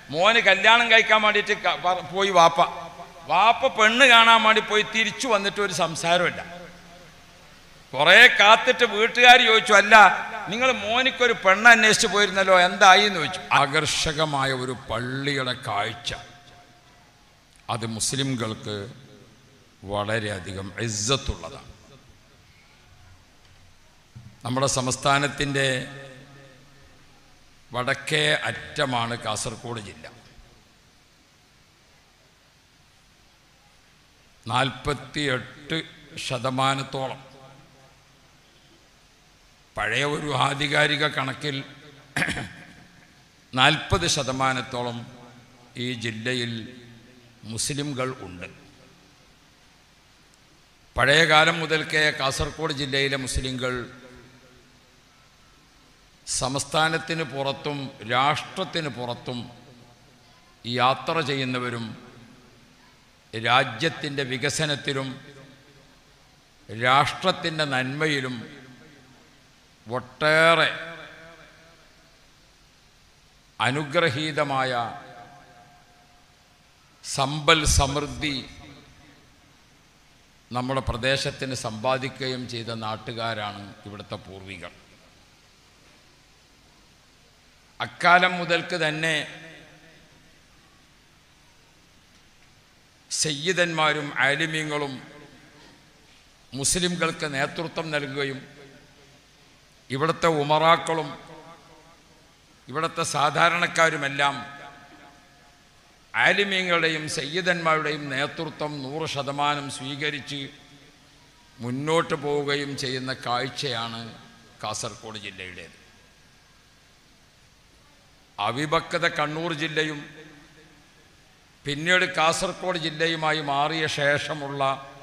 മോന് കല്യാണം കഴിക്കാൻ വേണ്ടിയിട്ട് ക- പ- പോയി വാപ്പ വാപ്പ പെണ്ണ് കാണാൻ വേണ്ടി പോയി തിരിച്ചു വന്നിട്ട് ഒരു സംസാരമില്ല കുറെ കാത്തിട്ട് വീട്ടുകാർ ചോദിച്ചു അല്ല നിങ്ങൾ മോനിക്കൊരു പെണ്ണ് അന്വേഷിച്ച് പോയിരുന്നല്ലോ എന്തായി എന്ന് ചോദിച്ചു ആകർഷകമായ ഒരു പള്ളിയുടെ കാഴ്ച അത് മുസ്ലിംകൾക്ക് വളരെയധികം ഇസ്സത്തുള്ളതാണ് നമ്മുടെ സംസ്ഥാനത്തിൻ്റെ വടക്കേ അറ്റമാണ് കാസർഗോഡ് ജില്ല നാൽപ്പത്തിയെട്ട് ശതമാനത്തോളം പഴയ ഒരു ആധികാരിക കണക്കിൽ നാൽപ്പത് ശതമാനത്തോളം ഈ ജില്ലയിൽ മുസ്ലിംകൾ ഉണ്ട് പഴയ കാലം മുതൽക്കേ കാസർഗോഡ് ജില്ലയിലെ മുസ്ലിങ്ങൾ സംസ്ഥാനത്തിന് പുറത്തും രാഷ്ട്രത്തിന് പുറത്തും യാത്ര ചെയ്യുന്നവരും രാജ്യത്തിൻ്റെ വികസനത്തിലും രാഷ്ട്രത്തിൻ്റെ നന്മയിലും ഒട്ടേറെ അനുഗ്രഹീതമായ സമ്പൽ സമൃദ്ധി നമ്മുടെ പ്രദേശത്തിന് സമ്പാദിക്കുകയും ചെയ്ത നാട്ടുകാരാണ് ഇവിടുത്തെ പൂർവികർ അക്കാലം മുതൽക്ക് തന്നെ സയ്യിദന്മാരും ആലിമ്യങ്ങളും മുസ്ലിംകൾക്ക് നേതൃത്വം നൽകുകയും ഇവിടുത്തെ ഉമറാക്കളും ഇവിടുത്തെ സാധാരണക്കാരുമെല്ലാം ആലിമ്യങ്ങളുടെയും സയ്യിദന്മാരുടെയും നേതൃത്വം നൂറ് ശതമാനം സ്വീകരിച്ച് മുന്നോട്ട് പോവുകയും ചെയ്യുന്ന കാഴ്ചയാണ് കാസർഗോഡ് ജില്ലയുടേത് അവിഭക്തത കണ്ണൂർ ജില്ലയും പിന്നീട് കാസർഗോഡ് ജില്ലയുമായി മാറിയ ശേഷമുള്ള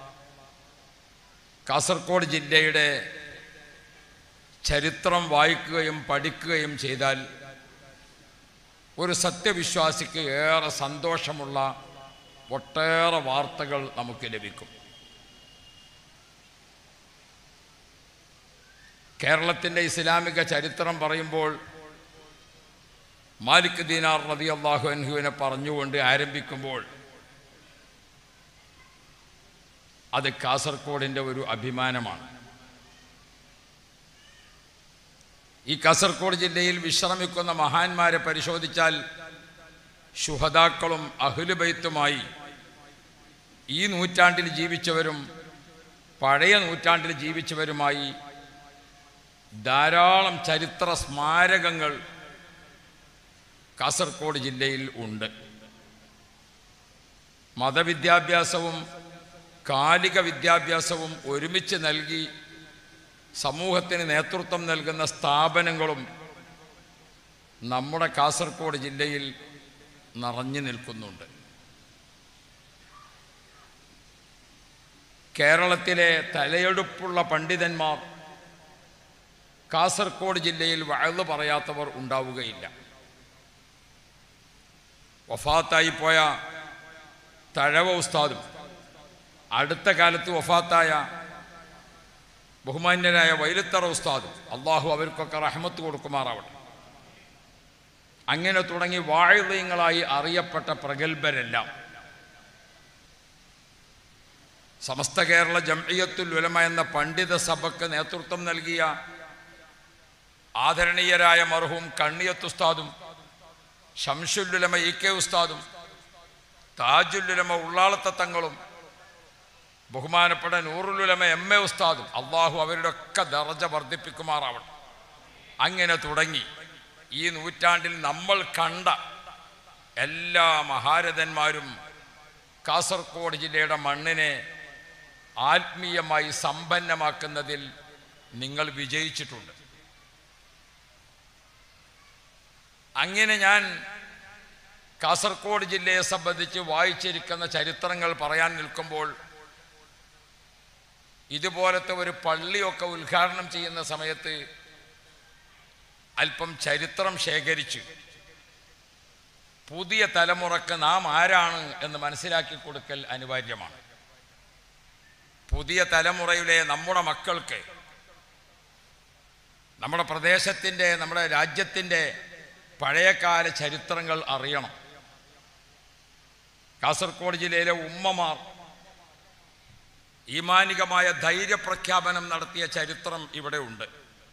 കാസർഗോഡ് ജില്ലയുടെ ചരിത്രം വായിക്കുകയും പഠിക്കുകയും ചെയ്താൽ ഒരു സത്യവിശ്വാസിക്ക് ഏറെ സന്തോഷമുള്ള ഒട്ടേറെ വാർത്തകൾ നമുക്ക് ലഭിക്കും കേരളത്തിൻ്റെ ഇസ്ലാമിക ചരിത്രം പറയുമ്പോൾ മാലിക് ദീനാർ റതി അള്ളാഹു അൻഹുവിനെ പറഞ്ഞുകൊണ്ട് ആരംഭിക്കുമ്പോൾ അത് കാസർഗോഡിൻ്റെ ഒരു അഭിമാനമാണ് ഈ കാസർഗോഡ് ജില്ലയിൽ വിശ്രമിക്കുന്ന മഹാന്മാരെ പരിശോധിച്ചാൽ ശുഹതാക്കളും അഹുലുബൈത്തുമായി ഈ നൂറ്റാണ്ടിൽ ജീവിച്ചവരും പഴയ നൂറ്റാണ്ടിൽ ജീവിച്ചവരുമായി ധാരാളം ചരിത്ര സ്മാരകങ്ങൾ കാസർഗോഡ് ജില്ലയിൽ ഉണ്ട് മതവിദ്യാഭ്യാസവും കാലിക വിദ്യാഭ്യാസവും ഒരുമിച്ച് നൽകി സമൂഹത്തിന് നേതൃത്വം നൽകുന്ന സ്ഥാപനങ്ങളും നമ്മുടെ കാസർഗോഡ് ജില്ലയിൽ നിറഞ്ഞു നിൽക്കുന്നുണ്ട് കേരളത്തിലെ തലയെടുപ്പുള്ള പണ്ഡിതന്മാർ കാസർഗോഡ് ജില്ലയിൽ വഴന്നു പറയാത്തവർ ഉണ്ടാവുകയില്ല വഫാത്തായി പോയ തഴവ ഉസ്താദും അടുത്ത കാലത്ത് വഫാത്തായ ബഹുമാന്യനായ വൈലത്തറ ഉസ്താദും അള്ളാഹു അവർക്കൊക്കെ റഹ്മത്ത് കൊടുക്കുമാറാവട്ടെ അങ്ങനെ തുടങ്ങി വാഴുതയങ്ങളായി അറിയപ്പെട്ട പ്രഗത്ഭരെല്ലാം സമസ്ത കേരള ജംഇയ്യത്തുൽ ഉലമ എന്ന പണ്ഡിത സഭയ്ക്ക് നേതൃത്വം നൽകിയ ആദരണീയരായ മർഹൂം കണ്ണിയത്ത് ഉസ്താദും ഷംഷുല്ലുലമ ഇ കെ ഉസ്താദും താജുല്ലുലമ ഉള്ളാളത്തെ തങ്ങളും ബഹുമാനപ്പെട്ട നൂറുലുലമ എം എ ഉസ്താദും അള്ളാഹു അവരുടെ ഒക്കെ ദർജ വർദ്ധിപ്പിക്കുമാറാവട്ടെ അങ്ങനെ തുടങ്ങി ഈ നൂറ്റാണ്ടിൽ നമ്മൾ കണ്ട എല്ലാ മഹാരഥന്മാരും കാസർഗോഡ് ജില്ലയുടെ മണ്ണിനെ ആത്മീയമായി സമ്പന്നമാക്കുന്നതിൽ നിങ്ങൾ വിജയിച്ചിട്ടുണ്ട് അങ്ങനെ ഞാൻ കാസർഗോഡ് ജില്ലയെ സംബന്ധിച്ച് വായിച്ചിരിക്കുന്ന ചരിത്രങ്ങൾ പറയാൻ നിൽക്കുമ്പോൾ ഇതുപോലത്തെ ഒരു പള്ളിയൊക്കെ ഉദ്ഘാടനം ചെയ്യുന്ന സമയത്ത് അല്പം ചരിത്രം ശേഖരിച്ച് പുതിയ തലമുറക്ക് നാം ആരാണ് എന്ന് മനസ്സിലാക്കി കൊടുക്കൽ അനിവാര്യമാണ് പുതിയ തലമുറയിലെ നമ്മുടെ മക്കൾക്ക് നമ്മുടെ പ്രദേശത്തിൻ്റെ നമ്മുടെ രാജ്യത്തിൻ്റെ പഴയകാല ചരിത്രങ്ങൾ അറിയണം കാസർഗോഡ് ജില്ലയിലെ ഉമ്മമാർ ഈമാനികമായ ധൈര്യപ്രഖ്യാപനം നടത്തിയ ചരിത്രം ഇവിടെ ഉണ്ട്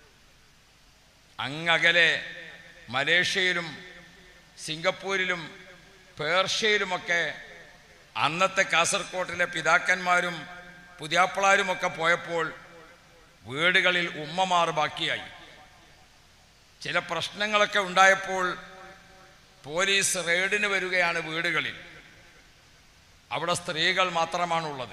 അങ്ങകലെ മലേഷ്യയിലും സിംഗപ്പൂരിലും പേർഷ്യയിലുമൊക്കെ അന്നത്തെ കാസർകോട്ടിലെ പിതാക്കന്മാരും പുതിയാപ്പിളാരുമൊക്കെ പോയപ്പോൾ വീടുകളിൽ ഉമ്മമാർ ബാക്കിയായി ചില പ്രശ്നങ്ങളൊക്കെ ഉണ്ടായപ്പോൾ പോലീസ് റെയ്ഡിന് വരികയാണ് വീടുകളിൽ അവിടെ സ്ത്രീകൾ മാത്രമാണുള്ളത്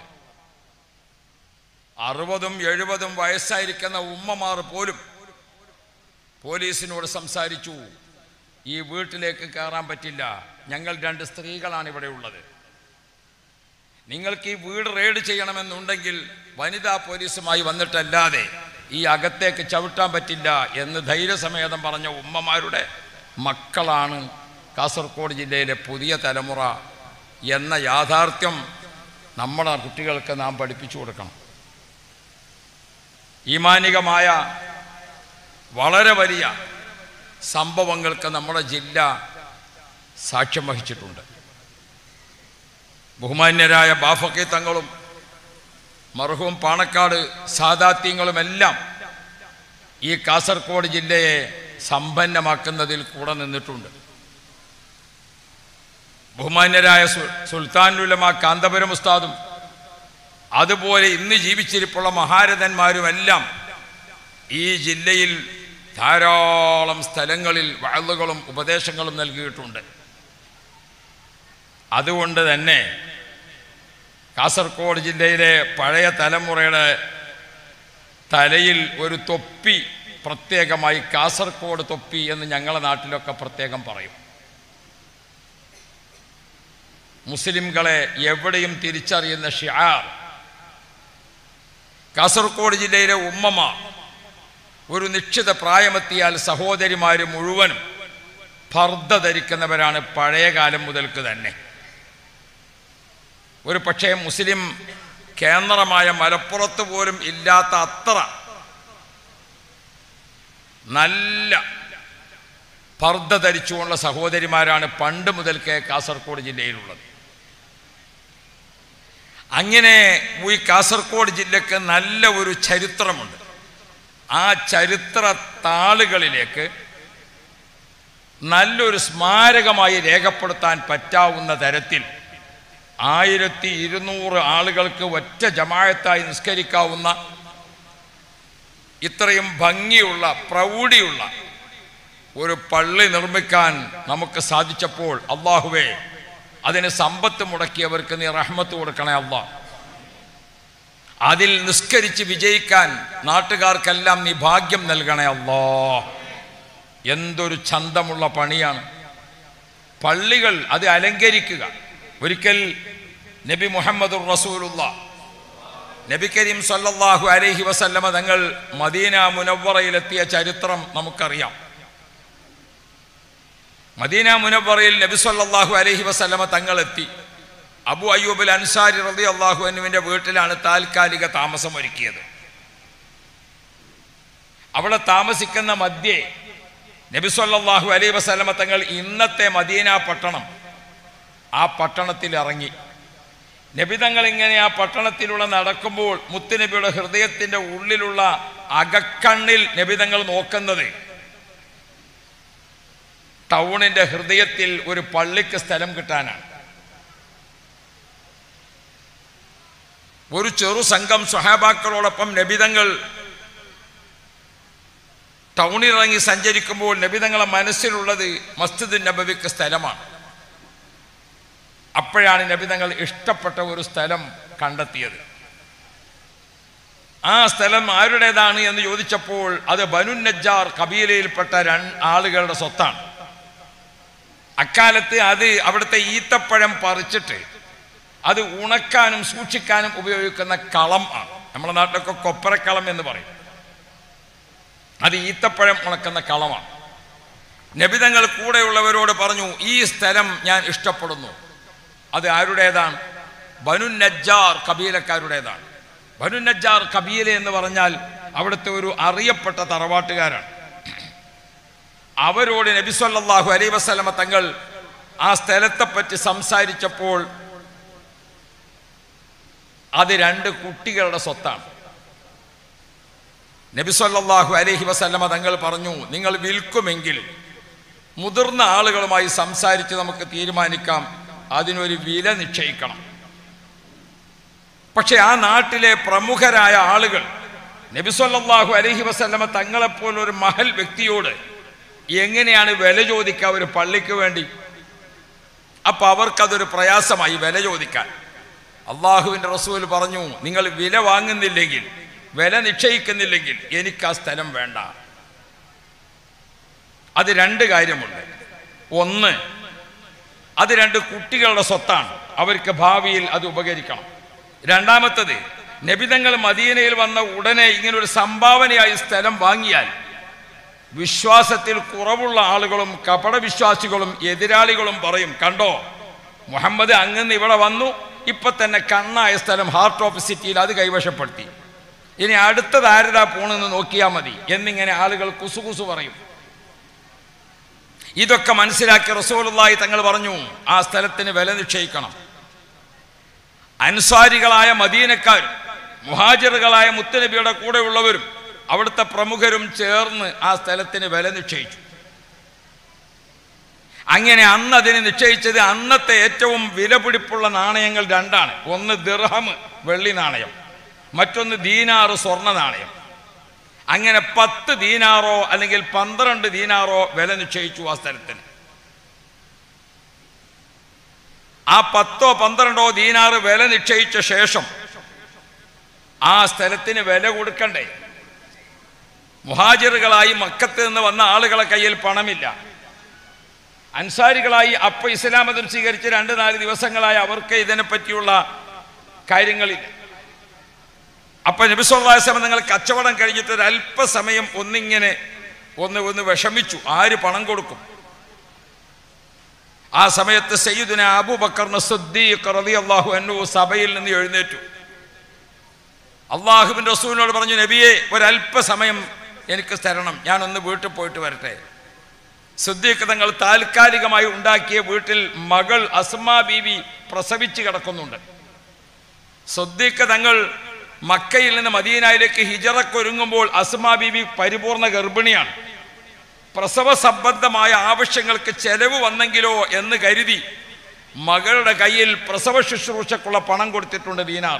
അറുപതും എഴുപതും വയസ്സായിരിക്കുന്ന ഉമ്മമാർ പോലും പോലീസിനോട് സംസാരിച്ചു ഈ വീട്ടിലേക്ക് കയറാൻ പറ്റില്ല ഞങ്ങൾ രണ്ട് സ്ത്രീകളാണ് ഇവിടെ ഉള്ളത് നിങ്ങൾക്ക് ഈ വീട് റെയ്ഡ് ചെയ്യണമെന്നുണ്ടെങ്കിൽ വനിതാ പോലീസുമായി വന്നിട്ടല്ലാതെ ഈ അകത്തേക്ക് ചവിട്ടാൻ പറ്റില്ല എന്ന് ധൈര്യസമേതം പറഞ്ഞ ഉമ്മമാരുടെ മക്കളാണ് കാസർഗോഡ് ജില്ലയിലെ പുതിയ തലമുറ എന്ന യാഥാർത്ഥ്യം നമ്മുടെ കുട്ടികൾക്ക് നാം പഠിപ്പിച്ചു കൊടുക്കണം ഈമാനികമായ വളരെ വലിയ സംഭവങ്ങൾക്ക് നമ്മുടെ ജില്ല സാക്ഷ്യം വഹിച്ചിട്ടുണ്ട് ബഹുമാന്യരായ ബാഫക്കി തങ്ങളും മർഹൂം പാണക്കാട് സാദാത്യങ്ങളുമെല്ലാം ഈ കാസർഗോഡ് ജില്ലയെ സമ്പന്നമാക്കുന്നതിൽ കൂടെ നിന്നിട്ടുണ്ട് ബഹുമാന്യരായ സു- സുൽത്താനുലമ കാന്തപുരം ഉസ്താദും അതുപോലെ ഇന്ന് ജീവിച്ചിരിപ്പുള്ള മഹാരഥന്മാരുമെല്ലാം ഈ ജില്ലയിൽ ധാരാളം സ്ഥലങ്ങളിൽ വഴലുകളും ഉപദേശങ്ങളും നൽകിയിട്ടുണ്ട് അതുകൊണ്ട് തന്നെ കാസർഗോഡ് ജില്ലയിലെ പഴയ തലമുറയുടെ തലയിൽ ഒരു തൊപ്പി പ്രത്യേകമായി കാസർഗോഡ് തൊപ്പി എന്ന് ഞങ്ങളുടെ നാട്ടിലൊക്കെ പ്രത്യേകം പറയും മുസ്ലിംകളെ എവിടെയും തിരിച്ചറിയുന്ന ഷിയാർ കാസർഗോഡ് ജില്ലയിലെ ഉമ്മമ ഒരു നിശ്ചിത പ്രായമെത്തിയാൽ സഹോദരിമാർ മുഴുവനും ഫർദ ധരിക്കുന്നവരാണ് പഴയ കാലം മുതൽക്ക് തന്നെ ഒരു പക്ഷേ മുസ്ലിം കേന്ദ്രമായ മലപ്പുറത്ത് പോലും ഇല്ലാത്ത അത്ര നല്ല പർദ്ദ ധരിച്ചുകൊണ്ടുള്ള സഹോദരിമാരാണ് പണ്ട് മുതൽക്കേ കാസർഗോഡ് ജില്ലയിലുള്ളത് അങ്ങനെ ഈ കാസർഗോഡ് ജില്ലക്ക് നല്ല ഒരു ചരിത്രമുണ്ട് ആ ചരിത്ര താളുകളിലേക്ക് നല്ലൊരു സ്മാരകമായി രേഖപ്പെടുത്താൻ പറ്റാവുന്ന തരത്തിൽ ആയിരത്തി ഇരുന്നൂറ് ആളുകൾക്ക് ഒറ്റ ജമായത്തായി നിസ്കരിക്കാവുന്ന ഇത്രയും ഭംഗിയുള്ള പ്രൗഢിയുള്ള ഒരു പള്ളി നിർമ്മിക്കാൻ നമുക്ക് സാധിച്ചപ്പോൾ അള്ളാഹുവേ അതിന് സമ്പത്ത് മുടക്കിയവർക്ക് നീ റഹ്മത്ത് കൊടുക്കണേ അള്ളാ അതിൽ നിസ്കരിച്ച് വിജയിക്കാൻ നാട്ടുകാർക്കെല്ലാം നീ ഭാഗ്യം നൽകണേ അള്ളാ എന്തൊരു ചന്തമുള്ള പണിയാണ് പള്ളികൾ അത് അലങ്കരിക്കുക ഒരിക്കൽ നബി മുഹമ്മദ് റസൂലുള്ള നബി കരീം സല്ലല്ലാഹു അലൈഹി വസല്ലമ തങ്ങൾ മദീന മുനവ്വറയിലെത്തിയ ചരിത്രം നമുക്കറിയാം മദീന മുനവ്വറയിൽ നബി സല്ലല്ലാഹു അലൈഹി വസല്ലമ തങ്ങൾ എത്തി അബു അയ്യൂബിൽ അൻസാരി റളി അള്ളാഹു അനുവിൻ്റെ വീട്ടിലാണ് താൽക്കാലിക താമസം ഒരുക്കിയത് അവിടെ താമസിക്കുന്ന മധ്യേ നബി സല്ലല്ലാഹു അലൈഹി വസല്ലമ തങ്ങൾ ഇന്നത്തെ മദീന പട്ടണം ആ പട്ടണത്തിൽ ഇറങ്ങി നബി തങ്ങൾ ഇങ്ങനെ ആ പട്ടണത്തിലൂടെ നടക്കുമ്പോൾ മുത്തുനബിയുടെ ഹൃദയത്തിന്റെ ഉള്ളിലുള്ള അകക്കണ്ണിൽ നബി തങ്ങൾ നോക്കുന്നത് ടൗണിന്റെ ഹൃദയത്തിൽ ഒരു പള്ളിക്ക് സ്ഥലം കിട്ടാനാണ് ഒരു ചെറു സംഘം സ്വഹാബാക്കളോടൊപ്പം നബിതങ്ങൾ ടൗണിലിറങ്ങി സഞ്ചരിക്കുമ്പോൾ നബിതങ്ങളെ മനസ്സിലുള്ളത് മസ്ജിദ് നബവിക്ക് സ്ഥലമാണ് അപ്പോഴാണ് നബിതങ്ങൾ ഇഷ്ടപ്പെട്ട ഒരു സ്ഥലം കണ്ടെത്തിയത് ആ സ്ഥലം ആരുടേതാണ് എന്ന് ചോദിച്ചപ്പോൾ അത് ബനു നജ്ജാർ കബീലയിൽപ്പെട്ട രണ്ട് ആളുകളുടെ സ്വത്താണ് അക്കാലത്ത് അത് അവിടുത്തെ ഈത്തപ്പഴം പറിച്ചിട്ട് അത് ഉണക്കാനും സൂക്ഷിക്കാനും ഉപയോഗിക്കുന്ന കളം ആണ് നമ്മുടെ നാട്ടിലൊക്കെ കൊപ്പരക്കളം എന്ന് പറയും അത് ഈത്തപ്പഴം ഉണക്കുന്ന കളമാണ് നബിതങ്ങൾ കൂടെയുള്ളവരോട് പറഞ്ഞു ഈ സ്ഥലം ഞാൻ ഇഷ്ടപ്പെടുന്നു അത് ആരുടേതാണ് ബനു നജ്ജാർ കബീലക്കാരുടേതാണ് ബനു നജ്ജാർ കബീല എന്ന് പറഞ്ഞാൽ അവിടുത്തെ ഒരു അറിയപ്പെട്ട തറവാട്ടുകാരാണ് അവരോട് നബി സല്ലല്ലാഹു അലൈഹി വസല്ലമ തങ്ങൾ ആ സ്ഥലത്തെപ്പറ്റി സംസാരിച്ചപ്പോൾ അത് രണ്ട് കുട്ടികളുടെ സ്വത്താണ് നബി സല്ലല്ലാഹു അലൈഹി വസല്ലമ തങ്ങൾ പറഞ്ഞു നിങ്ങൾ വിൽക്കുമെങ്കിൽ മുതിർന്ന ആളുകളുമായി സംസാരിച്ച് നമുക്ക് തീരുമാനിക്കാം അതിനൊരു വില നിശ്ചയിക്കണം പക്ഷെ ആ നാട്ടിലെ പ്രമുഖരായ ആളുകൾ നബി സല്ലല്ലാഹു അലൈഹി വസല്ലമ തങ്ങളെപ്പോലെ ഒരു മഹൽ വ്യക്തിയോട് എങ്ങനെയാണ് വില ചോദിക്കുക ഒരു പള്ളിക്ക് വേണ്ടി അപ്പൊ അവർക്കതൊരു പ്രയാസമായി വില ചോദിക്കാൻ അള്ളാഹുവിൻ്റെ റസൂൽ പറഞ്ഞു നിങ്ങൾ വില വാങ്ങുന്നില്ലെങ്കിൽ വില നിശ്ചയിക്കുന്നില്ലെങ്കിൽ എനിക്ക് ആ സ്ഥലം വേണ്ട അത് രണ്ട് കാര്യമുണ്ട് ഒന്ന് അത് രണ്ട് കുട്ടികളുടെ സ്വത്താണ് അവർക്ക് ഭാവിയിൽ അത് ഉപകരിക്കണം രണ്ടാമത്തത് നബിതങ്ങൾ മദീനയിൽ വന്ന ഉടനെ ഇങ്ങനൊരു സംഭാവനയായി സ്ഥലം വാങ്ങിയാൽ വിശ്വാസത്തിൽ കുറവുള്ള ആളുകളും കപടവിശ്വാസികളും എതിരാളികളും പറയും കണ്ടോ മുഹമ്മദ് അങ്ങന്ന് ഇവിടെ വന്നു ഇപ്പൊ തന്നെ കണ്ണായ സ്ഥലം ഹാർട്ട് ഓഫ് സിറ്റിയിൽ അത് കൈവശപ്പെടുത്തി ഇനി അടുത്തത് ആരതാ പോണെന്ന് നോക്കിയാൽ മതി എന്നിങ്ങനെ ആളുകൾ കുസുകുസു പറയും ഇതൊക്കെ മനസ്സിലാക്കി റസൂലുള്ളാഹി തങ്ങൾ പറഞ്ഞു ആ സ്ഥലത്തിന് വില നിശ്ചയിക്കണം അൻസാരികളായ മദീനക്കാരും മുഹാജിറുകളായ മുത്തനബിയുടെ കൂടെയുള്ളവരും അവിടുത്തെ പ്രമുഖരും ചേർന്ന് ആ സ്ഥലത്തിന് വില നിശ്ചയിച്ചു അങ്ങനെ അന്ന് അതിന് നിശ്ചയിച്ചത് അന്നത്തെ ഏറ്റവും വിലപിടിപ്പുള്ള നാണയങ്ങൾ രണ്ടാണ് ഒന്ന് ദിർഹം വെള്ളി നാണയം മറ്റൊന്ന് ദീനാറ് സ്വർണ്ണ നാണയം അങ്ങനെ പത്ത് ദീനാറോ അല്ലെങ്കിൽ പന്ത്രണ്ട് ദീനാറോ വില നിശ്ചയിച്ചു ആ സ്ഥലത്തിന് ആ പത്തോ പന്ത്രണ്ടോ ദീനാറ് വില നിശ്ചയിച്ച ശേഷം ആ സ്ഥലത്തിന് വില കൊടുക്കണ്ടേ മുഹാജിറുകളായി മക്കത്ത് നിന്ന് വന്ന ആളുകളെ കയ്യിൽ പണമില്ല അൻസാരികളായി അപ്പ ഇസ്ലാം മതം സ്വീകരിച്ച് രണ്ട് നാല് ദിവസങ്ങളായി അവർക്ക് ഇതിനെപ്പറ്റിയുള്ള കാര്യങ്ങളില്ല അപ്പൊ നബിസ്വല്ലാസ്ലം നിങ്ങൾ കച്ചവടം കഴിഞ്ഞിട്ട് ഒരു അല്പസമയം ഒന്നിങ്ങനെ ഒന്ന് ഒന്ന് വിഷമിച്ചു ആര് പണം കൊടുക്കും ആ സമയത്ത് സയ്യിദുന അബൂബക്കറിന് റളിയല്ലാഹു അൻഹു സഭയിൽ നിന്ന് എഴുന്നേറ്റു അള്ളാഹുവിൻ്റെ റസൂലിനോട് പറഞ്ഞു നബിയെ ഒരല്പസമയം എനിക്ക് തരണം ഞാനൊന്ന് വീട്ടിൽ പോയിട്ട് വരട്ടെ സിദ്ദീഖ് തങ്ങൾ താൽക്കാലികമായി ഉണ്ടാക്കിയ വീട്ടിൽ മകൾ അസ്മാ ബീവി പ്രസവിച്ച് കിടക്കുന്നുണ്ട് സിദ്ദീഖ് തങ്ങൾ മക്കയിൽ നിന്ന് മദീനയിലേക്ക് ഹിജറക്കൊരുങ്ങുമ്പോൾ അസ്മാ ബീവി പരിപൂർണ ഗർഭിണിയാണ് പ്രസവ സംബന്ധമായ ആവശ്യങ്ങൾക്ക് ചെലവ് വന്നെങ്കിലോ എന്ന് കരുതി മകളുടെ കയ്യിൽ പ്രസവ ശുശ്രൂഷക്കുള്ള പണം കൊടുത്തിട്ടുണ്ട് ദീനാർ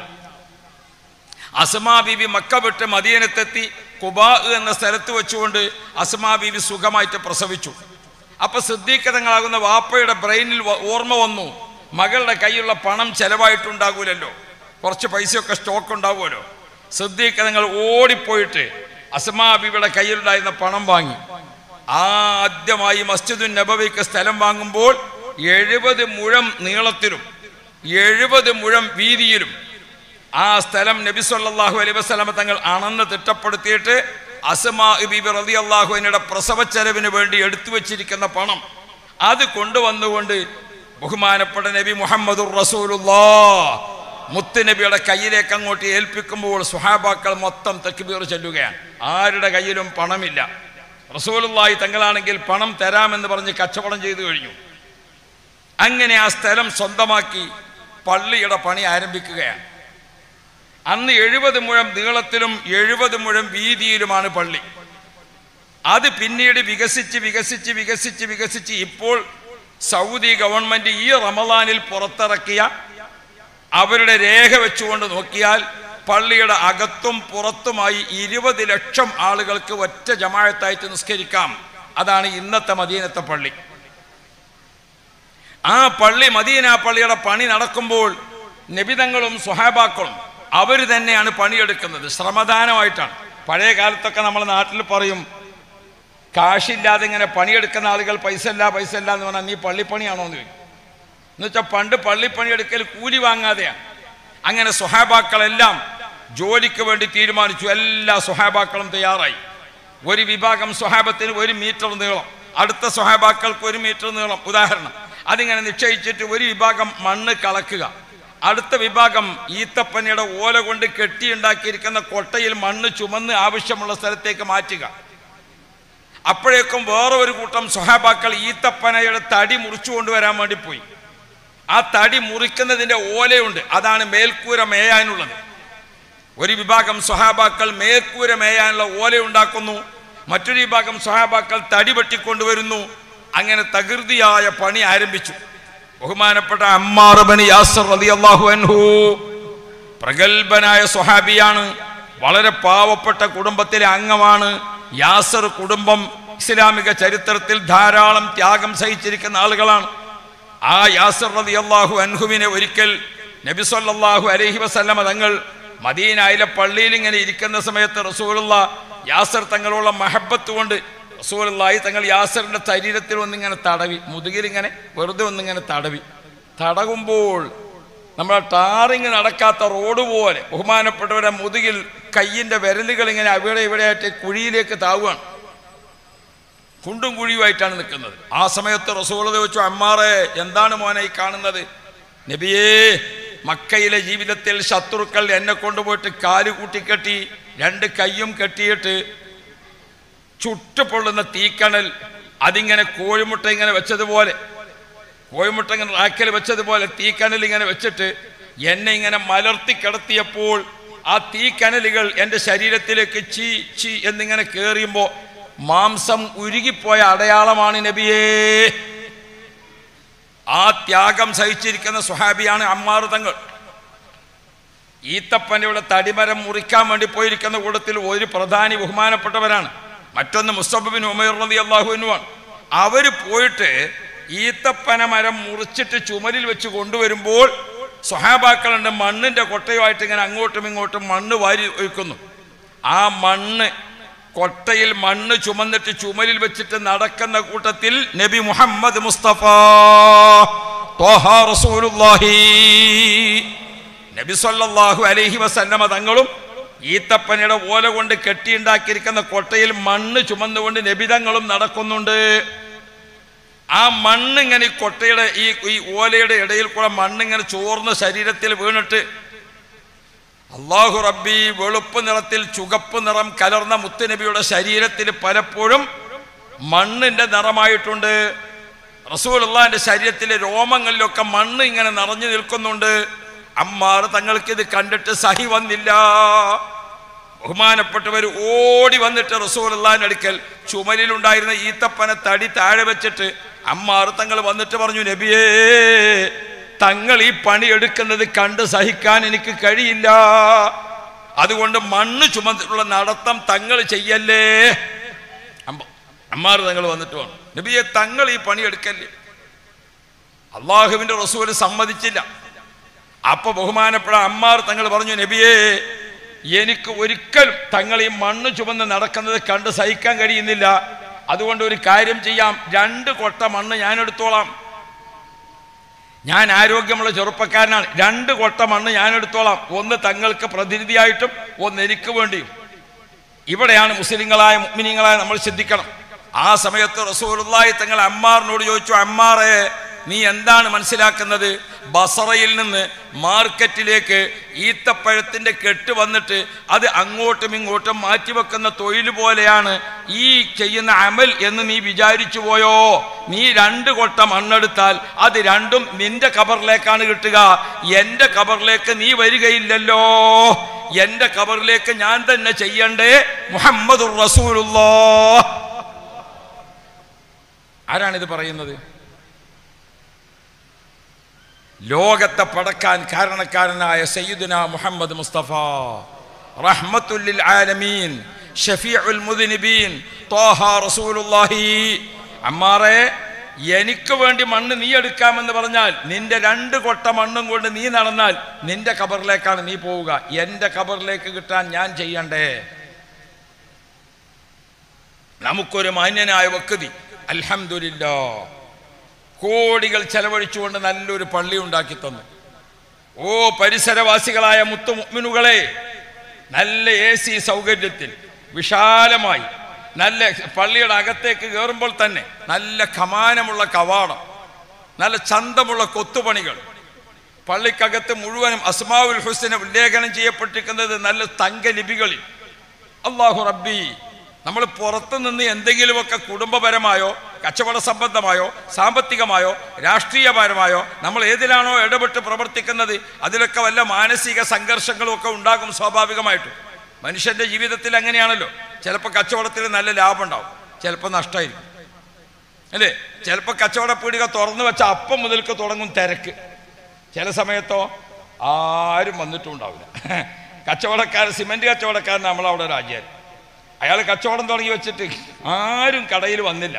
അസ്മാ ബീവി മക്ക വിട്ട് മദീനത്തെത്തി കുബാ എന്ന സ്ഥലത്ത് വെച്ചുകൊണ്ട് അസ്മാ ബീവി സുഖമായിട്ട് പ്രസവിച്ചു അപ്പൊ സിദ്ധീകതങ്ങളാകുന്ന വാപ്പയുടെ ബ്രെയിനിൽ വ- ഓർമ്മ വന്നു മകളുടെ കയ്യിലുള്ള പണം ചെലവായിട്ടുണ്ടാകൂലല്ലോ കുറച്ച് പൈസയൊക്കെ സ്റ്റോക്ക് ഉണ്ടാവുമല്ലോ സിദ്ധീകതങ്ങൾ ഓടിപ്പോയിട്ട് അസ്മാ ബീവിയുടെ കയ്യിലുണ്ടായിരുന്ന പണം വാങ്ങി ആദ്യമായി മസ്ജിദുൻ നബവിക്ക് സ്ഥലം വാങ്ങുമ്പോൾ എഴുപത് മുഴം നീളത്തിലും എഴുപത് മുഴം വീതിയിലും ആ സ്ഥലം നബി സല്ലല്ലാഹു അലൈഹി വസല്ലമ തങ്ങൾ അണന്ന് തിട്ടപ്പെടുത്തിയിട്ട് അസ്മാ ബീബി റളിയല്ലാഹു അൻഹയുടെ പ്രസവ ചെലവിന് വേണ്ടി എടുത്തു വച്ചിരിക്കുന്ന പണം അത് കൊണ്ടുവന്നുകൊണ്ട് ബഹുമാനപ്പെട്ട നബി മുഹമ്മദുർ റസൂലുള്ളാഹ് മുത്ത് നബിയുടെ കയ്യിലേക്ക് അങ്ങോട്ട് ഏൽപ്പിക്കുമ്പോൾ സുഹാബാക്കൾ മൊത്തം തക്ബീർ ചൊല്ലുകയാണ് ആരുടെ കയ്യിലും പണമില്ല റസൂലുള്ളാഹി തങ്ങളാണെങ്കിൽ പണം തരാമെന്ന് പറഞ്ഞ് കച്ചവടം ചെയ്തു കഴിഞ്ഞു അങ്ങനെ ആ സ്ഥലം സ്വന്തമാക്കി പള്ളിയുടെ പണി ആരംഭിക്കുകയാണ് അന്ന് എഴുപത് മുഴം നീളത്തിലും എഴുപത് മുഴം വീതിയിലുമാണ് പള്ളി അത് പിന്നീട് വികസിച്ച് വികസിച്ച് വികസിച്ച് വികസിച്ച് ഇപ്പോൾ സൗദി ഗവൺമെന്റ് ഈ റമദാനിൽ പുറത്തിറക്കിയ അവരുടെ രേഖ വെച്ചുകൊണ്ട് നോക്കിയാൽ പള്ളിയുടെ അകത്തും പുറത്തുമായി ഇരുപത് ലക്ഷം ആളുകൾക്ക് ഒറ്റ ജമാഴത്തായിട്ട് നിസ്കരിക്കാം അതാണ് ഇന്നത്തെ മദീനത്തെ പള്ളി ആ പള്ളി മദീന പള്ളിയുടെ പണി നടക്കുമ്പോൾ നബിതങ്ങളും സുഹാബാക്കളും അവർ തന്നെയാണ് പണിയെടുക്കുന്നത് ശ്രമദാനമായിട്ടാണ് പഴയ കാലത്തൊക്കെ നമ്മുടെ നാട്ടിൽ പറയും കാശില്ലാതെ ഇങ്ങനെ പണിയെടുക്കുന്ന ആളുകൾ പൈസ ഇല്ല പൈസ ഇല്ല എന്ന് പറഞ്ഞാൽ നീ പള്ളിപ്പണിയാണോ എന്ന് ചോദിക്കും എന്ന് വെച്ചാൽ പണ്ട് പള്ളിപ്പണിയെടുക്കൽ കൂലി വാങ്ങാതെയാണ് അങ്ങനെ സുഹാബാക്കളെല്ലാം ജോലിക്ക് വേണ്ടി തീരുമാനിച്ചു എല്ലാ സുഹാബാക്കളും തയ്യാറായി ഒരു വിഭാഗം സുഹാബത്തിന് ഒരു മീറ്റർ നീളം അടുത്ത സുഹാബാക്കൾക്ക് ഒരു മീറ്റർ നീളം ഉദാഹരണം അതിങ്ങനെ നിശ്ചയിച്ചിട്ട് ഒരു വിഭാഗം മണ്ണ് കളക്കുക അടുത്ത വിഭാഗം ഈത്തപ്പനയുടെ ഓല കൊണ്ട് കെട്ടിയുണ്ടാക്കിയിരിക്കുന്ന കൊട്ടയിൽ മണ്ണ് ചുമന്ന് ആവശ്യമുള്ള സ്ഥലത്തേക്ക് മാറ്റുക അപ്പോഴേക്കും വേറെ ഒരു കൂട്ടം സ്വഹാബാക്കൾ ഈത്തപ്പനയുടെ തടി മുറിച്ചു കൊണ്ടുവരാൻ വേണ്ടി പോയി ആ തടി മുറിക്കുന്നതിൻ്റെ ഓലയുണ്ട് അതാണ് മേൽക്കൂര മേയാനുള്ളത് ഒരു വിഭാഗം സ്വഹാബാക്കൾ മേൽക്കൂര മേയാനുള്ള ഓല ഉണ്ടാക്കുന്നു മറ്റൊരു വിഭാഗം സ്വഹാബാക്കൾ തടി വെട്ടിക്കൊണ്ടുവരുന്നു അങ്ങനെ തകൃതിയായ പണി ആരംഭിച്ചു ബഹുമാനപ്പെട്ട അമ്മാർ ബനി യാസർ റളിയല്ലാഹു അൻഹു പ്രഗത്ഭനായ സ്വഹാബിയാണ് വളരെ പാവപ്പെട്ട കുടുംബത്തിലെ അംഗമാണ് യാസർ കുടുംബം ഇസ്ലാമിക ചരിത്രത്തിൽ ധാരാളം ത്യാഗം സഹിച്ചിരിക്കുന്ന ആളുകളാണ് ആ യാസർ റളിയല്ലാഹു അൻഹുവിനെ ഒരിക്കൽ നബി സല്ലല്ലാഹു അലൈഹി വസല്ലമ തങ്ങൾ മദീനായിലെ പള്ളിയിൽ ഇങ്ങനെ ഇരിക്കുന്ന സമയത്ത് റസൂലുള്ള യാസർ തങ്ങളുള്ള മഹബത്ത് കൊണ്ട് റസൂലുള്ളാഹി തങ്ങൾ യാസറിന്റെ ശരീരത്തിൽ ഒന്നിങ്ങനെ തടവി മുതുകിൽ ഇങ്ങനെ വെറുതെ ഒന്നിങ്ങനെ തടവി തടകുമ്പോൾ നമ്മളെ ടാറിങ് നടക്കാത്ത റോഡ് പോലെ ബഹുമാനപ്പെട്ടവരുടെ മുതുകിൽ കയ്യിന്റെ വിരലുകൾ ഇങ്ങനെ അവിടെ ഇവിടെയായിട്ട് കുഴിയിലേക്ക് താവുകയാണ് കുണ്ടും കുഴിയുമായിട്ടാണ് നിൽക്കുന്നത് ആ സമയത്ത് റസൂള ചോദിച്ചു അമ്മാറെ എന്താണ് മോനെ ഈ കാണുന്നത് നബിയേ മക്കയിലെ ജീവിതത്തിൽ ശത്രുക്കൾ എന്നെ കൊണ്ടുപോയിട്ട് കാല് കൂട്ടിക്കെട്ടി രണ്ട് കൈയും കെട്ടിയിട്ട് ചുട്ടുപൊള്ളുന്ന തീക്കണൽ അതിങ്ങനെ കോഴിമുട്ട ഇങ്ങനെ വെച്ചതുപോലെ കോഴിമുട്ട ഇങ്ങനെ റാക്കൽ വെച്ചതുപോലെ തീക്കനൽ ഇങ്ങനെ വെച്ചിട്ട് എന്നെ ഇങ്ങനെ മലർത്തി കിടത്തിയപ്പോൾ ആ തീക്കനലുകൾ എൻ്റെ ശരീരത്തിലേക്ക് ചീ ചീ എന്നിങ്ങനെ കയറിയുമ്പോൾ മാംസം ഉരുകിപ്പോയ അടയാളമാണ് നബിയേ ആ ത്യാഗം സഹിച്ചിരിക്കുന്ന സുഹാബിയാണ് അമ്മാർ തങ്ങൾ ഈത്തപ്പനയുടെ തടിമരം മുറിക്കാൻ വേണ്ടി പോയിരിക്കുന്ന കൂട്ടത്തിൽ ഒരു പ്രധാനി ബഹുമാനപ്പെട്ടവരാണ് മറ്റൊന്ന് മുസ്തബിൻ ഉമർ റതി അള്ളാഹുവിനുമാണ് അവർ പോയിട്ട് ഈത്തപ്പന മരം മുറിച്ചിട്ട് ചുമലിൽ വെച്ച് കൊണ്ടുവരുമ്പോൾ സ്വഹാബാക്കളുണ്ട് മണ്ണിന്റെ കൊട്ടയുമായിട്ട് ഇങ്ങനെ അങ്ങോട്ടും ഇങ്ങോട്ടും മണ്ണ് വാരി ഒഴിക്കുന്നു ആ മണ്ണ് കൊട്ടയിൽ മണ്ണ് ചുമന്നിട്ട് ചുമലിൽ വെച്ചിട്ട് നടക്കുന്ന കൂട്ടത്തിൽ നബി മുഹമ്മദ് മുസ്തഫ ത്വഹ റസൂലുള്ളാഹി നബി സല്ലല്ലാഹു അലൈഹി വസല്ലമ തങ്ങളും ഈത്തപ്പനയുടെ ഓല കൊണ്ട് കെട്ടിയുണ്ടാക്കിയിരിക്കുന്ന കൊട്ടയിൽ മണ്ണ് ചുമന്നുകൊണ്ട് നബിതങ്ങളും നടക്കുന്നുണ്ട് ആ മണ്ണ് ഇങ്ങനെ ഈ കൊട്ടയുടെ ഈ ഈ ഓലയുടെ ഇടയിൽ കൂടെ മണ്ണിങ്ങനെ ചോർന്ന് ശരീരത്തിൽ വീണിട്ട് അള്ളാഹു റബ്ബി വെളുപ്പ് നിറത്തിൽ ചുകപ്പ് നിറം കലർന്ന മുത്തുനബിയുടെ ശരീരത്തിൽ പലപ്പോഴും മണ്ണിന്റെ നിറമായിട്ടുണ്ട് റസൂൽ അള്ളാഹിന്റെ ശരീരത്തിലെ രോമങ്ങളിലൊക്കെ മണ്ണ് ഇങ്ങനെ നിറഞ്ഞു നിൽക്കുന്നുണ്ട് അമ്മാർ തങ്ങൾക്ക് ഇത് കണ്ടിട്ട് സഹി വന്നില്ല ബഹുമാനപ്പെട്ടവർ ഓടി വന്നിട്ട് റസൂൽ അള്ളാഹിന്റെ അടുക്കൽ ചുമലിലുണ്ടായിരുന്ന ഈത്തപ്പന തടി താഴെ വെച്ചിട്ട് അമ്മാർ തങ്ങൾ വന്നിട്ട് പറഞ്ഞു നബിയേ തങ്ങൾ ഈ പണി എടുക്കുന്നത് കണ്ട് സഹിക്കാൻ എനിക്ക് കഴിയില്ല അതുകൊണ്ട് മണ്ണ് ചുമന്നിട്ടുള്ള നടത്തം തങ്ങൾ ചെയ്യല്ലേ അമ്പ- അമ്മാർ തങ്ങൾ വന്നിട്ട് വേണം നബിയെ തങ്ങൾ ഈ പണി എടുക്കല്ലേ അള്ളാഹുവിന്റെ റസൂല് സമ്മതിച്ചില്ല അപ്പൊ ബഹുമാനപ്പെട്ട അമ്മാർ തങ്ങൾ പറഞ്ഞു നബിയേ എനിക്ക് ഒരിക്കലും തങ്ങൾ ഈ മണ്ണ് ചുമന്ന് നടക്കുന്നത് കണ്ട് സഹിക്കാൻ കഴിയുന്നില്ല അതുകൊണ്ട് ഒരു കാര്യം ചെയ്യാം രണ്ട് കൊട്ട മണ്ണ് ഞാൻ എടുത്തോളാം ഞാൻ ആരോഗ്യമുള്ള ചെറുപ്പക്കാരനാണ് രണ്ട് കൊട്ട മണ്ണ് ഞാൻ എടുത്തോളാം ഒന്ന് തങ്ങൾക്ക് പ്രതിനിധിയായിട്ടും ഒന്ന് എനിക്ക് വേണ്ടിയും ഇവിടെയാണ് മുസ്ലിങ്ങളായ മുഗ്മിനിങ്ങളായ നമ്മൾ ശ്രദ്ധിക്കണം ആ സമയത്ത് റസൂലുള്ളാഹി തങ്ങൾ അമ്മാറിനോട് ചോദിച്ചു അമ്മാറെ നീ എന്താണ് മനസ്സിലാക്കുന്നത് ബസറയിൽ നിന്ന് മാർക്കറ്റിലേക്ക് ഈത്തപ്പഴത്തിന്റെ കെട്ട് വന്നിട്ട് അത് അങ്ങോട്ടും ഇങ്ങോട്ടും മാറ്റിവെക്കുന്ന തൊഴിൽ പോലെയാണ് ഈ ചെയ്യുന്ന അമൽ എന്ന് നീ വിചാരിച്ചു പോയോ നീ രണ്ട് കൊട്ട മണ്ണെടുത്താൽ അത് രണ്ടും നിന്റെ കബറിലേക്കാണ് കിട്ടുക എന്റെ കബറിലേക്ക് നീ വരികയില്ലല്ലോ എന്റെ കബറിലേക്ക് ഞാൻ തന്നെ ചെയ്യണ്ടേ മുഹമ്മദുർ റസൂലുള്ളാ ആരാണിത് പറയുന്നത് ലോകത്തെ പടക്കാൻ കാരണക്കാരനായ സയ്യിദുന മുഹമ്മദ് മുസ്തഫ റഹ്മത്തുല്ലിൽ ആലമീൻ ഷഫീഉൽ മുദ്നിബീൻ ത്വാഹ റസൂലുള്ളാഹി അമ്മാറെ എനിക്ക് വേണ്ടി മണ്ണ് നീ എടുക്കാമെന്ന് പറഞ്ഞാൽ നിന്റെ രണ്ട് കൊട്ട മണ്ണും കൊണ്ട് നീ നടന്നാൽ നിന്റെ കബറിലേക്കാണ് നീ പോവുക എൻ്റെ കബറിലേക്ക് കിട്ടാൻ ഞാൻ ചെയ്യണ്ടേ നമുക്കൊരു മാന്യനായ വക്കുതി അൽഹംദുലില്ലാ കോടികൾ ചെലവഴിച്ചുകൊണ്ട് നല്ലൊരു പള്ളി ഉണ്ടാക്കി തന്നു ഓ പരിസരവാസികളായ മുത്തുമുഗ്മിനുകളെ നല്ല എ സി സൗകര്യത്തിൽ വിശാലമായി നല്ല പള്ളിയുടെ അകത്തേക്ക് കയറുമ്പോൾ തന്നെ നല്ല കമാനമുള്ള കവാടം നല്ല ചന്തമുള്ള കൊത്തുപണികൾ പള്ളിക്കകത്ത് മുഴുവനും അസ്മാവുൽ ഹുസ്നെ ഉല്ലേഖനം ചെയ്യപ്പെട്ടിരിക്കുന്നത് നല്ല തങ്ക ലിപികളിൽ അള്ളാഹു റബ്ബി നമ്മൾ പുറത്തു നിന്ന് എന്തെങ്കിലുമൊക്കെ കുടുംബപരമായോ കച്ചവട സംബന്ധമായോ സാമ്പത്തികമായോ രാഷ്ട്രീയപരമായോ നമ്മൾ ഏതിലാണോ ഇടപെട്ട് പ്രവർത്തിക്കുന്നത് അതിലൊക്കെ വല്ല മാനസിക സംഘർഷങ്ങളും ഒക്കെ ഉണ്ടാകും സ്വാഭാവികമായിട്ടും മനുഷ്യന്റെ ജീവിതത്തിൽ അങ്ങനെയാണല്ലോ ചിലപ്പോൾ കച്ചവടത്തിൽ നല്ല ലാഭം ഉണ്ടാവും ചിലപ്പോൾ നഷ്ടമായിരിക്കും അല്ലേ ചിലപ്പോൾ കച്ചവട പീടിക തുറന്നു വെച്ച അപ്പം മുതൽക്ക് തുടങ്ങും തിരക്ക് ചില സമയത്തോ ആരും വന്നിട്ടും ഉണ്ടാവില്ല കച്ചവടക്കാരൻ സിമെന്റ് കച്ചവടക്കാരൻ നമ്മളവിടെ രാജ്യം അയാൾ കച്ചവടം തുടങ്ങി വെച്ചിട്ട് ആരും കടയിൽ വന്നില്ല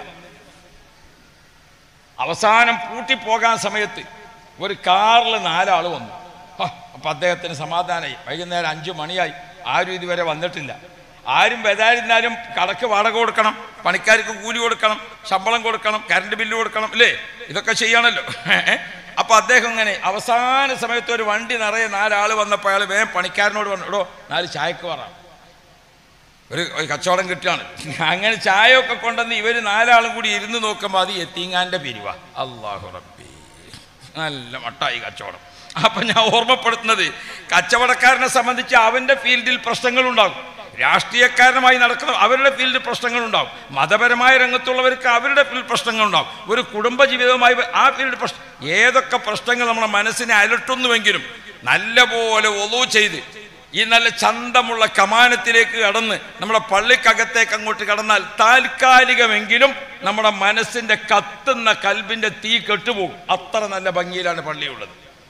അവസാനം പൂട്ടിപ്പോകാൻ സമയത്ത് ഒരു കാറിൽ നാലാൾ വന്നു ഹ, അപ്പൊ അദ്ദേഹത്തിന് സമാധാനമായി വൈകുന്നേരം അഞ്ചു മണിയായി ആരും ഇതുവരെ വന്നിട്ടില്ല ആരും വരാതിരുന്നാലും കടക്ക് വാടക കൊടുക്കണം പണിക്കാർക്ക് കൂലി കൊടുക്കണം ശമ്പളം കൊടുക്കണം കറണ്ട് ബില്ല് കൊടുക്കണം അല്ലേ ഇതൊക്കെ ചെയ്യണമല്ലോ അപ്പൊ അദ്ദേഹം ഇങ്ങനെ അവസാന സമയത്ത് ഒരു വണ്ടി നിറയെ നാലാൾ വന്നപ്പോൾ അയാൾ വേഗം പണിക്കാരനോട് പറഞ്ഞു എടോ നാല് ചായക്ക് പറ ഒരു ഒരു കച്ചവടം കിട്ടുകയാണ് അങ്ങനെ ചായ ഒക്കെ കൊണ്ടുവന്ന് ഇവർ നാലാളും കൂടി ഇരുന്ന് നോക്കുമ്പോൾ അത് എത്തിങ്ങാൻ്റെ പിരിവ അള്ളാഹു റബ്ബി നല്ല മട്ടായി കച്ചവടം അപ്പം ഞാൻ ഓർമ്മപ്പെടുത്തുന്നത് കച്ചവടക്കാരനെ സംബന്ധിച്ച് അവൻ്റെ ഫീൽഡിൽ പ്രശ്നങ്ങളുണ്ടാകും രാഷ്ട്രീയക്കാരനുമായി നടക്കുന്ന അവരുടെ ഫീൽഡിൽ പ്രശ്നങ്ങളുണ്ടാകും മതപരമായ രംഗത്തുള്ളവർക്ക് അവരുടെ ഫീൽഡ് പ്രശ്നങ്ങളുണ്ടാകും ഒരു കുടുംബ ജീവിതവുമായി ആ ഫീൽഡ് പ്രശ്നം ഏതൊക്കെ പ്രശ്നങ്ങൾ നമ്മുടെ മനസ്സിനെ അലട്ടുന്നുവെങ്കിലും നല്ലപോലെ ഒലു ചെയ്ത് ഈ നല്ല ചന്തമുള്ള കമാനത്തിലേക്ക് കടന്ന് നമ്മുടെ പള്ളിക്കകത്തേക്ക് അങ്ങോട്ട് കടന്നാൽ താൽക്കാലികമെങ്കിലും നമ്മുടെ മനസ്സിന്റെ കത്തുന്ന കൽബിന്റെ തീ കെട്ടുപോകും അത്ര നല്ല ഭംഗിയിലാണ് പള്ളിയുള്ളത്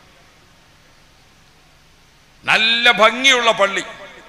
നല്ല ഭംഗിയുള്ള പള്ളി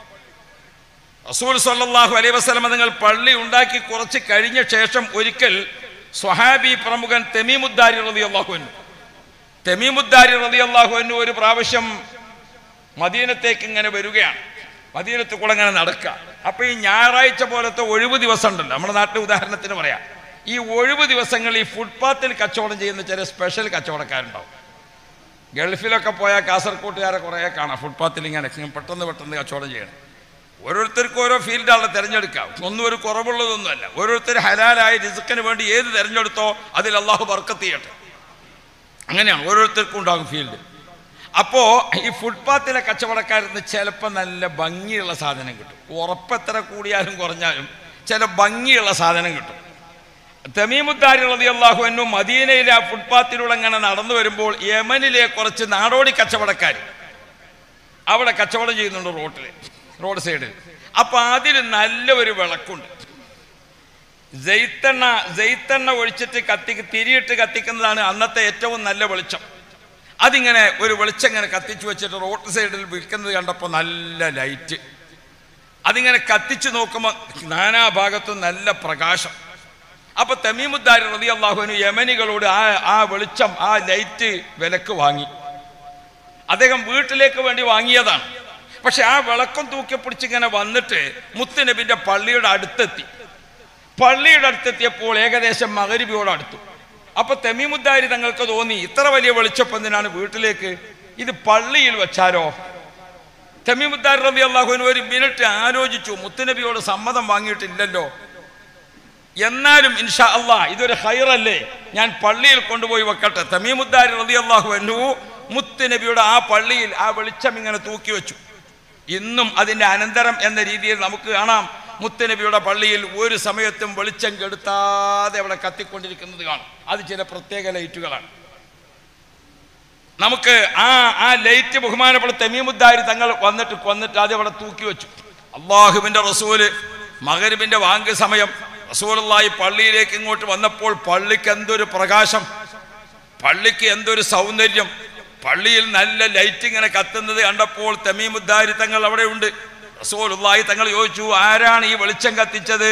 റസൂൽ സല്ലല്ലാഹു അലൈഹി വസല്ലമ നിങ്ങൾ പള്ളി ഉണ്ടാക്കി കുറച്ച് കഴിഞ്ഞ ശേഷം ഒരിക്കൽ സ്വഹാബി പ്രമുഖൻ തെമീമുദ്ദാരി റളിയല്ലാഹു അൻഹു തെമീമുദ്ദാരി റളിയല്ലാഹു അൻഹു ഒരു പ്രാവശ്യം മദീനത്തേക്ക് ഇങ്ങനെ വരികയാണ് മദീനത്ത് കൂടെ ഇങ്ങനെ നടക്കുക അപ്പൊ ഈ ഞായറാഴ്ച പോലത്തെ ഒഴിവ് ദിവസം ഉണ്ടല്ലോ നമ്മുടെ നാട്ടിൽ ഉദാഹരണത്തിന് പറയാം ഈ ഒഴിവ് ദിവസങ്ങളിൽ ഈ ഫുട്പാത്തിൽ കച്ചവടം ചെയ്യുന്ന ചില സ്പെഷ്യൽ കച്ചവടക്കാരുണ്ടാവും ഗൾഫിലൊക്കെ പോയാൽ കാസർകോട്ടുകാരെ കുറേ കാണാം ഫുട്പാത്തിൽ ഇങ്ങനെ ഇങ്ങനെ പെട്ടെന്ന് പെട്ടെന്ന് കച്ചവടം ചെയ്യണം ഓരോരുത്തർക്കും ഓരോ ഫീൽഡാണ് തിരഞ്ഞെടുക്കാം ഒന്നും ഒരു കുറവുള്ളതൊന്നുമല്ല ഓരോരുത്തർ ഹലാലായ റിസുക്കിന് വേണ്ടി ഏത് തിരഞ്ഞെടുത്തോ അതിൽ അള്ളാഹു ബർക്കത്ത് ചെയ്യട്ടെ അങ്ങനെയാണ് ഓരോരുത്തർക്കും ഉണ്ടാകും ഫീൽഡ് അപ്പോ ഈ ഫുട്പാത്തിലെ കച്ചവടക്കാരിന്ന് ചിലപ്പോൾ നല്ല ഭംഗിയുള്ള സാധനം കിട്ടും ഉറപ്പ് എത്ര കൂടിയാലും കുറഞ്ഞാലും ചില ഭംഗിയുള്ള സാധനം കിട്ടും തമീമുദ്ദാരി റളിയല്ലാഹു അൻഹു മദീനയിലെ ആ ഫുട്പാത്തിലൂടെ അങ്ങനെ നടന്നു വരുമ്പോൾ യമനിലെ കുറച്ച് നാടോടി കച്ചവടക്കാർ അവിടെ കച്ചവടം ചെയ്യുന്നുണ്ട് റോട്ടിൽ റോഡ് സൈഡിൽ അപ്പൊ അതിൽ നല്ല ഒരു വിളക്കുണ്ട് ജെയ്ത്തെണ്ണ ജെയ്ത്തെണ്ണ ഒഴിച്ചിട്ട് കത്തി തിരിയിട്ട് കത്തിക്കുന്നതാണ് അന്നത്തെ ഏറ്റവും നല്ല വെളിച്ചം അതിങ്ങനെ ഒരു വെളിച്ചം ഇങ്ങനെ കത്തിച്ചു വെച്ചിട്ട് റോഡ് സൈഡിൽ വിൽക്കുന്നത് കണ്ടപ്പോൾ നല്ല ലൈറ്റ് അതിങ്ങനെ കത്തിച്ചു നോക്കുമ്പോൾ നാനാഭാഗത്തും നല്ല പ്രകാശം അപ്പൊ തമീമുദ്ദാരി റതി അള്ളാഹുവിന് യമനികളോട് ആ ആ വെളിച്ചം ആ ലൈറ്റ് വിലക്ക് വാങ്ങി അദ്ദേഹം വീട്ടിലേക്ക് വേണ്ടി വാങ്ങിയതാണ് പക്ഷെ ആ വിളക്കം തൂക്കി പിടിച്ചിങ്ങനെ വന്നിട്ട് മുത്തുനബിന്റെ പള്ളിയുടെ അടുത്തെത്തി പള്ളിയുടെ അടുത്തെത്തിയപ്പോൾ ഏകദേശം മകരിബിയോട് അടുത്തു അപ്പൊ തെമീമുദ്ദാരി തങ്ങൾക്ക് തോന്നി ഇത്ര വലിയ വെളിച്ചപ്പം എന്തിനാണ് വീട്ടിലേക്ക് ഇത് പള്ളിയിൽ വെച്ചാലോ തെമീമുദ്ദാരി റബി അള്ളാഹുവിന് ഒരു മിനിറ്റ് ആലോചിച്ചു മുത്തുനബിയോട് സമ്മതം വാങ്ങിയിട്ടില്ലല്ലോ എന്നാലും ഇൻഷാ അള്ളാ ഇതൊരു ഹൈറല്ലേ ഞാൻ പള്ളിയിൽ കൊണ്ടുപോയി വെക്കട്ടെ തമീമുദ്ദാരി റതി അള്ളാഹു അന്നു മുത്തുനബിയുടെ ആ പള്ളിയിൽ ആ വെളിച്ചം ഇങ്ങനെ തൂക്കി വെച്ചു ഇന്നും അതിൻ്റെ അനന്തരം എന്ന രീതിയിൽ നമുക്ക് കാണാം മുത്തുനബിയുടെ പള്ളിയിൽ ഒരു സമയത്തും വെളിച്ചം കെടുത്താതെ അവിടെ കത്തിക്കൊണ്ടിരിക്കുന്നത് കാണും അത് ചില പ്രത്യേക ലൈറ്റുകളാണ് നമുക്ക് ആ ആ ലൈറ്റ് ബഹുമാനപ്പെട്ട തെമീമുദ്ദാരി തങ്ങൾ വന്നിട്ട് വന്നിട്ട് അത് അവിടെ തൂക്കി വെച്ചു അള്ളാഹുവിന്റെ റസൂല് മകരിബിന്റെ വാങ്ക് സമയം റസൂലായി പള്ളിയിലേക്ക് ഇങ്ങോട്ട് വന്നപ്പോൾ പള്ളിക്ക് എന്തൊരു പ്രകാശം പള്ളിക്ക് എന്തൊരു സൗന്ദര്യം പള്ളിയിൽ നല്ല ലൈറ്റ് ഇങ്ങനെ കത്തുന്നത് കണ്ടപ്പോൾ തെമീമുദ്ദാരി തങ്ങൾ അവിടെ ഉണ്ട് റസൂലുള്ളാഹി തങ്ങൾ ചോദിച്ചു ആരാണ് ഈ വെളിച്ചം കത്തിച്ചത്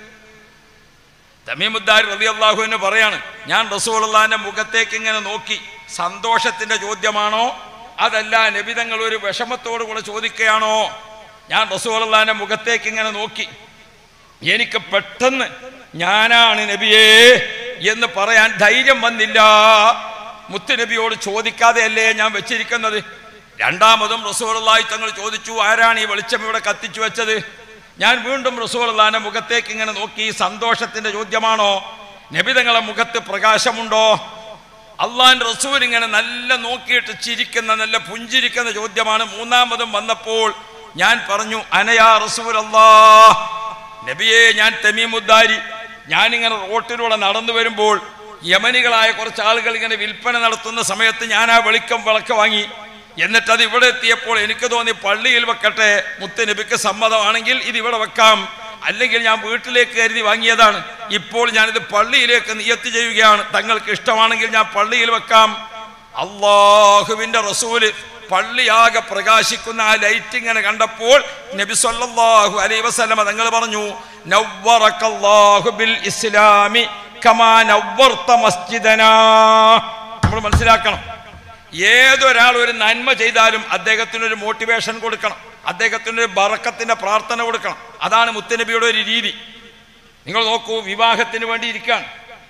തമീമുദ്ദാരി റബി അള്ളാഹുവിന് പറയാണ് ഞാൻ റസൂലുള്ളാഹിന്റെ മുഖത്തേക്ക് ഇങ്ങനെ നോക്കി സന്തോഷത്തിന്റെ ചോദ്യമാണോ അതല്ല നബി തങ്ങൾ ഒരു വിഷമത്തോടു കൂടെ ചോദിക്കുകയാണോ ഞാൻ റസൂലുള്ളാഹിന്റെ മുഖത്തേക്ക് ഇങ്ങനെ നോക്കി എനിക്ക് പെട്ടെന്ന് ഞാനാണ് നബിയേ എന്ന് പറയാൻ ധൈര്യം വന്നില്ല മുത്തുനബിയോട് ചോദിക്കാതെയല്ലേ ഞാൻ വെച്ചിരിക്കുന്നത് രണ്ടാമതും റസൂലുള്ളാഹി തങ്ങൾ ചോദിച്ചു ആരാണ് ഈ വെളിച്ചം ഇവിടെ കത്തിച്ചു വെച്ചത് ഞാൻ വീണ്ടും റസൂലുള്ളാഹിന്റെ മുഖത്തേക്ക് ഇങ്ങനെ നോക്കി സന്തോഷത്തിന്റെ ചോദ്യമാണോ നബി തങ്ങളെ മുഖത്ത് പ്രകാശമുണ്ടോ അള്ളാഹിന്റെ റസൂൽ ഇങ്ങനെ നല്ല നോക്കിയിട്ട് ചിരിക്കുന്ന നല്ല പുഞ്ചിരിക്കുന്ന ചോദ്യമാണ് മൂന്നാമതും വന്നപ്പോൾ ഞാൻ പറഞ്ഞു അനയാ റസൂൽ നബിയെ ഞാൻ തെമീമുദ്ദാരി ഞാനിങ്ങനെ റോട്ടിലൂടെ നടന്നു വരുമ്പോൾ യമനികളായ കുറച്ച് ആളുകൾ ഇങ്ങനെ വിൽപ്പന നടത്തുന്ന സമയത്ത് ഞാൻ ആ വെളിക്കം വിളക്ക് വാങ്ങി എന്നിട്ട് അത് ഇവിടെ എത്തിയപ്പോൾ എനിക്ക് തോന്നി പള്ളിയിൽ വെക്കട്ടെ മുത്ത് നബിക്ക് സമ്മതമാണെങ്കിൽ ഇത് ഇവിടെ വെക്കാം അല്ലെങ്കിൽ ഞാൻ വീട്ടിലേക്ക് കരുതി വാങ്ങിയതാണ് ഇപ്പോൾ ഞാനിത് പള്ളിയിലേക്ക് നിയത്ത് ചെയ്യുകയാണ് തങ്ങൾക്ക് ഇഷ്ടമാണെങ്കിൽ ഞാൻ പള്ളിയിൽ വെക്കാം അള്ളാഹുവിന്റെ റസൂല് പള്ളിയാകെ പ്രകാശിക്കുന്ന ആ ലൈറ്റ് ഇങ്ങനെ കണ്ടപ്പോൾ നബി സല്ലല്ലാഹു അലൈഹി വസല്ലമ തങ്ങൾ പറഞ്ഞു നവ്വറക്കല്ലാഹു ബിൽ ഇസ്ലാമി കമാ നവ്വർത മസ്ജിദനാ നമ്മൾ മനസ്സിലാക്കണം ഏതൊരാൾ ഒരു നന്മ ചെയ്താലും അദ്ദേഹത്തിനൊരു മോട്ടിവേഷൻ കൊടുക്കണം അദ്ദേഹത്തിനൊരു ബറക്കത്തിന്റെ പ്രാർത്ഥന കൊടുക്കണം അതാണ് മുത്തനബിയുടെ ഒരു രീതി നിങ്ങൾ നോക്കൂ വിവാഹത്തിന് വേണ്ടി ഇരിക്കുകയാണ്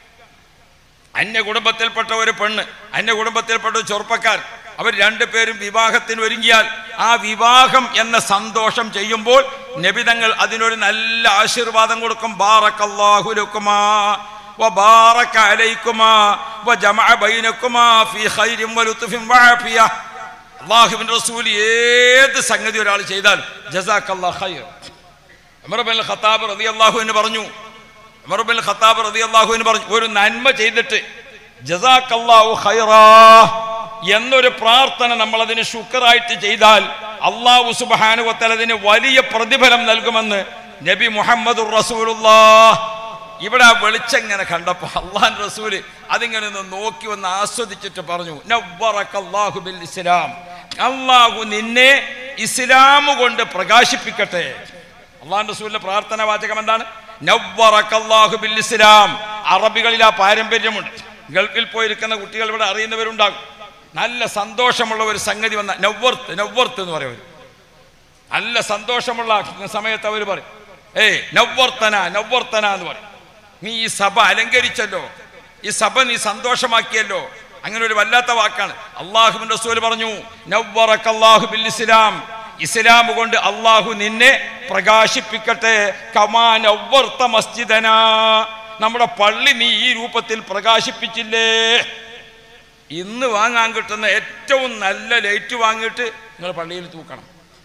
അന്യ കുടുംബത്തിൽപ്പെട്ട ഒരു പെണ്ണ് അന്യ കുടുംബത്തിൽപ്പെട്ട ഒരു ചെറുപ്പക്കാർ അവർ രണ്ടുപേരും വിവാഹത്തിന് ഒരുങ്ങിയാൽ ആ വിവാഹം എന്ന സന്തോഷം ചെയ്യുമ്പോൾ നബിതങ്ങൾ അതിനൊരു നല്ല ആശീർവാദം കൊടുക്കും ബാറക്കല്ലാഹു ലക്കുമാ وبارك عليكما وجمع بينكما في خير ولطف وعافية അള്ളാഹുവിന്റെ റസൂൽ ഏത് സംഗതി ഒരാൾ ചെയ്താൽ ജസാക്കല്ലാ ഖൈർ ഉമർ ബിൻ ഖത്താബ് റളിയല്ലാഹുവിന് പറഞ്ഞു ഉമർ ബിൻ ഖത്താബ് റളിയല്ലാഹുവിന് പറഞ്ഞു ഒരു നന്മ ചെയ്തിട്ട് ജസാക്കല്ലാഹു ഖൈറാ എന്നൊരു പ്രാർത്ഥന നമ്മൾ അതിന് ശുക്രായിട്ട് ചെയ്താൽ അള്ളാഹു സുബ്ഹാനഹു വതആല അതിന് വലിയ പ്രതിഫലം നൽകുമെന്ന് നബി മുഹമ്മദ് റസൂലുള്ളാഹ് ഇവിടെ ആ വെളിച്ചം ഇങ്ങനെ കണ്ടപ്പോ അള്ളാൻ റസൂല് അതിങ്ങനെ ഒന്ന് നോക്കി ഒന്ന് ആസ്വദിച്ചിട്ട് പറഞ്ഞു നവ്വറക്കല്ലാഹു ബിൽ ഇസ്ലാം അള്ളാഹു നിന്നെ ഇസ്ലാം കൊണ്ട് പ്രകാശിപ്പിക്കട്ടെ അള്ളാൻ റസൂലിന്റെ പ്രാർത്ഥന വാചകം എന്താണ് നവ്വറക്കല്ലാഹു ബിൽ ഇസ്ലാം അറബികളിൽ ആ പാരമ്പര്യമുണ്ട് ഗൾഫിൽ പോയിരിക്കുന്ന കുട്ടികൾ ഇവിടെ അറിയുന്നവരുണ്ടാകും നല്ല സന്തോഷമുള്ള ഒരു സംഗതി വന്ന നവ്വർത്ത് നവ്വർത്ത് എന്ന് പറയും അവര്. നല്ല സന്തോഷമുള്ള സമയത്ത് അവർ പറയും ഏയ് നവ്വർത്തന നവ്വർത്തന എന്ന് പറയും നീ ഈ സഭ അലങ്കരിച്ചല്ലോ ഈ സഭ നീ സന്തോഷമാക്കിയല്ലോ അങ്ങനെ ഒരു വല്ലാത്ത വാക്കാണ് അള്ളാഹുബിൻ റസൂൽ പറഞ്ഞു നവ്വറക്കല്ലാഹു ബിൽ ഇസ്ലാം ഇസ്ലാം കൊണ്ട് അള്ളാഹു നിന്നെ പ്രകാശിപ്പിക്കട്ടെ കമാ നവ്വർത്ത മസ്ജിദന നമ്മുടെ പള്ളി നീ ഈ രൂപത്തിൽ പ്രകാശിപ്പിച്ചില്ലേ ഇന്ന് വാങ്ങാൻ കിട്ടുന്ന ഏറ്റവും നല്ല ലൈറ്റ് വാങ്ങിയിട്ട് നിങ്ങൾ പള്ളിയിൽ തൂക്കണം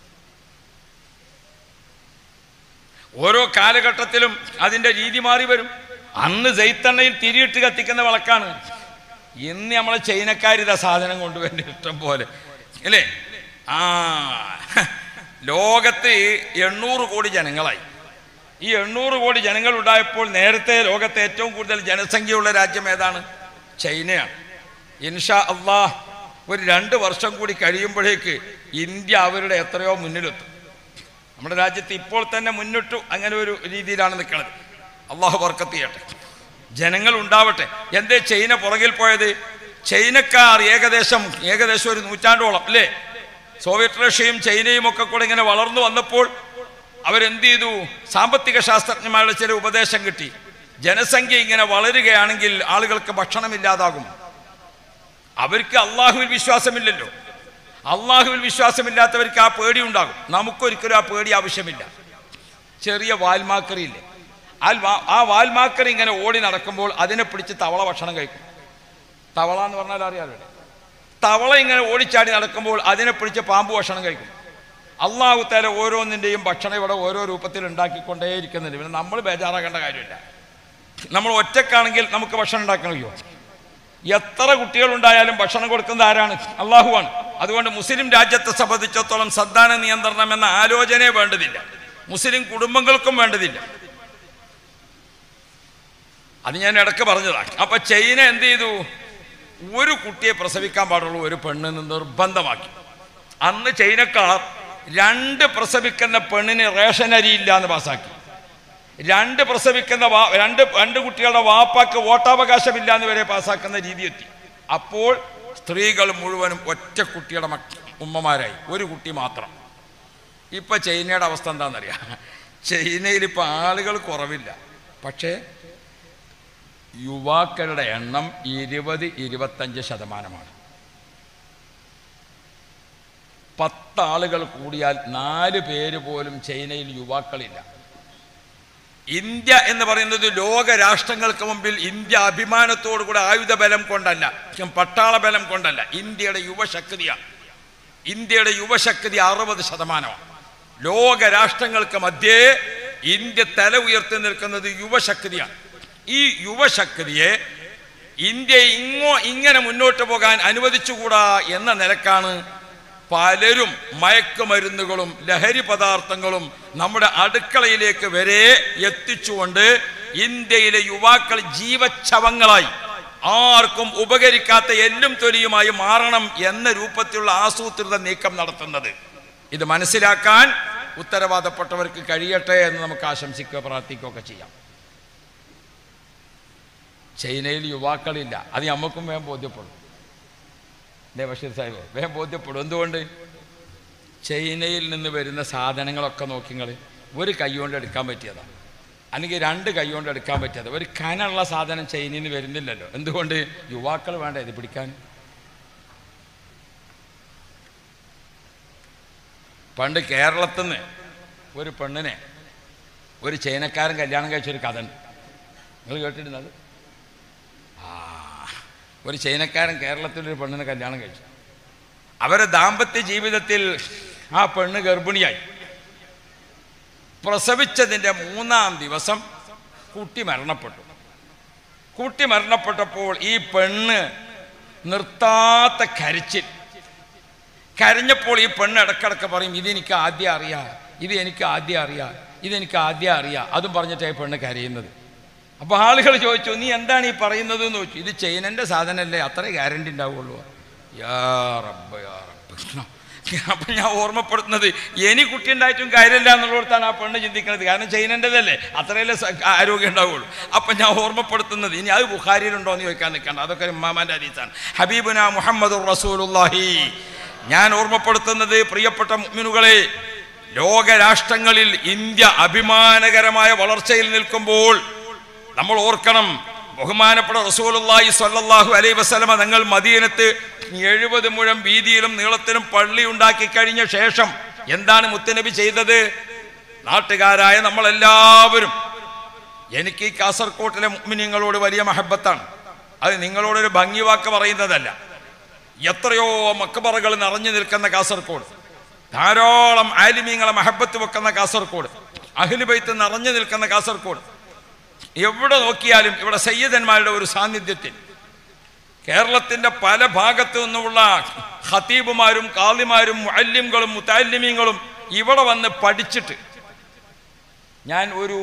ഓരോ കാലഘട്ടത്തിലും അതിൻ്റെ രീതി മാറി വരും അന്ന് ജൈത്തെണ്ണയിൽ തിരിയിട്ട് കത്തിക്കുന്ന വിളക്കാണ് ഇന്ന് നമ്മളെ ചൈനക്കാരിത സാധനം കൊണ്ടുവരുന്ന ഇഷ്ടം പോലെ അല്ലേ ആ ലോകത്ത് എണ്ണൂറ് കോടി ജനങ്ങളായി ഈ എണ്ണൂറ് കോടി ജനങ്ങൾ ഉണ്ടായപ്പോൾ നേരത്തെ ലോകത്തെ ഏറ്റവും കൂടുതൽ ജനസംഖ്യയുള്ള രാജ്യം ഏതാണ് ചൈനയാണ് ഇൻഷാ അള്ളാഹ് ഒരു രണ്ട് വർഷം കൂടി കഴിയുമ്പോഴേക്ക് ഇന്ത്യ അവരുടെ എത്രയോ മുന്നിലെത്തും നമ്മുടെ രാജ്യത്ത് ഇപ്പോൾ തന്നെ മുന്നിട്ടു അങ്ങനെ ഒരു രീതിയിലാണ് നിൽക്കുന്നത് അള്ളാഹു വർക്കത്ത് ചെയ്യട്ടെ ജനങ്ങൾ ഉണ്ടാവട്ടെ എന്തേ ചൈന പുറകിൽ പോയത് ചൈനക്കാർ ഏകദേശം ഏകദേശം ഒരു നൂറ്റാണ്ടോളം അല്ലേ സോവിയറ്റ് റഷ്യയും ചൈനയും ഒക്കെ കൂടെ ഇങ്ങനെ വളർന്നു വന്നപ്പോൾ അവരെന്ത് ചെയ്തു സാമ്പത്തിക ശാസ്ത്രജ്ഞന്മാരുടെ ചില ഉപദേശം കിട്ടി ജനസംഖ്യ ഇങ്ങനെ വളരുകയാണെങ്കിൽ ആളുകൾക്ക് ഭക്ഷണമില്ലാതാകും അവർക്ക് അള്ളാഹുവിൽ വിശ്വാസമില്ലല്ലോ അള്ളാഹുവിൽ വിശ്വാസമില്ലാത്തവർക്ക് ആ പേടി ഉണ്ടാകും നമുക്കൊരിക്കലും ആ പേടി ആവശ്യമില്ല ചെറിയ വാൽമാക്കറിയില്ലേ ആ വാ- ആ വാൽമാക്കറി ഇങ്ങനെ ഓടി നടക്കുമ്പോൾ അതിനെ പിടിച്ച് തവള ഭക്ഷണം കഴിക്കും തവള എന്ന് പറഞ്ഞാൽ അറിയാലോ തവള ഇങ്ങനെ ഓടിച്ചാടി നടക്കുമ്പോൾ അതിനെ പിടിച്ച് പാമ്പ് ഭക്ഷണം കഴിക്കും അള്ളാഹു തല ഓരോന്നിൻ്റെയും ഭക്ഷണം ഇവിടെ ഓരോ രൂപത്തിൽ ഉണ്ടാക്കിക്കൊണ്ടേയിരിക്കുന്നുണ്ട് പിന്നെ നമ്മൾ ബേജാറാക്കേണ്ട കാര്യമില്ല നമ്മൾ ഒറ്റക്കാണെങ്കിൽ നമുക്ക് ഭക്ഷണം ഉണ്ടാക്കണമല്ലോ എത്ര കുട്ടികളുണ്ടായാലും ഭക്ഷണം കൊടുക്കുന്നത് ആരാണ് അള്ളാഹുവാണ് അതുകൊണ്ട് മുസ്ലിം രാജ്യത്തെ സംബന്ധിച്ചിടത്തോളം സദ്ദാന നിയന്ത്രണം എന്ന ആലോചനയെ വേണ്ടതില്ല മുസ്ലിം കുടുംബങ്ങൾക്കും വേണ്ടതില്ല അത് ഞാൻ ഇടക്ക് പറഞ്ഞതാണ് അപ്പൊ ചൈന എന്ത് ചെയ്തു ഒരു കുട്ടിയെ പ്രസവിക്കാൻ പാടുള്ളൂ ഒരു പെണ്ണിന് നിർബന്ധമാക്കി അന്ന് ചൈനക്കാർ രണ്ട് പ്രസവിക്കുന്ന പെണ്ണിന് റേഷൻ അരിയില്ല എന്ന് പാസാക്കി രണ്ട് പ്രസവിക്കുന്ന വാ രണ്ട് രണ്ട് കുട്ടികളുടെ വാപ്പാക്ക് വോട്ടവകാശമില്ല എന്ന് വരെ പാസ്സാക്കുന്ന രീതി എത്തി അപ്പോൾ സ്ത്രീകൾ മുഴുവനും ഒറ്റ കുട്ടിയുടെ മക്ക ഉമ്മമാരായി ഒരു കുട്ടി മാത്രം ഇപ്പൊ ചൈനയുടെ അവസ്ഥ എന്താണെന്നറിയാം ചൈനയിൽ ഇപ്പൊ ആളുകൾ കുറവില്ല പക്ഷേ യുവാക്കളുടെ എണ്ണം ഇരുപത് ഇരുപത്തഞ്ച് ശതമാനമാണ് പത്താളുകൾ കൂടിയാൽ നാല് പേര് പോലും ചൈനയിൽ യുവാക്കളില്ല ഇന്ത്യ എന്ന് പറയുന്നത് ലോക രാഷ്ട്രങ്ങൾക്ക് മുമ്പിൽ ഇന്ത്യ അഭിമാനത്തോടു കൂടെ ആയുധ ബലം കൊണ്ടല്ല പട്ടാള ബലം കൊണ്ടല്ല ഇന്ത്യയുടെ യുവശക്തിയാണ് ഇന്ത്യയുടെ യുവശക്തി അറുപത് ശതമാനമാണ് ലോക രാഷ്ട്രങ്ങൾക്ക് മധ്യേ ഇന്ത്യ തല ഉയർത്തി നിൽക്കുന്നത് യുവശക്തിയാണ് ഈ യുവശക്തിയെ ഇന്ത്യ ഇങ്ങോ ഇങ്ങനെ മുന്നോട്ട് പോകാൻ അനുവദിച്ചുകൂടാ എന്ന നിലക്കാണ് പലരും മയക്കുമരുന്നുകളും ലഹരി പദാർത്ഥങ്ങളും നമ്മുടെ അടുക്കളയിലേക്ക് വരെ എത്തിച്ചുകൊണ്ട് ഇന്ത്യയിലെ യുവാക്കൾ ജീവച്ഛവങ്ങളായി ആർക്കും ഉപകരിക്കാത്ത എല്ലും തൊലിയുമായി മാറണം എന്ന രൂപത്തിലുള്ള ആസൂത്രിത നീക്കം നടത്തുന്നത് ഇത് മനസ്സിലാക്കാൻ ഉത്തരവാദപ്പെട്ടവർക്ക് കഴിയട്ടെ എന്ന് നമുക്ക് ആശംസിക്കുക പ്രാർത്ഥിക്കുകയൊക്കെ ചെയ്യാം ചൈനയിൽ യുവാക്കളില്ല അത് നമുക്കും വേഗം ബോധ്യപ്പെടും അല്ലേ ബഷീർ സാഹിബ് വേഗം ബോധ്യപ്പെടും എന്തുകൊണ്ട് ചൈനയിൽ നിന്ന് വരുന്ന സാധനങ്ങളൊക്കെ നോക്കി നിങ്ങൾ ഒരു കൈ കൊണ്ട് എടുക്കാൻ പറ്റിയതാണ് അല്ലെങ്കിൽ രണ്ട് കൈ കൊണ്ട് എടുക്കാൻ പറ്റിയത് ഒരു കനുള്ള സാധനം ചൈനയിൽ നിന്ന് വരുന്നില്ലല്ലോ എന്തുകൊണ്ട് യുവാക്കൾ വേണ്ട ഇത് പിടിക്കാൻ പണ്ട് കേരളത്തിൽ നിന്ന് ഒരു പെണ്ണിനെ ഒരു ചൈനക്കാരൻ കല്യാണം കഴിച്ചൊരു കഥ ഉണ്ട് നിങ്ങൾ കേട്ടിരുന്നത് ആ ഒരു ചൈനക്കാരൻ കേരളത്തിലൊരു പെണ്ണിനെ കല്യാണം കഴിച്ചു അവരെ ദാമ്പത്യ ജീവിതത്തിൽ ആ പെണ്ണ് ഗർഭിണിയായി പ്രസവിച്ചതിൻ്റെ മൂന്നാം ദിവസം കുട്ടി മരണപ്പെട്ടു കുട്ടി മരണപ്പെട്ടപ്പോൾ ഈ പെണ്ണ് നിർത്താത്ത കരച്ചിൽ കരഞ്ഞപ്പോൾ ഈ പെണ്ണ് ഇടക്കിടക്ക് പറയും ഇതെനിക്ക് ആദ്യം അറിയാം ഇത് എനിക്ക് ആദ്യം അറിയാം ഇതെനിക്ക് ആദ്യം അറിയാം അതും പറഞ്ഞിട്ടാണ് ഈ പെണ്ണ് കരയുന്നത് അപ്പോൾ ആളുകൾ ചോദിച്ചു നീ എന്താണ് ഈ പറയുന്നത് എന്ന് ചോദിച്ചു ഇത് ചൈനൻ്റെ സാധനമല്ലേ അത്രേ ഗ്യാരണ്ടി ഉണ്ടാവുള്ളൂ യാ റബ്ബ് യാ റബ്ബ് അപ്പം ഞാൻ ഓർമ്മപ്പെടുത്തുന്നത് ഇനി കുട്ടി ഉണ്ടായിട്ടും കാര്യമില്ല എന്നുള്ളിടത്താണ് ആ പെണ്ണ് ചിന്തിക്കുന്നത് കാരണം ചൈനൻ്റെതല്ലേ അത്രയല്ലേ സ- ആരോഗ്യം ഉണ്ടാവുള്ളൂ അപ്പം ഞാൻ ഓർമ്മപ്പെടുത്തുന്നത് ഇനി അത് ബുഖാരിയിലുണ്ടോ എന്ന് ചോദിക്കാൻ നിൽക്കണ്ട അതൊക്കെ ഇമ്മാമാൻ്റെ ഹദീസാണ് ഹബീബുന മുഹമ്മദ് റസൂലുള്ളാഹി ഞാൻ ഓർമ്മപ്പെടുത്തുന്നത് പ്രിയപ്പെട്ട മുഅ്മിനുകളെ ലോകരാഷ്ട്രങ്ങളിൽ ഇന്ത്യ അഭിമാനകരമായ വളർച്ചയിൽ നിൽക്കുമ്പോൾ നമ്മൾ ഓർക്കണം ബഹുമാനപ്പെട്ട റസൂലുള്ളാഹി സ്വല്ലല്ലാഹു അലൈഹി വസല്ലമ തങ്ങൾ മദീനത്ത് എഴുപത് മുഴം വീതിയിലും നീളത്തിലും പള്ളി ഉണ്ടാക്കി കഴിഞ്ഞ ശേഷം എന്താണ് മുത്തനബി ചെയ്തത് നാട്ടുകാരായ നമ്മളെല്ലാവരും എനിക്ക് ഈ കാസർകോട്ടിലെ മുഅ്മിനീങ്ങളോട് വലിയ മഹബത്താണ് അത് നിങ്ങളോടൊരു ഭംഗി വാക്ക് പറയുന്നതല്ല എത്രയോ മക്കബറകൾ നിറഞ്ഞു നിൽക്കുന്ന കാസർഗോഡ് ധാരാളം ആലിമീങ്ങളെ മഹബത്ത് വെക്കുന്ന കാസർഗോഡ് അഖിലുബൈത്ത് നിറഞ്ഞു നിൽക്കുന്ന കാസർഗോഡ് എവിടെ നോക്കിയാലും ഇവിടെ സയ്യിദന്മാരുടെ ഒരു സാന്നിധ്യത്തിൽ കേരളത്തിന്റെ പല ഭാഗത്തു നിന്നുമുള്ള ഖത്തീബുമാരും കാളിമാരും മുഅല്ലിംകളും മുത്താലിമീങ്ങളും ഇവിടെ വന്ന് പഠിച്ചിട്ട് ഞാൻ ഒരു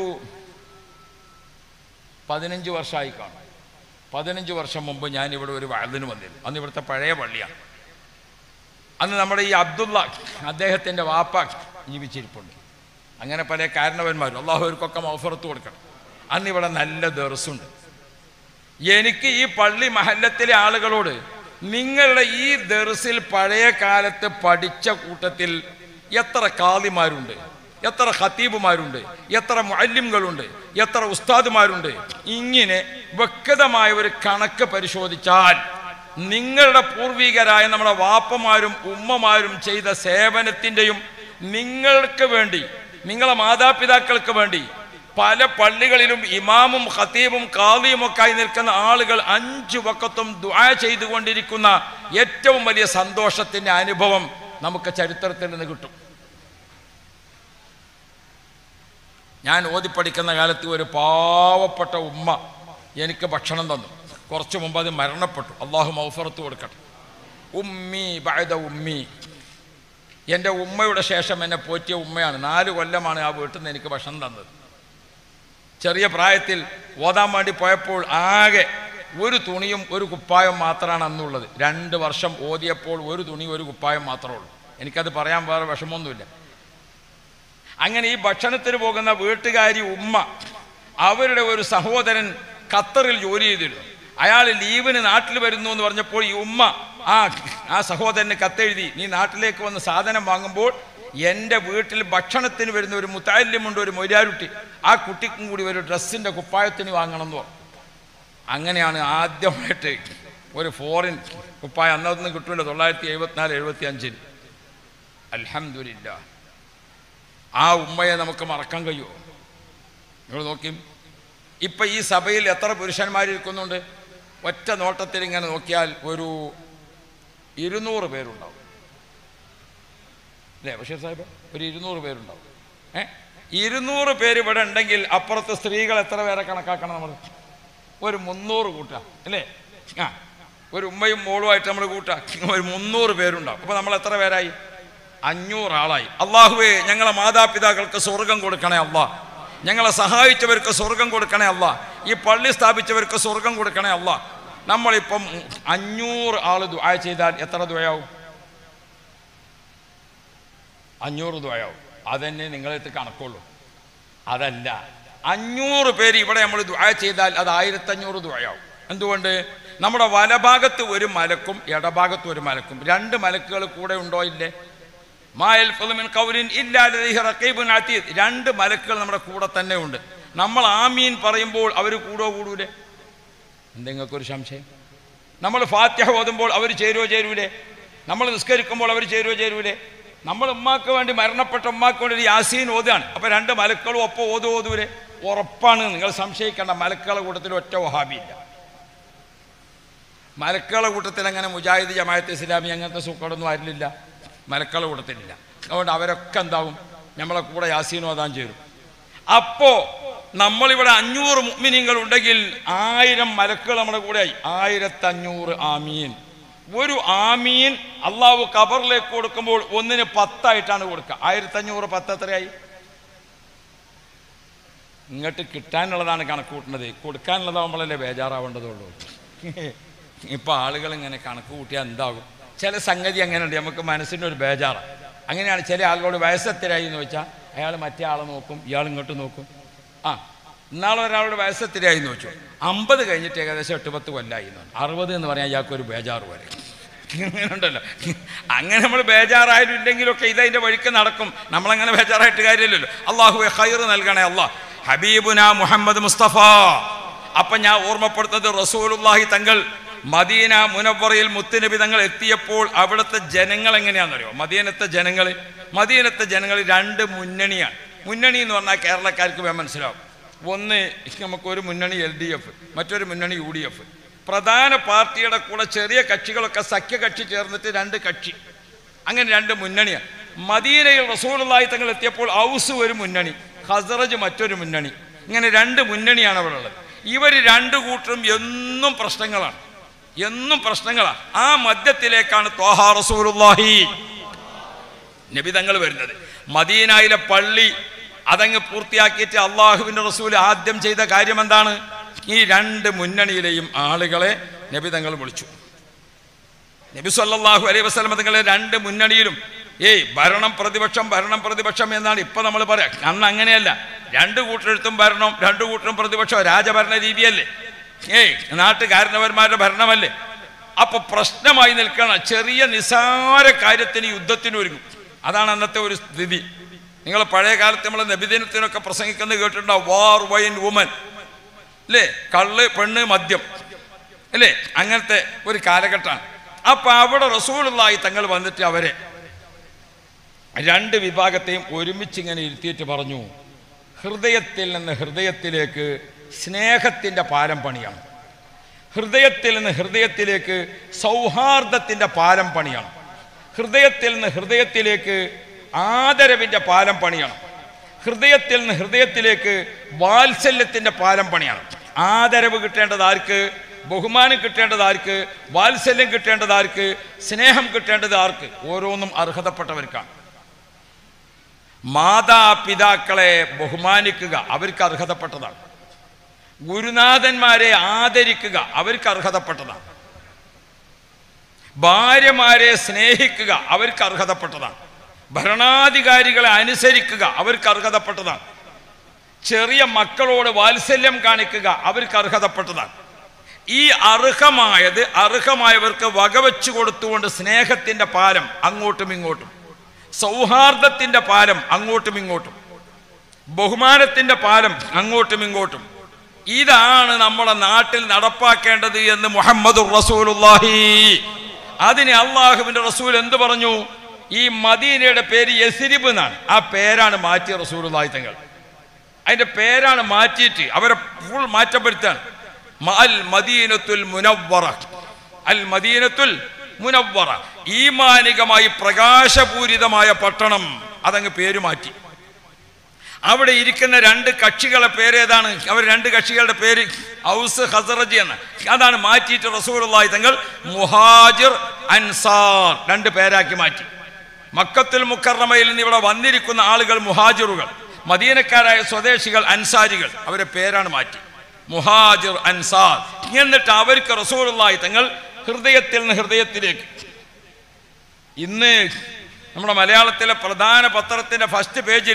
പതിനഞ്ച് വർഷമായി കാണും പതിനഞ്ച് വർഷം മുമ്പ് ഞാൻ ഇവിടെ ഒരു വയലിന് വന്നിരുന്നു അന്ന് ഇവിടുത്തെ പഴയ പള്ളിയാണ് അന്ന് നമ്മുടെ ഈ അബ്ദുള്ള അദ്ദേഹത്തിൻ്റെ വാപ്പ ജീവിച്ചിരിപ്പുണ്ട് അങ്ങനെ പല കാരണവന്മാരും അള്ളാഹുവർക്കൊക്കെ മൗഫറത്ത് കൊടുക്കണം അന്ന് ഇവിടെ നല്ല ദർസുണ്ട് എനിക്ക് ഈ പള്ളി മഹല്ലത്തിലെ ആളുകളോട് നിങ്ങളുടെ ഈ ദർസിൽ പഴയ കാലത്ത് പഠിച്ച കൂട്ടത്തിൽ എത്ര കാളിമാരുണ്ട് എത്ര ഖത്തീബുമാരുണ്ട് എത്ര മുഅല്ലിംകളുണ്ട് എത്ര ഉസ്താദുമാരുണ്ട് ഇങ്ങനെ വ്യക്തമായ ഒരു കണക്ക് പരിശോധിച്ചാൽ നിങ്ങളുടെ പൂർവികരായ നമ്മുടെ വാപ്പമാരും ഉമ്മമാരും ചെയ്ത സേവനത്തിൻ്റെയും നിങ്ങൾക്ക് വേണ്ടി നിങ്ങളെ മാതാപിതാക്കൾക്ക് വേണ്ടി പല പള്ളികളിലും ഇമാമും ഖത്തീബും കാളിയും ഒക്കെ ആയി നിൽക്കുന്ന ആളുകൾ അഞ്ചു വക്കത്തും ദുആ ചെയ്തുകൊണ്ടിരിക്കുന്ന ഏറ്റവും വലിയ സന്തോഷത്തിന്റെ അനുഭവം നമുക്ക് ചരിത്രത്തിൽ നിന്ന് കിട്ടും ഞാൻ ഓതിപ്പടിക്കുന്ന കാലത്ത് ഒരു പാവപ്പെട്ട ഉമ്മ എനിക്ക് ഭക്ഷണം തന്നു കുറച്ച് മുമ്പ് അത് മരണപ്പെട്ടു അള്ളാഹു മൗഫറത്ത് കൊടുക്കട്ടെ ഉമ്മി ബഅദ ഉമ്മി എൻ്റെ ഉമ്മയുടെ ശേഷം എന്നെ പോറ്റിയ ഉമ്മയാണ് നാല് കൊല്ലമാണ് ആ വീട്ടിൽ നിന്ന് എനിക്ക് ഭക്ഷണം തന്നത് ചെറിയ പ്രായത്തിൽ ഓതാൻ വേണ്ടി പോയപ്പോൾ ആകെ ഒരു തുണിയും ഒരു കുപ്പായം മാത്രമാണ് അന്നുള്ളത് രണ്ട് വർഷം ഓതിയപ്പോൾ ഒരു തുണി ഒരു കുപ്പായം മാത്രമേ ഉള്ളൂ എനിക്കത് പറയാൻ വേറെ വിഷമമൊന്നുമില്ല അങ്ങനെ ഈ ഭക്ഷണത്തിന് പോകുന്ന വീട്ടുകാരി ഉമ്മ അവരുടെ ഒരു സഹോദരൻ ഖത്തറിൽ ജോലി ചെയ്തിരുന്നു അയാൾ ലീവിന് നാട്ടിൽ വരുന്നു എന്ന് പറഞ്ഞപ്പോൾ ഈ ഉമ്മ ആ ആ സഹോദരന് കത്തെഴുതി നീ നാട്ടിലേക്ക് വന്ന് സാധനം വാങ്ങുമ്പോൾ എൻ്റെ വീട്ടിൽ ഭക്ഷണത്തിന് വരുന്ന ഒരു മുത്താല്യമുണ്ട് ഒരു മൊരാരുട്ടി ആ കുട്ടിക്കും കൂടി ഒരു ഡ്രസ്സിൻ്റെ കുപ്പായത്തിന് വാങ്ങണം എന്ന് പറഞ്ഞു അങ്ങനെയാണ് ആദ്യമായിട്ട് ഒരു ഫോറിൻ കുപ്പായം അന്നൊന്നും കിട്ടൂല തൊള്ളായിരത്തി എഴുപത്തിനാല് എഴുപത്തി അഞ്ചിൽ അൽഹംദുലില്ല ആ ഉമ്മയെ നമുക്ക് മറക്കാൻ കഴിയുമോ നിങ്ങൾ നോക്കി ഇപ്പം ഈ സഭയിൽ എത്ര പുരുഷന്മാരിരിക്കുന്നുണ്ട് ഒറ്റ നോട്ടത്തിൽ ഇങ്ങനെ നോക്കിയാൽ ഒരു ഇരുന്നൂറ് പേരുണ്ടാവും അല്ലേ ബഷീർ സാഹിബ് ഒരു ഇരുന്നൂറ് പേരുണ്ടാവും ഏ ഇരുന്നൂറ് പേര് ഇവിടെ ഉണ്ടെങ്കിൽ അപ്പുറത്ത് സ്ത്രീകൾ എത്ര പേരെ കണക്കാക്കണം നമ്മൾ ഒരു മുന്നൂറ് കൂട്ടുക അല്ലേ ആ ഒരു ഉമ്മയും മോളുമായിട്ട് നമ്മൾ കൂട്ടുക ഒരു മുന്നൂറ് പേരുണ്ടാവും അപ്പോൾ നമ്മൾ എത്ര പേരായി അഞ്ഞൂറ് ആളായി അള്ളാഹുവേ ഞങ്ങളെ മാതാപിതാക്കൾക്ക് സ്വർഗം കൊടുക്കണേ അള്ളാ ഞങ്ങളെ സഹായിച്ചവർക്ക് സ്വർഗം കൊടുക്കണേ അല്ല ഈ പള്ളി സ്ഥാപിച്ചവർക്ക് സ്വർഗം കൊടുക്കണേ അല്ല നമ്മളിപ്പം അഞ്ഞൂറ് ആൾ ദുആ ചെയ്താൽ എത്ര ദുആയാവും അഞ്ഞൂറ് ദുആയാവും അതന്നെ നിങ്ങളെടുത്ത് കണക്കുള്ളൂ അതല്ല അഞ്ഞൂറ് പേര് ഇവിടെ നമ്മൾ ദുആ ചെയ്താൽ അത് ആയിരത്തഞ്ഞൂറ് ദുആയാവും എന്തുകൊണ്ട് നമ്മുടെ വലഭാഗത്ത് ഒരു മലക്കും ഇടഭാഗത്ത് ഒരു മലക്കും രണ്ട് മലക്കുകൾ കൂടെ ഉണ്ടോ ഇല്ലേ മായൽ ഫുലുമിൻ കൗലിൻ ഇല്ലാ ലദൈഹി റഖീബുൻ അതീദ് രണ്ട് മലക്കുകൾ നമ്മുടെ കൂടെ തന്നെ ഉണ്ട് നമ്മൾ ആമീൻ പറയുമ്പോൾ അവർ കൂടോ കൂടൂലേ എന്തെങ്കിലൊരു സംശയം നമ്മൾ ഫാത്തിഹ ഓതുമ്പോൾ അവർ ചേരുവോ ചേരൂലേ നമ്മൾ നിസ്കരിക്കുമ്പോൾ അവർ ചേരുവോ ചേരൂലേ നമ്മൾ ഉമ്മാക്ക് വേണ്ടി മരണപ്പെട്ട ഉമ്മാക്ക് വേണ്ടി ഒരു യാസീൻ ഓതുകയാണ് അപ്പോൾ രണ്ട് മലക്കളും ഒപ്പം ഓതു ഓതൂലേ ഉറപ്പാണ് നിങ്ങൾ സംശയിക്കേണ്ട മലക്കളുടെ കൂട്ടത്തിൽ ഒറ്റ വഹാബിയില്ല മലക്കളുടെ കൂട്ടത്തിൽ അങ്ങനെ മുജാഹിദ് ജമാഅത്ത് ഇസ്ലാമി അങ്ങനത്തെ സൂക്കടൊന്നും ആരില്ല മലക്കളുടെ കൂട്ടത്തിലില്ല അതുകൊണ്ട് അവരൊക്കെ എന്താവും നമ്മളെ കൂടെ യാസീൻ ഓതാൻ ചേരും അപ്പോ നമ്മളിവിടെ അഞ്ഞൂറ് മുഗ്മിനിങ്ങൾ ഉണ്ടെങ്കിൽ ആയിരം മലക്കുകൾ നമ്മുടെ കൂടെ ആയി ആയിരത്തഞ്ഞൂറ് ആമീൻ ഒരു ആമീൻ അള്ളാഹു കബറിലേക്ക് കൊടുക്കുമ്പോൾ ഒന്നിന് പത്തായിട്ടാണ് കൊടുക്കുക ആയിരത്തഞ്ഞൂറ് പത്ത് എത്രയായി ഇങ്ങോട്ട് കിട്ടാനുള്ളതാണ് കണക്ക് കൂട്ടുന്നത് കൊടുക്കാനുള്ളതാവുമ്പോഴല്ലേ ബേജാറാവേണ്ടതുള്ളൂ ഇപ്പൊ ആളുകൾ ഇങ്ങനെ കണക്ക് കൂട്ടിയാൽ എന്താകും ചില സംഗതി അങ്ങനെയുണ്ട് നമുക്ക് മനസ്സിൻ്റെ ഒരു ബേജാറാണ് അങ്ങനെയാണ് ചില ആളുകളോട് വയസ്സത്തിരായി എന്ന് വെച്ചാൽ അയാൾ മറ്റേ ആളെ നോക്കും ഇയാൾ ഇങ്ങോട്ട് നോക്കും ആ ഇന്നാളെ ഒരാളുടെ വയസ്സത്തിരായി എന്ന് വെച്ചു അമ്പത് കഴിഞ്ഞിട്ട് ഏകദേശം എട്ട് പത്ത് കൊല്ലായി എന്ന് പറഞ്ഞു. അറുപത് എന്ന് പറഞ്ഞാൽ ഇയാൾക്ക് ഒരു ബേജാറ് വരെ അങ്ങനെ ഉണ്ടല്ലോ അങ്ങനെ നമ്മൾ ബേജാറായാലും ഇല്ലെങ്കിലൊക്കെ ഇതതിൻ്റെ വഴിക്ക് നടക്കും നമ്മളങ്ങനെ ബേജാറായിട്ട് കാര്യമില്ലല്ലോ അള്ളാഹുവെ ഹൈർ നൽകണേ അള്ളാഹ് ഹബീബുന മുഹമ്മദ് മുസ്തഫ അപ്പം ഞാൻ ഓർമ്മപ്പെടുത്തുന്നത് റസൂലുള്ളാഹി തങ്ങൾ മദീന മുനവറയിൽ മുത്തുനബി തങ്ങൾ എത്തിയപ്പോൾ അവിടുത്തെ ജനങ്ങൾ എങ്ങനെയാണെന്നറിയോ മദീനത്തെ ജനങ്ങൾ മദീനത്തെ ജനങ്ങൾ രണ്ട് മുന്നണിയാണ് മുന്നണി എന്ന് പറഞ്ഞാൽ കേരളക്കാർക്ക് വേഗം മനസ്സിലാവും ഒന്ന് നമുക്കൊരു മുന്നണി എൽ ഡി എഫ് മറ്റൊരു മുന്നണി യു ഡി എഫ് പ്രധാന പാർട്ടിയുടെ കൂടെ ചെറിയ കക്ഷികളൊക്കെ സഖ്യകക്ഷി ചേർന്നിട്ട് രണ്ട് കക്ഷി അങ്ങനെ രണ്ട് മുന്നണിയാണ് മദീനയിൽ റസൂലുള്ളാഹി തങ്ങൾ എത്തിയപ്പോൾ ഔസ് ഒരു മുന്നണി ഹസറജ് മറ്റൊരു മുന്നണി ഇങ്ങനെ രണ്ട് മുന്നണിയാണ് അവിടെ ഉള്ളത് ഇവർ രണ്ട് കൂട്ടരും എന്നും പ്രശ്നങ്ങളാണ് എന്നും പ്രശ്നങ്ങളാണ് ആ മധ്യത്തിലേക്കാണ് ത്വാഹാ റസൂലുള്ളാഹി നബി തങ്ങൾ വരുന്നത് മദീനയിലെ പള്ളി അതങ്ങ് പൂർത്തിയാക്കിയിട്ട് അള്ളാഹുവിൻ്റെ റസൂൽ ആദ്യം ചെയ്ത കാര്യം എന്താണ് ഈ രണ്ട് മുന്നണിയിലെയും ആളുകളെ നബി തങ്ങൾ വിളിച്ചു നബി സല്ലല്ലാഹു അലൈഹി വസല്ലം തങ്ങളെ രണ്ട് മുന്നണിയിലും ഏയ് ഭരണം പ്രതിപക്ഷം ഭരണം പ്രതിപക്ഷം എന്നാണ് ഇപ്പൊ നമ്മൾ പറയാ അന്ന് അങ്ങനെയല്ല രണ്ട് കൂട്ടരെടുത്തും ഭരണം രണ്ട് കൂട്ടരും പ്രതിപക്ഷം രാജഭരണ രീതിയല്ലേ ഏയ് നാട്ടുകാരണവന്മാരുടെ ഭരണമല്ലേ അപ്പൊ പ്രശ്നമായി നിൽക്കണം ചെറിയ നിസാര കാര്യത്തിന് യുദ്ധത്തിന് ഒരുങ്ങും അതാണ് അന്നത്തെ ഒരു സ്ഥിതി നിങ്ങൾ പഴയ കാലത്ത് നമ്മൾ നബിദിനത്തിനൊക്കെ പ്രസംഗിക്കുന്നത് കേട്ടിട്ടുണ്ടാവും വാർ വൈൻ വുമൻ അല്ലേ കള്ള് പെണ്ണ് മദ്യം അല്ലേ അങ്ങനത്തെ ഒരു കാലഘട്ടമാണ് അപ്പൊ അവിടെ റസൂലുള്ളാഹി തങ്ങൾ വന്നിട്ട് അവരെ രണ്ട് വിഭാഗത്തെയും ഒരുമിച്ച് ഇങ്ങനെ ഇരുത്തിയിട്ട് പറഞ്ഞു ഹൃദയത്തിൽ നിന്ന് ഹൃദയത്തിലേക്ക് സ്നേഹത്തിൻ്റെ പാലം പണിയാണ് ഹൃദയത്തിൽ നിന്ന് ഹൃദയത്തിലേക്ക് സൗഹാർദ്ദത്തിൻ്റെ പാലം പണിയാണ് ഹൃദയത്തിൽ നിന്ന് ഹൃദയത്തിലേക്ക് ആദരവിൻ്റെ പാലം പണിയാണ് ഹൃദയത്തിൽ നിന്ന് ഹൃദയത്തിലേക്ക് വാത്സല്യത്തിൻ്റെ പാലം പണിയാണ് ആദരവ് കിട്ടേണ്ടത് ആർക്ക് ബഹുമാനം കിട്ടേണ്ടത് ആർക്ക് വാത്സല്യം കിട്ടേണ്ടത് ആർക്ക് സ്നേഹം കിട്ടേണ്ടത് ആർക്ക് ഓരോന്നും അർഹതപ്പെട്ടവർക്കാണ് മാതാപിതാക്കളെ ബഹുമാനിക്കുക അവർക്ക് അർഹതപ്പെട്ടതാണ് ഗുരുനാഥന്മാരെ ആദരിക്കുക അവർക്ക് അർഹതപ്പെട്ടതാണ് ഭാര്യമാരെ സ്നേഹിക്കുക അവർക്ക് അർഹതപ്പെട്ടതാണ് ഭരണാധികാരികളെ അനുസരിക്കുക അവർക്ക് അർഹതപ്പെട്ടതാണ് ചെറിയ മക്കളോട് വാത്സല്യം കാണിക്കുക അവർക്ക് അർഹതപ്പെട്ടതാണ് ഈ അർഹമായത് അർഹമായവർക്ക് വകവെച്ചു കൊടുത്തുകൊണ്ട് സ്നേഹത്തിന്റെ പാലം അങ്ങോട്ടും ഇങ്ങോട്ടും സൗഹാർദ്ദത്തിന്റെ പാലം അങ്ങോട്ടും ഇങ്ങോട്ടും ബഹുമാനത്തിന്റെ പാലം അങ്ങോട്ടും ഇങ്ങോട്ടും ഇതാണ് നമ്മുടെ നാട്ടിൽ നടപ്പാക്കേണ്ടത് എന്ന് മുഹമ്മദ് റസൂലുള്ളാഹി അതിന് അള്ളാഹുവിന്റെ റസൂൽ എന്ത് പറഞ്ഞു ഈ മദീനയുടെ പേര് യസിരിബ് എന്നാണ് ആ പേരാണ് മാറ്റിയ റസൂലുള്ളാഹി തങ്ങൾ അതിന്റെ പേരാണ് മാറ്റിയിട്ട് അവരെ ഫുൾ മാറ്റപ്പെടുത്താണ് അൽ മദീനത്തുൽ മുനവ്വറ അൽ മദീനത്തുൽ മുനവ്വറ ഈമാനികമായി പ്രകാശപൂരിതമായ പട്ടണം അതങ്ങ് പേര് മാറ്റി അവിടെ ഇരിക്കുന്ന രണ്ട് കക്ഷികളെ പേര് ഏതാണ് അവർ രണ്ട് കക്ഷികളുടെ പേര് ഔസ് ഹസറജി എന്ന് അതാണ് മാറ്റിയിട്ട് റസൂലുള്ളാഹി തങ്ങൾ മുഹാജിർ അൻസാർ രണ്ട് പേരാക്കി മാറ്റി മക്കത്തുൽ മുക്കറമയിൽ നിന്ന് ഇവിടെ വന്നിരിക്കുന്ന ആളുകൾ മുഹാജിറുകൾ മദീനക്കാരായ സ്വദേശികൾ അൻസാരികൾ അവരെ പേരാണ് മാറ്റി മുഹാജിർ അൻസാർ എന്നിട്ട് അവർക്ക് റസൂലുള്ളാഹി തങ്ങൾ ഹൃദയത്തിൽ നിന്ന് ഹൃദയത്തിലേക്ക് ഇന്ന് നമ്മുടെ മലയാളത്തിലെ പ്രധാന പത്രത്തിന്റെ ഫസ്റ്റ് പേജിൽ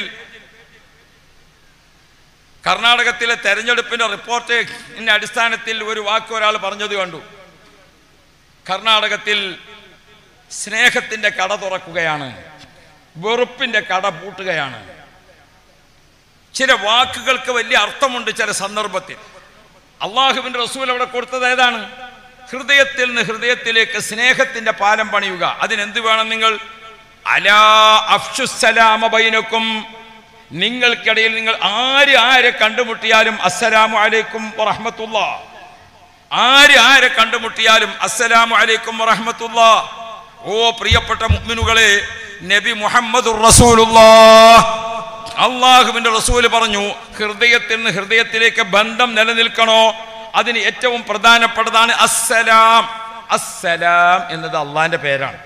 കർണാടകത്തിലെ തെരഞ്ഞെടുപ്പിന്റെ റിപ്പോർട്ടിന്റെ അടിസ്ഥാനത്തിൽ ഒരു വാക്ക് ഒരാൾ പറഞ്ഞത് കണ്ടു കർണാടകത്തിൽ സ്നേഹത്തിന്റെ കട തുറക്കുകയാണ് വെറുപ്പിന്റെ കട പൂട്ടുകയാണ് ചില വാക്കുകൾക്ക് വലിയ അർത്ഥമുണ്ട് ചില സന്ദർഭത്തിൽ അള്ളാഹുവിന്റെ റസൂൽ അവിടെ കൊടുത്തത് ഏതാണ് ഹൃദയത്തിൽ നിന്ന് ഹൃദയത്തിലേക്ക് സ്നേഹത്തിന്റെ പാലം പണിയുക അതിനെന്ത് വേണം നിങ്ങൾ അലാ അഫ്ഷുസലാമ ബൈനക്കും നിങ്ങൾക്കിടയിൽ നിങ്ങൾ ആര് ആരെ കണ്ടുമുട്ടിയാലും അസ്സലാമു അലൈക്കും വറഹ്മത്തുള്ള ആര് ആരെ കണ്ടുമുട്ടിയാലും അസ്സലാമു അലൈക്കും വറഹ്മത്തുള്ള ഓ പ്രിയപ്പെട്ട മുഅ്മിനുകളെ നബി മുഹമ്മദുർ റസൂലുള്ളാഹ് അള്ളാഹുവിന്റെ റസൂല് പറഞ്ഞു ഹൃദയത്തിൽ നിന്ന് ഹൃദയത്തിലേക്ക് ബന്ധം നിലനിൽക്കണോ അതിന് ഏറ്റവും പ്രധാനപ്പെട്ടതാണ് അസ്സലാം അസ്സലാം എന്നത് അള്ളാന്റെ പേരാണ്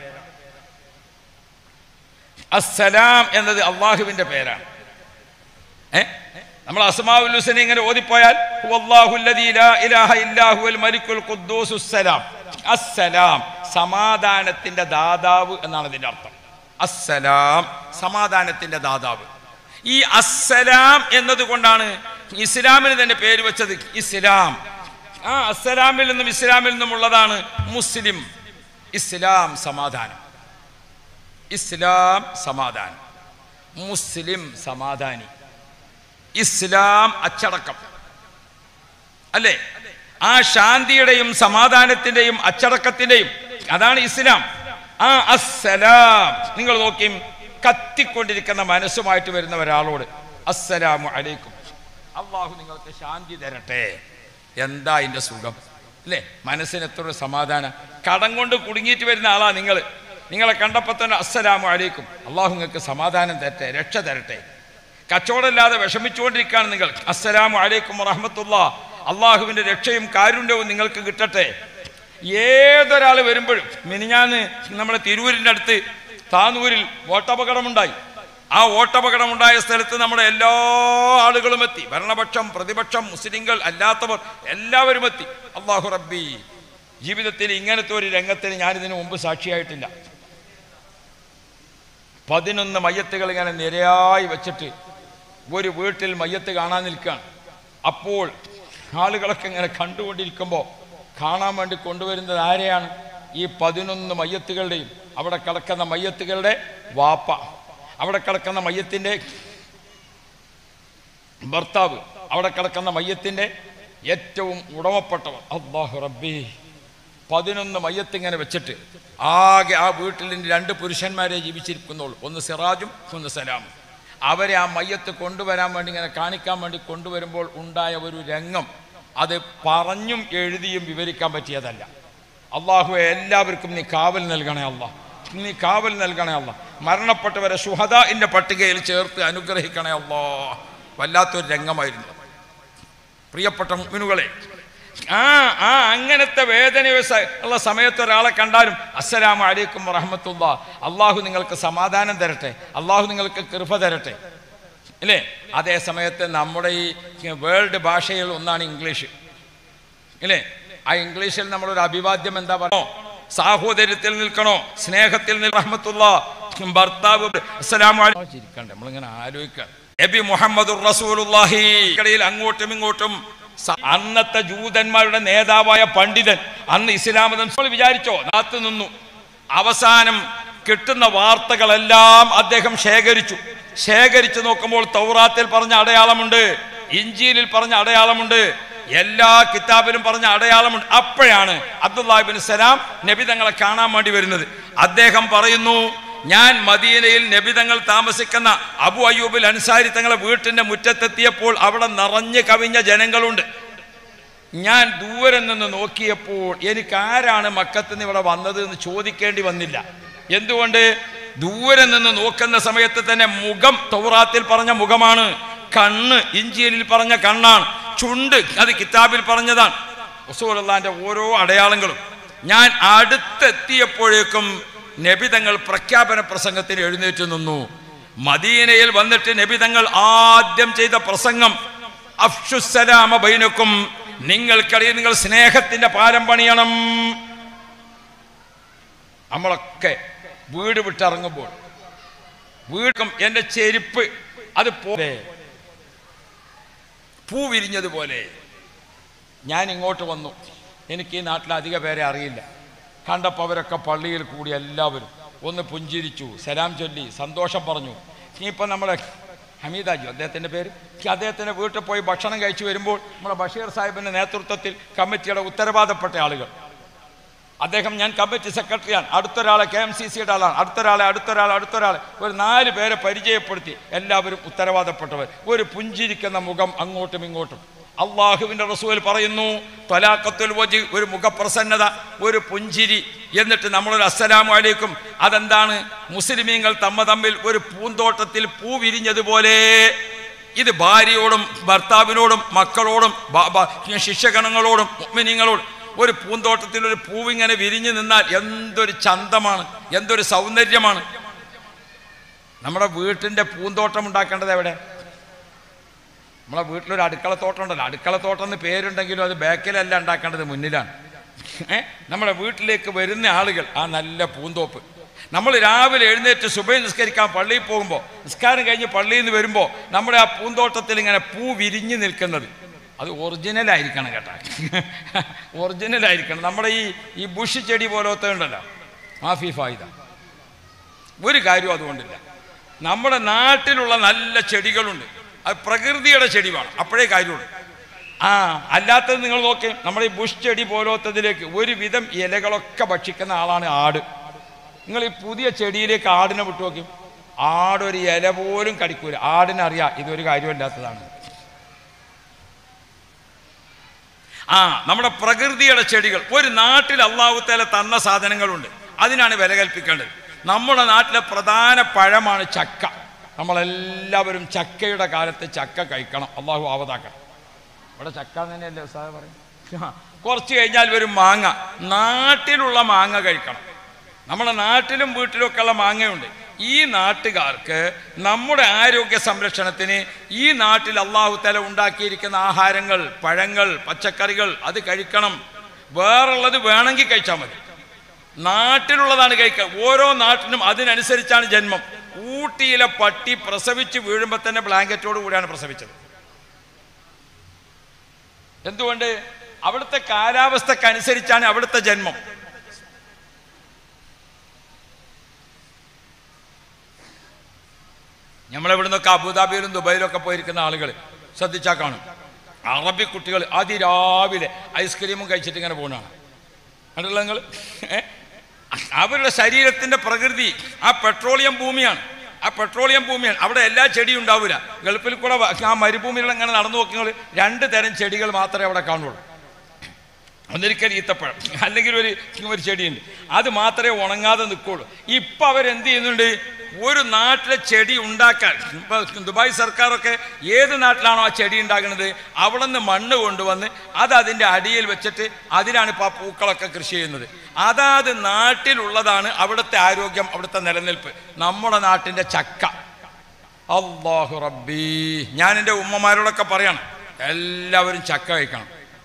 അസ്സലാം എന്നത് അള്ളാഹുവിന്റെ പേരാണ് ഏ നമ്മൾ അസ്മാഉൽ ഹുസൈൻ ഇങ്ങനെ ഓതിപ്പോയാൽ ഹുവല്ലാഹുല്ലദീ ലാ ഇലാഹ ഇല്ലാ ഹുവൽ മലിക്കുൽ ഖുദ്ദൂസുസ് സലാം അസ്സലാം സമാധാനത്തിന്റെ ദാതാവ് എന്നാണ് ഇതിന്റെ അർത്ഥം അസ്സലാം സമാധാനത്തിന്റെ ദാതാവ് ഈ അസ്സലാം എന്നതുകൊണ്ടാണ് ഇസ്ലാമിന് തന്നെ പേര് വെച്ചത് ഇസ്ലാം ആ അസ്സലാമിൽ നിന്നും ഇസ്ലാമിൽ നിന്നും ഉള്ളതാണ് മുസ്ലിം ഇസ്ലാം സമാധാനം ഇസ്ലാം സമാധാനം മുസ്ലിം സമാധാനി ഇസ്ലാം അച്ചടക്കം അല്ലേ ആ ശാന്തിയുടെയും സമാധാനത്തിന്റെയും അച്ചടക്കത്തിന്റെയും അതാണ് ഇസ്ലാം ആ അസ്സലാം നിങ്ങൾ നോക്കിയും കത്തിക്കൊണ്ടിരിക്കുന്ന മനസ്സുമായിട്ട് വരുന്ന ഒരാളോട് അസ്സലാമു അലൈക്കും അള്ളാഹു നിങ്ങൾക്ക് ശാന്തി തരട്ടെ എന്താ അതിന്റെ സുഖം അല്ലേ മനസ്സിന് എത്ര ഒരു സമാധാനം കടം കൊണ്ട് കുടുങ്ങിയിട്ട് വരുന്ന ആളാ നിങ്ങൾ നിങ്ങളെ കണ്ടപ്പോൾ തന്നെ അസ്സലാമു അലൈക്കും അള്ളാഹു നിങ്ങൾക്ക് സമാധാനം തരട്ടെ രക്ഷ തരട്ടെ കച്ചവടമില്ലാതെ വിഷമിച്ചുകൊണ്ടിരിക്കുകയാണ് നിങ്ങൾ അസ്സലാമു അലൈക്കും വറഹമത്തുള്ള അള്ളാഹുവിന്റെ രക്ഷയും കാരുണ്യവും നിങ്ങൾക്ക് കിട്ടട്ടെ ഏതൊരാൾ വരുമ്പോഴും മിനിഞ്ഞാന്ന് നമ്മുടെ തിരൂരിൻ്റെ അടുത്ത് താനൂരിൽ വോട്ടപകടമുണ്ടായി ആ വോട്ടപകടമുണ്ടായ സ്ഥലത്ത് നമ്മുടെ എല്ലാ ആളുകളും എത്തി ഭരണപക്ഷം പ്രതിപക്ഷം മുസ്ലിങ്ങൾ അല്ലാത്തവർ എല്ലാവരും എത്തി അള്ളാഹു റബ്ബി ജീവിതത്തിൽ ഇങ്ങനത്തെ ഒരു രംഗത്തിന് ഞാനിതിനു മുമ്പ് സാക്ഷിയായിട്ടില്ല പതിനൊന്ന് മയ്യത്തുകൾ ഇങ്ങനെ നിരയായി വെച്ചിട്ട് ഒരു വീട്ടിൽ മയ്യത്ത് കാണാൻ നിൽക്കുകയാണ് അപ്പോൾ ആളുകളൊക്കെ ഇങ്ങനെ കണ്ടുകൊണ്ടിരിക്കുമ്പോൾ കാണാൻ വേണ്ടി കൊണ്ടുവരുന്നത് ആരെയാണ് ഈ പതിനൊന്ന് മയ്യത്തുകളുടെയും അവിടെ കിടക്കുന്ന മയ്യത്തുകളുടെ വാപ്പ അവിടെ കിടക്കുന്ന മയ്യത്തിൻ്റെ ഭർത്താവ് അവിടെ കിടക്കുന്ന മയ്യത്തിൻ്റെ ഏറ്റവും ഉടമപ്പെട്ടവർ അള്ളാഹു റബ്ബി പതിനൊന്ന് മയ്യത്ത് ഇങ്ങനെ വെച്ചിട്ട് ആകെ ആ വീട്ടിൽ ഇനി രണ്ട് പുരുഷന്മാരെ ജീവിച്ചിരിക്കുന്നുള്ളൂ ഒന്ന് സിറാജും ഒന്ന് സലാമും അവരെ ആ മയ്യത്ത് കൊണ്ടുവരാൻ വേണ്ടി ഇങ്ങനെ കാണിക്കാൻ വേണ്ടി കൊണ്ടുവരുമ്പോൾ ഉണ്ടായ ഒരു രംഗം അത് പറഞ്ഞും എഴുതിയും വിവരിക്കാൻ പറ്റിയതല്ല അള്ളാഹുവെ എല്ലാവർക്കും നീ കാവൽ നൽകണേ അള്ളാഹ് നീ കാവൽ നൽകണേ അല്ല മരണപ്പെട്ടവരെ സുഹദാന്റെ പട്ടികയിൽ ചേർത്ത് അനുഗ്രഹിക്കണേ അല്ലോ വല്ലാത്തൊരു രംഗമായിരുന്നു പ്രിയപ്പെട്ട മുഅ്മിനുകളെ ആ ആ അങ്ങനത്തെ വേദന സ- ഉള്ള സമയത്ത് ഒരാളെ കണ്ടാലും അസ്സലാമു അലൈക്കും വറഹമത്തുള്ള അള്ളാഹു നിങ്ങൾക്ക് സമാധാനം തരട്ടെ അള്ളാഹു നിങ്ങൾക്ക് കൃപ തരട്ടെ ഇല്ലേ അതേ സമയത്ത് നമ്മുടെ ഈ വേൾഡ് ഭാഷയിൽ ഒന്നാണ് ഇംഗ്ലീഷ് ഇല്ലേ ആ ഇംഗ്ലീഷിൽ നമ്മളൊരു അഭിവാദ്യം എന്താ പറയണോ സാഹോദര്യത്തിൽ നിൽക്കണോ സ്നേഹത്തിൽ നിൽ റഹ്മത്തുള്ള ഭർത്താവ് അസ്സലാമു അലൈ- ചിരിക്കണ്ടേ നമ്മളിങ്ങനെ ആലോചിക്കുക നബി മുഹമ്മദ് റസൂലുള്ളാഹി ഇടയിൽ അങ്ങോട്ടും ഇങ്ങോട്ടും സ- അന്നത്തെ ജൂതന്മാരുടെ നേതാവായ പണ്ഡിതൻ അന്ന് ഇസ്ലാം മതം നമ്മൾ വിചാരിച്ചോ നാത്തു നിന്നു അവസാനം കിട്ടുന്ന വാർത്തകളെല്ലാം അദ്ദേഹം ശേഖരിച്ചു ശേഖരിച്ചു നോക്കുമ്പോൾ തൗറാത്തിൽ പറഞ്ഞ അടയാളമുണ്ട് ഇഞ്ചിയിലിൽ പറഞ്ഞ അടയാളമുണ്ട് എല്ലാ കിതാബിലും പറഞ്ഞ അടയാളമുണ്ട് അപ്പോഴാണ് അബ്ദുല്ലാഹിബിൻ സലാം നബി തങ്ങളെ കാണാൻ വേണ്ടി വരുന്നത് അദ്ദേഹം പറയുന്നു ഞാൻ മദീനയിൽ നബി തങ്ങൾ താമസിക്കുന്ന അബു അയ്യൂബിൽ അൻസാരി തങ്ങളെ വീട്ടിന്റെ മുറ്റത്തെത്തിയപ്പോൾ അവിടെ നിറഞ്ഞു കവിഞ്ഞ ജനങ്ങളുണ്ട് ഞാൻ ദൂരെ നിന്ന് നോക്കിയപ്പോൾ എനിക്ക് ആരാണ് മക്കത്ത് നിന്ന് ഇവിടെ വന്നത് എന്ന് ചോദിക്കേണ്ടി വന്നില്ല എന്തുകൊണ്ട് ദൂരെ നിന്ന് നോക്കുന്ന സമയത്ത് തന്നെ മുഖം തൗറാത്തിൽ പറഞ്ഞ മുഖമാണ് കണ്ണ് ഇഞ്ചിയലിൽ പറഞ്ഞ കണ്ണാണ് ചുണ്ട് അത് കിതാബിൽ പറഞ്ഞതാണ് റസൂലുള്ളാന്റെ ഓരോ അടയാളങ്ങളും ഞാൻ അടുത്തെത്തിയപ്പോഴേക്കും നബി തങ്ങൾ പ്രഖ്യാപന പ്രസംഗത്തിന് എഴുന്നേറ്റ് നിന്നു മദീനയിൽ വന്നിട്ട് നബി തങ്ങൾ ആദ്യം ചെയ്ത പ്രസംഗം അഫ്ഷുസലാമ ബൈനക്കും നിങ്ങൾക്കിടയിൽ നിങ്ങൾ സ്നേഹത്തിന്റെ പാരം പണിയണം നമ്മളൊക്കെ വീട് വിട്ടിറങ്ങുമ്പോൾ വീടും എൻ്റെ ചെരുപ്പ് അത് പോലെ പൂ വിരിഞ്ഞതുപോലെ ഞാൻ ഇങ്ങോട്ട് വന്നു എനിക്ക് ഈ നാട്ടിൽ അധിക പേരെ അറിയില്ല കണ്ടപ്പോൾ അവരൊക്കെ പള്ളിയിൽ കൂടി എല്ലാവരും ഒന്ന് പുഞ്ചിരിച്ചു സലാം ചൊല്ലി സന്തോഷം പറഞ്ഞു ഇനിയിപ്പോൾ നമ്മളെ ഹമീദാജു അദ്ദേഹത്തിൻ്റെ പേര് അദ്ദേഹത്തിൻ്റെ വീട്ടിൽ പോയി ഭക്ഷണം കഴിച്ചു വരുമ്പോൾ നമ്മുടെ ബഷീർ സാഹിബിൻ്റെ നേതൃത്വത്തിൽ കമ്മിറ്റിയുടെ ഉത്തരവാദപ്പെട്ട ആളുകൾ അദ്ദേഹം ഞാൻ കമ്മിറ്റി സെക്രട്ടറിയാണ് അടുത്തൊരാളെ കെ എം സി സിയുടെ ആളാണ് അടുത്തൊരാളെ അടുത്തൊരാളെ അടുത്തൊരാളെ ഒരു നാല് പേരെ പരിചയപ്പെടുത്തി എല്ലാവരും ഉത്തരവാദപ്പെട്ടവർ ഒരു പുഞ്ചിരിക്കുന്ന മുഖം അങ്ങോട്ടും ഇങ്ങോട്ടും അള്ളാഹുവിൻ്റെ റസൂൽ പറയുന്നു തൊലാക്കത്തുൽ വജി ഒരു മുഖപ്രസന്നത ഒരു പുഞ്ചിരി എന്നിട്ട് നമ്മളൊരു അസ്സലാമു അലൈക്കും അതെന്താണ് മുസ്ലിമീങ്ങൾ തമ്മ തമ്മിൽ ഒരു പൂന്തോട്ടത്തിൽ പൂ വിരിഞ്ഞതുപോലെ ഇത് ഭാര്യയോടും ഭർത്താവിനോടും മക്കളോടും ബ- ബ- ശിഷ്യഗണങ്ങളോടും മുഅ്മിനീങ്ങളോടും ഒരു പൂന്തോട്ടത്തിൽ ഒരു പൂവിങ്ങനെ വിരിഞ്ഞു നിന്നാൽ എന്തൊരു ചന്തമാണ് എന്തൊരു സൗന്ദര്യമാണ് നമ്മുടെ വീട്ടിൻ്റെ പൂന്തോട്ടം ഉണ്ടാക്കേണ്ടത് എവിടെ നമ്മളെ വീട്ടിലൊരു അടുക്കളത്തോട്ടം ഉണ്ടല്ലോ അടുക്കളത്തോട്ടം എന്ന് പേരുണ്ടെങ്കിലും അത് ബാക്കിലല്ല ഉണ്ടാക്കേണ്ടത് മുന്നിലാണ് ഏ നമ്മുടെ വീട്ടിലേക്ക് വരുന്ന ആളുകൾ ആ നല്ല പൂന്തോപ്പ് നമ്മൾ രാവിലെ എഴുന്നേറ്റ് സുബൈ നിസ്കരിക്കാൻ പള്ളിയിൽ പോകുമ്പോൾ നിസ്കാരം കഴിഞ്ഞ് പള്ളിയിൽ നിന്ന് വരുമ്പോൾ നമ്മുടെ ആ പൂന്തോട്ടത്തിൽ ഇങ്ങനെ പൂ വിരിഞ്ഞ് നിൽക്കുന്നത് അത് ഒറിജിനൽ ആയിരിക്കണം കേട്ടോ ഒറിജിനൽ ആയിരിക്കണം നമ്മുടെ ഈ ഈ ബുഷ് ചെടി പോലത്തെ ഉണ്ടല്ലോ മാഫി ഫായിദ ഒരു കാര്യവും അതുകൊണ്ടില്ല നമ്മുടെ നാട്ടിലുള്ള നല്ല ചെടികളുണ്ട് അത് പ്രകൃതിയുടെ ചെടി വേണം അപ്പോഴേ കാര്യമുള്ളൂ ആ അല്ലാത്തത് നിങ്ങൾ നോക്കി നമ്മുടെ ഈ ബുഷ് ചെടി പോലത്തതിലേക്ക് ഒരുവിധം ഇലകളൊക്കെ ഭക്ഷിക്കുന്ന ആളാണ് ആട് നിങ്ങൾ ഈ പുതിയ ചെടിയിലേക്ക് ആടിനെ വിട്ടു നോക്കി ആടൊരു ഇല പോലും കടിക്കൂല ആടിനറിയാം ഇതൊരു കാര്യമില്ലാത്തതാണ് ആ നമ്മുടെ പ്രകൃതിയുടെ ചെടികൾ ഒരു നാട്ടിൽ അള്ളാഹുത്തേല തന്ന സാധനങ്ങളുണ്ട് അതിനാണ് വില കൽപ്പിക്കേണ്ടത് നമ്മുടെ നാട്ടിലെ പ്രധാന പഴമാണ് ചക്ക നമ്മളെല്ലാവരും ചക്കയുടെ കാലത്ത് ചക്ക കഴിക്കണം അള്ളാഹു ആവതാക്കണം ഇവിടെ ചക്ക എന്ന് തന്നെയല്ലേ ഉസ്താദ് പറയും ആ, കുറച്ച് കഴിഞ്ഞാൽ വരും മാങ്ങ നാട്ടിലുള്ള മാങ്ങ കഴിക്കണം നമ്മുടെ നാട്ടിലും വീട്ടിലും ഒക്കെ ഉള്ള മാങ്ങയുണ്ട് ഈ നാട്ടുകാർക്ക് നമ്മുടെ ആരോഗ്യ സംരക്ഷണത്തിന് ഈ നാട്ടിൽ അള്ളാഹു തല ഉണ്ടാക്കിയിരിക്കുന്ന ആഹാരങ്ങൾ പഴങ്ങൾ പച്ചക്കറികൾ അത് കഴിക്കണം വേറുള്ളത് വേണമെങ്കിൽ കഴിച്ചാൽ മതി നാട്ടിലുള്ളതാണ് കഴിക്കുക ഓരോ നാട്ടിനും അതിനനുസരിച്ചാണ് ജന്മം ഊട്ടിയിലെ പട്ടി പ്രസവിച്ച് വീഴുമ്പോൾ തന്നെ ബ്ലാങ്കറ്റോട് കൂടിയാണ് പ്രസവിച്ചത് എന്തുകൊണ്ട് അവിടുത്തെ കാലാവസ്ഥക്കനുസരിച്ചാണ് അവിടുത്തെ ജന്മം നമ്മളിവിടുന്നൊക്കെ അബുദാബിയിലും ദുബൈയിലും ഒക്കെ പോയിരിക്കുന്ന ആളുകൾ ശ്രദ്ധിച്ചാൽ കാണും അറബി കുട്ടികൾ അതിരാവിലെ ഐസ്ക്രീമും കഴിച്ചിട്ട് ഇങ്ങനെ പോകുന്നതാണ് കണ്ടല്ലോ നിങ്ങൾ അവരുടെ ശരീരത്തിന്റെ പ്രകൃതി ആ പെട്രോളിയം ഭൂമിയാണ് ആ പെട്രോളിയം ഭൂമിയാണ് അവിടെ എല്ലാ ചെടിയും ഉണ്ടാവില്ല ഗൾഫിൽ കൂടെ വ- ആ മരുഭൂമിയിൽ ഇങ്ങനെ നടന്നു നോക്കി നിങ്ങൾ രണ്ട് തരം ചെടികൾ മാത്രമേ അവിടെ കാണുള്ളൂ ഒന്നിരിക്കൽ ഈത്തപ്പഴം അല്ലെങ്കിൽ ഒരു ഒരു ചെടിയുണ്ട് അത് മാത്രമേ ഉണങ്ങാതെ നിൽക്കുള്ളൂ ഇപ്പം അവരെന്ത് ചെയ്യുന്നുണ്ട് ഒരു നാട്ടിലെ ചെടി ഉണ്ടാക്കാൻ ഇപ്പൊ ദുബായ് സർക്കാരൊക്കെ ഏത് നാട്ടിലാണോ ആ ചെടി ഉണ്ടാക്കുന്നത് അവിടെ നിന്ന് മണ്ണ് കൊണ്ടുവന്ന് അത് അതിൻ്റെ അടിയിൽ വെച്ചിട്ട് അതിലാണ് ഇപ്പോൾ ആ പൂക്കളൊക്കെ കൃഷി ചെയ്യുന്നത് അതാത് നാട്ടിലുള്ളതാണ് അവിടുത്തെ ആരോഗ്യം അവിടുത്തെ നിലനിൽപ്പ് നമ്മുടെ നാട്ടിൻ്റെ ചക്ക അള്ളാഹു റബ്ബി ഞാൻ എൻ്റെ ഉമ്മമാരോടൊക്കെ പറയണം എല്ലാവരും ചക്ക കഴിക്കണം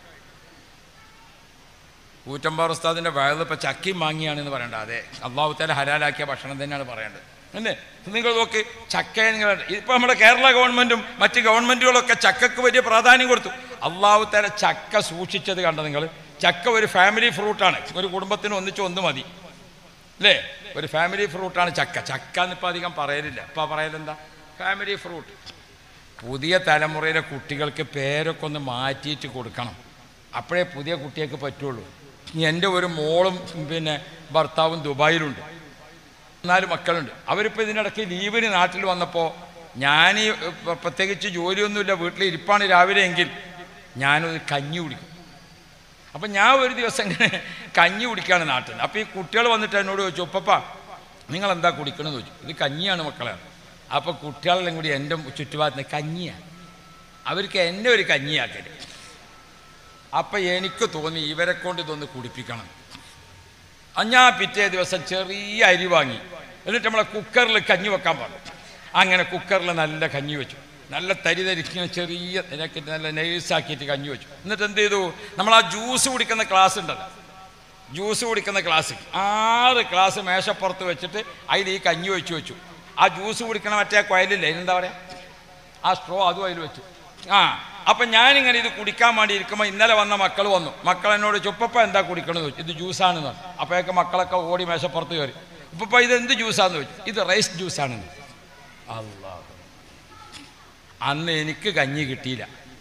കൂറ്റമ്പാർ ഉസ്താദിന്റെ വയറിൽ ഇപ്പൊ ചക്കയും മാങ്ങിയാണെന്ന് പറയണ്ട അതെ അള്ളാഹു താല ഹലാലാക്കിയ ഭക്ഷണം തന്നെയാണ് പറയേണ്ടത് അല്ലേ നിങ്ങൾ നോക്ക് ചക്ക നിങ്ങൾ ഇപ്പൊ നമ്മുടെ കേരള ഗവൺമെന്റും മറ്റ് ഗവൺമെന്റുകളൊക്കെ ചക്കക്ക് വലിയ പ്രാധാന്യം കൊടുത്തു അള്ളാഹു താല ചക്ക സൂക്ഷിച്ചത് കണ്ട നിങ്ങൾ ചക്ക ഒരു ഫാമിലി ഫ്രൂട്ടാണ് ഒരു കുടുംബത്തിന് ഒന്നിച്ച് ഒന്ന് മതി അല്ലേ ഒരു ഫാമിലി ഫ്രൂട്ടാണ് ചക്ക ചക്ക എന്നിപ്പോൾ അധികം പറയലില്ല ഇപ്പം പറയലെന്താ ഫാമിലി ഫ്രൂട്ട് പുതിയ തലമുറയിലെ കുട്ടികൾക്ക് പേരൊക്കെ ഒന്ന് മാറ്റിയിട്ട് കൊടുക്കണം അപ്പോഴേ പുതിയ കുട്ടികൾക്ക് പറ്റുള്ളൂ ഇനി എൻ്റെ ഒരു മോളും പിന്നെ ഭർത്താവും ദുബായിലുണ്ട് നാല് മക്കളുണ്ട് അവരിപ്പോൾ ഇതിനിടയ്ക്ക് ലീവിന് നാട്ടിൽ വന്നപ്പോൾ ഞാൻ ഈ പ- പ്രത്യേകിച്ച് ജോലിയൊന്നുമില്ല വീട്ടിൽ ഇരിപ്പാണ് രാവിലെ എങ്കിൽ ഞാനൊരു കഞ്ഞി കുടിക്കും അപ്പം ഞാൻ ഒരു ദിവസം ഇങ്ങനെ കഞ്ഞി കുടിക്കുകയാണ് നാട്ടിൽ നിന്ന് അപ്പോൾ ഈ കുട്ടികൾ വന്നിട്ട് എന്നോട് ചോദിച്ചു ഉപ്പപ്പ നിങ്ങൾ എന്താ കുടിക്കണമെന്ന് ചോദിച്ചു ഇത് കഞ്ഞിയാണ് മക്കളെ അപ്പോൾ കുട്ടികളെല്ലാം കൂടി എൻ്റെ ചുറ്റുഭാഗത്ത് കഞ്ഞിയാണ് അവർക്ക് എന്നെ ഒരു കഞ്ഞിയാക്കല് അപ്പം എനിക്ക് തോന്നി ഇവരെ കൊണ്ട് ഇതൊന്ന് കുടിപ്പിക്കണം ആ ഞാൻ പിറ്റേ ദിവസം ചെറിയ അരി വാങ്ങി എന്നിട്ട് നമ്മളെ കുക്കറിൽ കഞ്ഞി വെക്കാൻ പറഞ്ഞു അങ്ങനെ കുക്കറിൽ നല്ല കഞ്ഞി വെച്ചു നല്ല തരി തരിക്കുന്ന ചെറിയ നിനക്ക് നല്ല നൈസാക്കിയിട്ട് കഞ്ഞി വെച്ചു എന്നിട്ട് എന്ത് ചെയ്തു നമ്മൾ ആ ജ്യൂസ് കുടിക്കുന്ന ക്ലാസ് ഉണ്ടല്ലോ ജ്യൂസ് കുടിക്കുന്ന ക്ലാസ് ആറ് ക്ലാസ് മേശപ്പുറത്ത് വെച്ചിട്ട് അതിൽ ഈ കഞ്ഞി വെച്ച് വെച്ചു ആ ജ്യൂസ് കുടിക്കണ മറ്റേ കൊയലില്ലേ എന്താ പറയുക ആ സ്ട്രോ അതും അതിൽ വെച്ചു ആ അപ്പം ഞാനിങ്ങനെ ഇത് കുടിക്കാൻ വേണ്ടി ഇരിക്കുമ്പോൾ ഇന്നലെ വന്ന മക്കൾ വന്നു മക്കൾ എന്നോട് ചുപ്പപ്പ എന്താ കുടിക്കണമെന്ന് ചോദിച്ചു ഇത് ജ്യൂസാണെന്ന് പറഞ്ഞു അപ്പോഴൊക്കെ മക്കളൊക്കെ ഓടി മേശപ്പുറത്ത് കയറി ഉപ്പപ്പ ഇത് എന്ത് ജ്യൂസാന്ന് ചോദിച്ചു ഇത് റൈസ് ജ്യൂസാണെന്ന് അല്ലാ അന്ന് എനിക്ക് കഞ്ഞി കിട്ടിയില്ല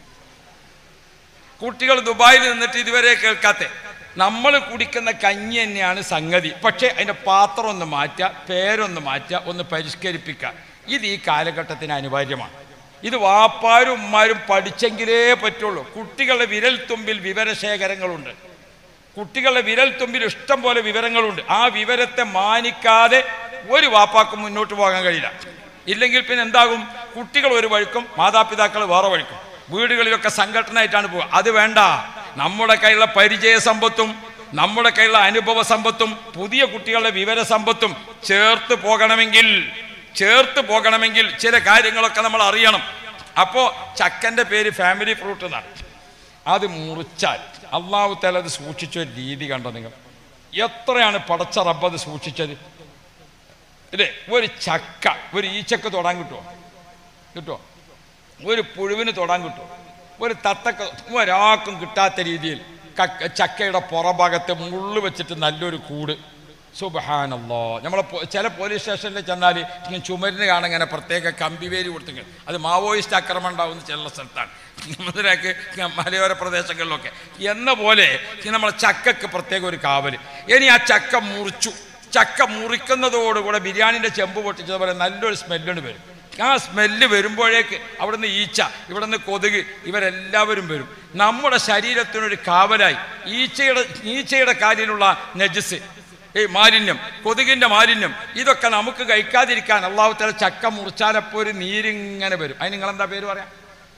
കുട്ടികൾ ദുബായിൽ നിന്നിട്ട് ഇതുവരെ കേൾക്കാത്ത നമ്മൾ കുടിക്കുന്ന കഞ്ഞി തന്നെയാണ് സംഗതി പക്ഷേ അതിൻ്റെ പാത്രം ഒന്ന് മാറ്റുക പേരൊന്ന് മാറ്റുക ഒന്ന് പരിഷ്കരിപ്പിക്കുക ഇത് ഈ കാലഘട്ടത്തിന് അനിവാര്യമാണ് ഇത് വാപ്പാരും ഉമ്മാരും പഠിച്ചെങ്കിലേ പറ്റുള്ളൂ കുട്ടികളുടെ വിരൽ തുമ്പിൽ വിവരശേഖരങ്ങളുണ്ട് കുട്ടികളുടെ വിരൽ തുമ്പിൽ ഇഷ്ടം പോലെ വിവരങ്ങളുണ്ട് ആ വിവരത്തെ മാനിക്കാതെ ഒരു വാപ്പാക്കും മുന്നോട്ട് പോകാൻ കഴിയില്ല ഇല്ലെങ്കിൽ പിന്നെ എന്താകും കുട്ടികൾ ഒരു വഴിക്കും മാതാപിതാക്കൾ വേറെ വഴിക്കും വീടുകളിലൊക്കെ സംഘടനയായിട്ടാണ് പോകുക അത് വേണ്ട നമ്മുടെ കയ്യിലുള്ള പരിചയ സമ്പത്തും നമ്മുടെ കയ്യിലുള്ള അനുഭവ സമ്പത്തും പുതിയ കുട്ടികളുടെ വിവര സമ്പത്തും ചേർത്ത് പോകണമെങ്കിൽ ചേർത്ത് പോകണമെങ്കിൽ ചില കാര്യങ്ങളൊക്കെ നമ്മൾ അറിയണം അപ്പോൾ ചക്കൻ്റെ പേര് ഫാമിലി ഫ്രൂട്ട് എന്നാണ് അത് മുറിച്ചാൽ അള്ളാഹു തല അത് സൂക്ഷിച്ച ഒരു രീതി കണ്ടോ നിങ്ങൾ എത്രയാണ് പടച്ച റബ്ബ് അത് സൂക്ഷിച്ചത് ഇല്ലേ ഒരു ചക്ക ഒരു ഈച്ചക്ക് തൊടാൻ കിട്ടുമോ കിട്ടുമോ ഒരു പുഴുവിന് തൊടാൻ കിട്ടുമോ ഒരു തത്തക്ക ഒരാൾക്കും കിട്ടാത്ത രീതിയിൽ കക്ക ചക്കയുടെ പുറഭാഗത്ത് മുള്ളു വെച്ചിട്ട് നല്ലൊരു കൂട് സുബഹാനല്ലോ നമ്മളെ പോ- ചില പോലീസ് സ്റ്റേഷനിൽ ചെന്നാൽ ഇങ്ങനെ ചുമരിന് കാണാൻ ഇങ്ങനെ പ്രത്യേക കമ്പിവേലി കൊടുത്തെങ്കിൽ അത് മാവോയിസ്റ്റ് ആക്രമണം ഉണ്ടാവുന്ന ചില സ്ഥലത്താണ് മധുരക്ക് മലയോര പ്രദേശങ്ങളിലൊക്കെ എന്ന പോലെ ഈ നമ്മളെ ചക്കക്ക് പ്രത്യേക ഒരു കാവൽ ഇനി ആ ചക്ക മുറിച്ചു ചക്ക മുറിക്കുന്നതോടുകൂടെ ബിരിയാണിൻ്റെ ചെമ്പ് പൊട്ടിച്ചതുപോലെ നല്ലൊരു സ്മെല്ലുണ്ട് വരും ആ സ്മെല്ല് വരുമ്പോഴേക്ക് അവിടെ നിന്ന് ഈച്ച ഇവിടെ നിന്ന് കൊതുക് ഇവരെല്ലാവരും വരും നമ്മുടെ ശരീരത്തിനൊരു കാവലായി ഈച്ചയുടെ ഈച്ചയുടെ കാലിലുള്ള നജസ് ഈ മാലിന്യം കൊതുകിൻ്റെ മാലിന്യം ഇതൊക്കെ നമുക്ക് കഴിക്കാതിരിക്കാൻ അള്ളാഹുത്തല ചക്ക മുറിച്ചാലപ്പോൾ ഒരു നീരിങ്ങനെ വരും അതിന് നിങ്ങളെന്താ പേര് പറയാം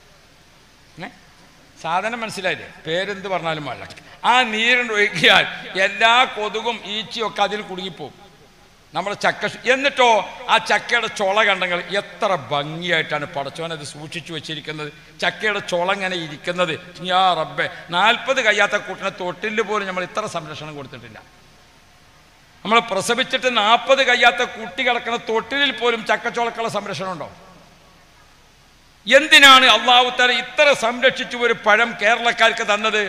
ഏ സാധനം മനസ്സിലായില്ലേ പേരെന്ത് പറഞ്ഞാലും പാടില്ല ആ നീരുണ്ട് ഒഴിക്കിയാൽ എല്ലാ കൊതുകും ഈച്ചയും ഒക്കെ അതിൽ കുടുങ്ങിപ്പോവും നമ്മുടെ ചക്ക ശു- എന്നിട്ടോ ആ ചക്കയുടെ ചുള കണ്ടെങ്കിൽ എത്ര ഭംഗിയായിട്ടാണ് പടച്ചോൻ അത് സൂക്ഷിച്ചു വെച്ചിരിക്കുന്നത് ചക്കയുടെ ചുള ഇങ്ങനെ ഇരിക്കുന്നത് ഞാ റബ്ബെ നാൽപ്പത് കഴിയാത്ത കൂട്ടിനെ തൊട്ടിൽ പോലും നമ്മൾ ഇത്ര സംരക്ഷണം കൊടുത്തിട്ടില്ല നമ്മൾ പ്രസവിച്ചിട്ട് നാൽപ്പത് കഴിയാത്ത കുട്ടി കിടക്കുന്ന തൊട്ടിലിൽ പോലും ചക്കച്ചോളക്കുള്ള സംരക്ഷണം ഉണ്ടോ എന്തിനാണ് അള്ളാഹുത്തല ഇത്ര സംരക്ഷിച്ചു ഒരു പഴം കേരളക്കാർക്ക് തന്നത്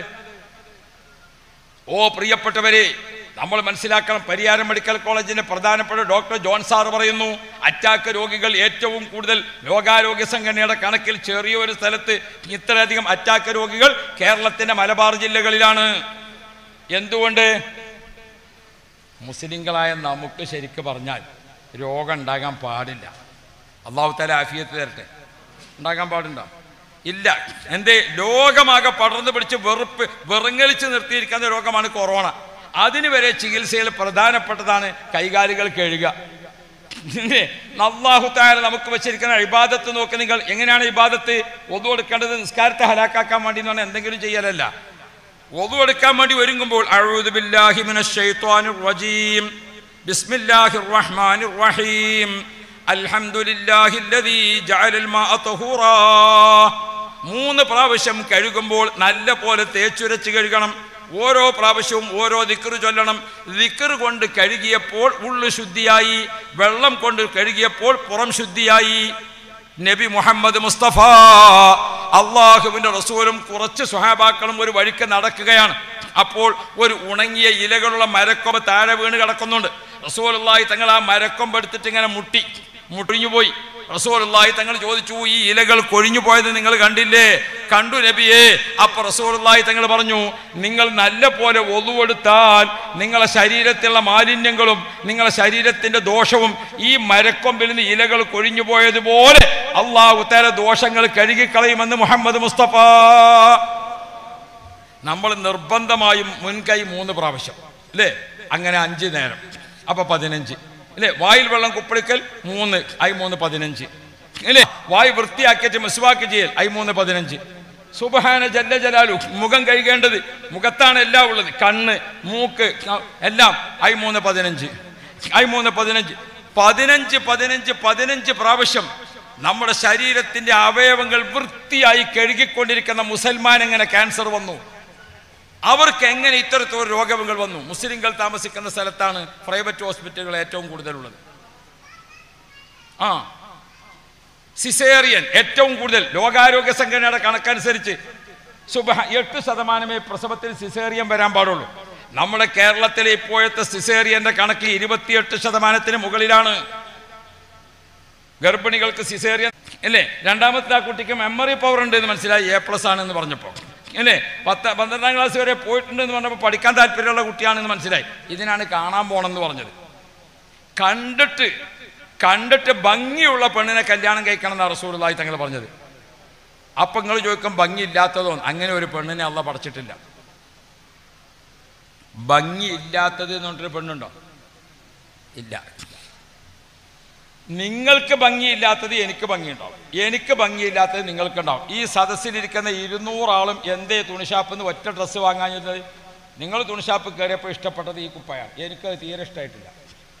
ഓ പ്രിയപ്പെട്ടവരെ നമ്മൾ മനസ്സിലാക്കണം പരിയാരം മെഡിക്കൽ കോളേജിന്റെ പ്രധാനപ്പെട്ട ഡോക്ടർ ജോൺ സാർ പറയുന്നു അറ്റാക്ക് രോഗികൾ ഏറ്റവും കൂടുതൽ ലോകാരോഗ്യ സംഘടനയുടെ കണക്കിൽ ചെറിയൊരു സ്ഥലത്ത് ഇത്രയധികം അറ്റാക്ക് രോഗികൾ കേരളത്തിന്റെ മലബാർ ജില്ലകളിലാണ് എന്തുകൊണ്ട് മുസ്ലിങ്ങളായ നമുക്ക് ശരിക്ക് പറഞ്ഞാൽ രോഗം ഉണ്ടാകാൻ പാടില്ല അള്ളാഹു തല ആഫിയത്ത് തരട്ടെ ഉണ്ടാകാൻ പാടുണ്ടോ ഇല്ല എന്തേ ലോകമാകെ പടർന്നു പിടിച്ച് വെറുപ്പ് വെറുങ്ങലിച്ച് നിർത്തിയിരിക്കുന്ന രോഗമാണ് കൊറോണ അതിന് വരെ ചികിത്സയിൽ പ്രധാനപ്പെട്ടതാണ് കൈകാലുകൾ കഴുകുക അള്ളാഹുത്താര നമുക്ക് വെച്ചിരിക്കുന്ന ഇബാദത്ത് നോക്കി നിങ്ങൾ എങ്ങനെയാണ് ഇബാദത്ത് ഒതു കൊടുക്കേണ്ടത് നിസ്കാരത്തെ ഹലാക്കാക്കാൻ വേണ്ടി എന്ന് പറഞ്ഞാൽ എന്തെങ്കിലും ചെയ്യലല്ല ഒതു എടുക്കാൻ വേണ്ടി ഒരുങ്ങുമ്പോൾ അഊദു ബില്ലാഹി മിനശ് ശൈത്വാനിർ റജീം ബിസ്മില്ലാഹിർ റഹ്മാനിർ റഹീം അൽഹംദുലില്ലാഹില്ലദീ ജഅലൽ മാഅ തഹൂറാ മൂന്ന് പ്രാവശ്യം കഴുകുമ്പോൾ നല്ല പോലെ തേച്ചുരച്ച് കഴുകണം ഓരോ പ്രാവശ്യവും ഓരോ ദിക്കറ് ചൊല്ലണം ദിക്കറ് കൊണ്ട് കഴുകിയപ്പോൾ ഉള്ളു ശുദ്ധിയായി വെള്ളം കൊണ്ട് കഴുകിയപ്പോൾ പുറം ശുദ്ധിയായി നബി മുഹമ്മദ് മുസ്തഫ അള്ളാഹുവിന്റെ റസൂലും കുറച്ച് സ്വഹാബാക്കളും ഒരു വഴിക്ക് നടക്കുകയാണ് അപ്പോൾ ഒരു ഉണങ്ങിയ ഇലകളുള്ള മരക്കൊമ്പ് താഴെ വീണ് കിടക്കുന്നുണ്ട് റസൂലുള്ളാഹി തങ്ങൾ ആ മരക്കൊമ്പ് എടുത്തിട്ട് ഇങ്ങനെ മുട്ടി മുട്ടിഞ്ഞു പോയി റസൂലുള്ളാഹി തങ്ങൾ ചോദിച്ചു ഈ ഇലകൾ കൊഴിഞ്ഞു പോയത് നിങ്ങൾ കണ്ടില്ലേ കണ്ടു നബിയേ അപ്പൊ റസൂലുള്ളാഹി തങ്ങൾ പറഞ്ഞു നിങ്ങൾ നല്ല പോലെ ഒതുവെടുത്താൽ നിങ്ങളെ ശരീരത്തിലുള്ള മാലിന്യങ്ങളും നിങ്ങളെ ശരീരത്തിന്റെ ദോഷവും ഈ മരക്കൊമ്പിൽ നിന്ന് ഇലകൾ കൊഴിഞ്ഞു പോയതുപോലെ അള്ളാഹു തല ദോഷങ്ങൾ കഴുകിക്കളയുമെന്ന് മുഹമ്മദ് മുസ്തഫ നമ്മൾ നിർബന്ധമായും മുൻകൈ മൂന്ന് പ്രാവശ്യം അല്ലേ അങ്ങനെ അഞ്ച് നേരം അപ്പൊ പതിനഞ്ച് അല്ലേ വായിൽ വെള്ളം കുപ്പിളിക്കൽ മൂന്ന് ആയി മൂന്ന് പതിനഞ്ച് അല്ലേ വായു വൃത്തിയാക്കിയിട്ട് മിസ്വാക്ക് ചെയ്യൽ ഐ മൂന്ന് പതിനഞ്ച് സുബഹാന ജല്ല ജലാലു മുഖം കഴുകേണ്ടത് മുഖത്താണ് എല്ലാം ഉള്ളത് കണ്ണ് മൂക്ക് ക- എല്ലാം ഐ മൂന്ന് പതിനഞ്ച് ഐ മൂന്ന് പതിനഞ്ച് പതിനഞ്ച് പതിനഞ്ച് പതിനഞ്ച് പ്രാവശ്യം നമ്മുടെ ശരീരത്തിന്റെ അവയവങ്ങൾ വൃത്തിയായി കഴുകിക്കൊണ്ടിരിക്കുന്ന മുസൽമാൻ എങ്ങനെ ക്യാൻസർ വന്നു അവർക്ക് എങ്ങനെ ഇത്തരത്തിലുള്ള രോഗങ്ങൾ വന്നു മുസ്ലിങ്ങൾ താമസിക്കുന്ന സ്ഥലത്താണ് പ്രൈവറ്റ് ഹോസ്പിറ്റലുകൾ ഏറ്റവും കൂടുതലുള്ളത് ആ സിസേറിയൻ ഏറ്റവും കൂടുതൽ ലോകാരോഗ്യ സംഘടനയുടെ കണക്കനുസരിച്ച് സുബഹ എട്ട് ശതമാനമേ പ്രസവത്തിൽ സിസേറിയൻ വരാൻ പാടുള്ളൂ നമ്മുടെ കേരളത്തിലെ ഇപ്പോഴത്തെ സിസേറിയന്റെ കണക്ക് ഇരുപത്തിയെട്ട് ശതമാനത്തിന് മുകളിലാണ് ഗർഭിണികൾക്ക് സിസേറിയൻ അല്ലേ രണ്ടാമത്തെ ആ കുട്ടിക്ക് മെമ്മറി പവർ ഉണ്ട് എന്ന് മനസ്സിലായി എ പ്ലസ് ആണെന്ന് പറഞ്ഞപ്പോൾ അല്ലേ പത്ത് പന്ത്രണ്ടാം ക്ലാസ് വരെ പോയിട്ടുണ്ട് എന്ന് പറഞ്ഞപ്പോൾ പഠിക്കാൻ താല്പര്യമുള്ള കുട്ടിയാണെന്ന് മനസ്സിലായി ഇതിനാണ് കാണാൻ പോണെന്ന് പറഞ്ഞത് കണ്ടിട്ട് കണ്ടിട്ട് ഭംഗിയുള്ള പെണ്ണിനെ കല്യാണം കഴിക്കണം എന്ന് റസൂലായി തങ്ങൾ പറഞ്ഞത് അപ്പം നിങ്ങൾ ചോദിക്കും ഭംഗിയില്ലാത്തതോ അങ്ങനെ ഒരു പെണ്ണിനെ അള്ള പഠിച്ചിട്ടില്ല ഭംഗിയില്ലാത്തത് എന്ന് പറഞ്ഞിട്ടൊരു പെണ്ണുണ്ടോ ഇല്ല നിങ്ങൾക്ക് ഭംഗിയില്ലാത്തത് എനിക്ക് ഭംഗിയുണ്ടാവും എനിക്ക് ഭംഗിയില്ലാത്തത് നിങ്ങൾക്കുണ്ടാവും ഈ സദസ്സിലിരിക്കുന്ന ഇരുന്നൂറാളും എന്തേ തുണിഷാപ്പ് എന്ന് ഒറ്റ ഡ്രസ്സ് വാങ്ങാഞ്ഞത് നിങ്ങൾ തുണിഷാപ്പ് കയറിയപ്പോൾ ഇഷ്ടപ്പെട്ടത് ഈ കുപ്പയാണ് എനിക്കത് തീരെ ഇഷ്ടമായിട്ടില്ല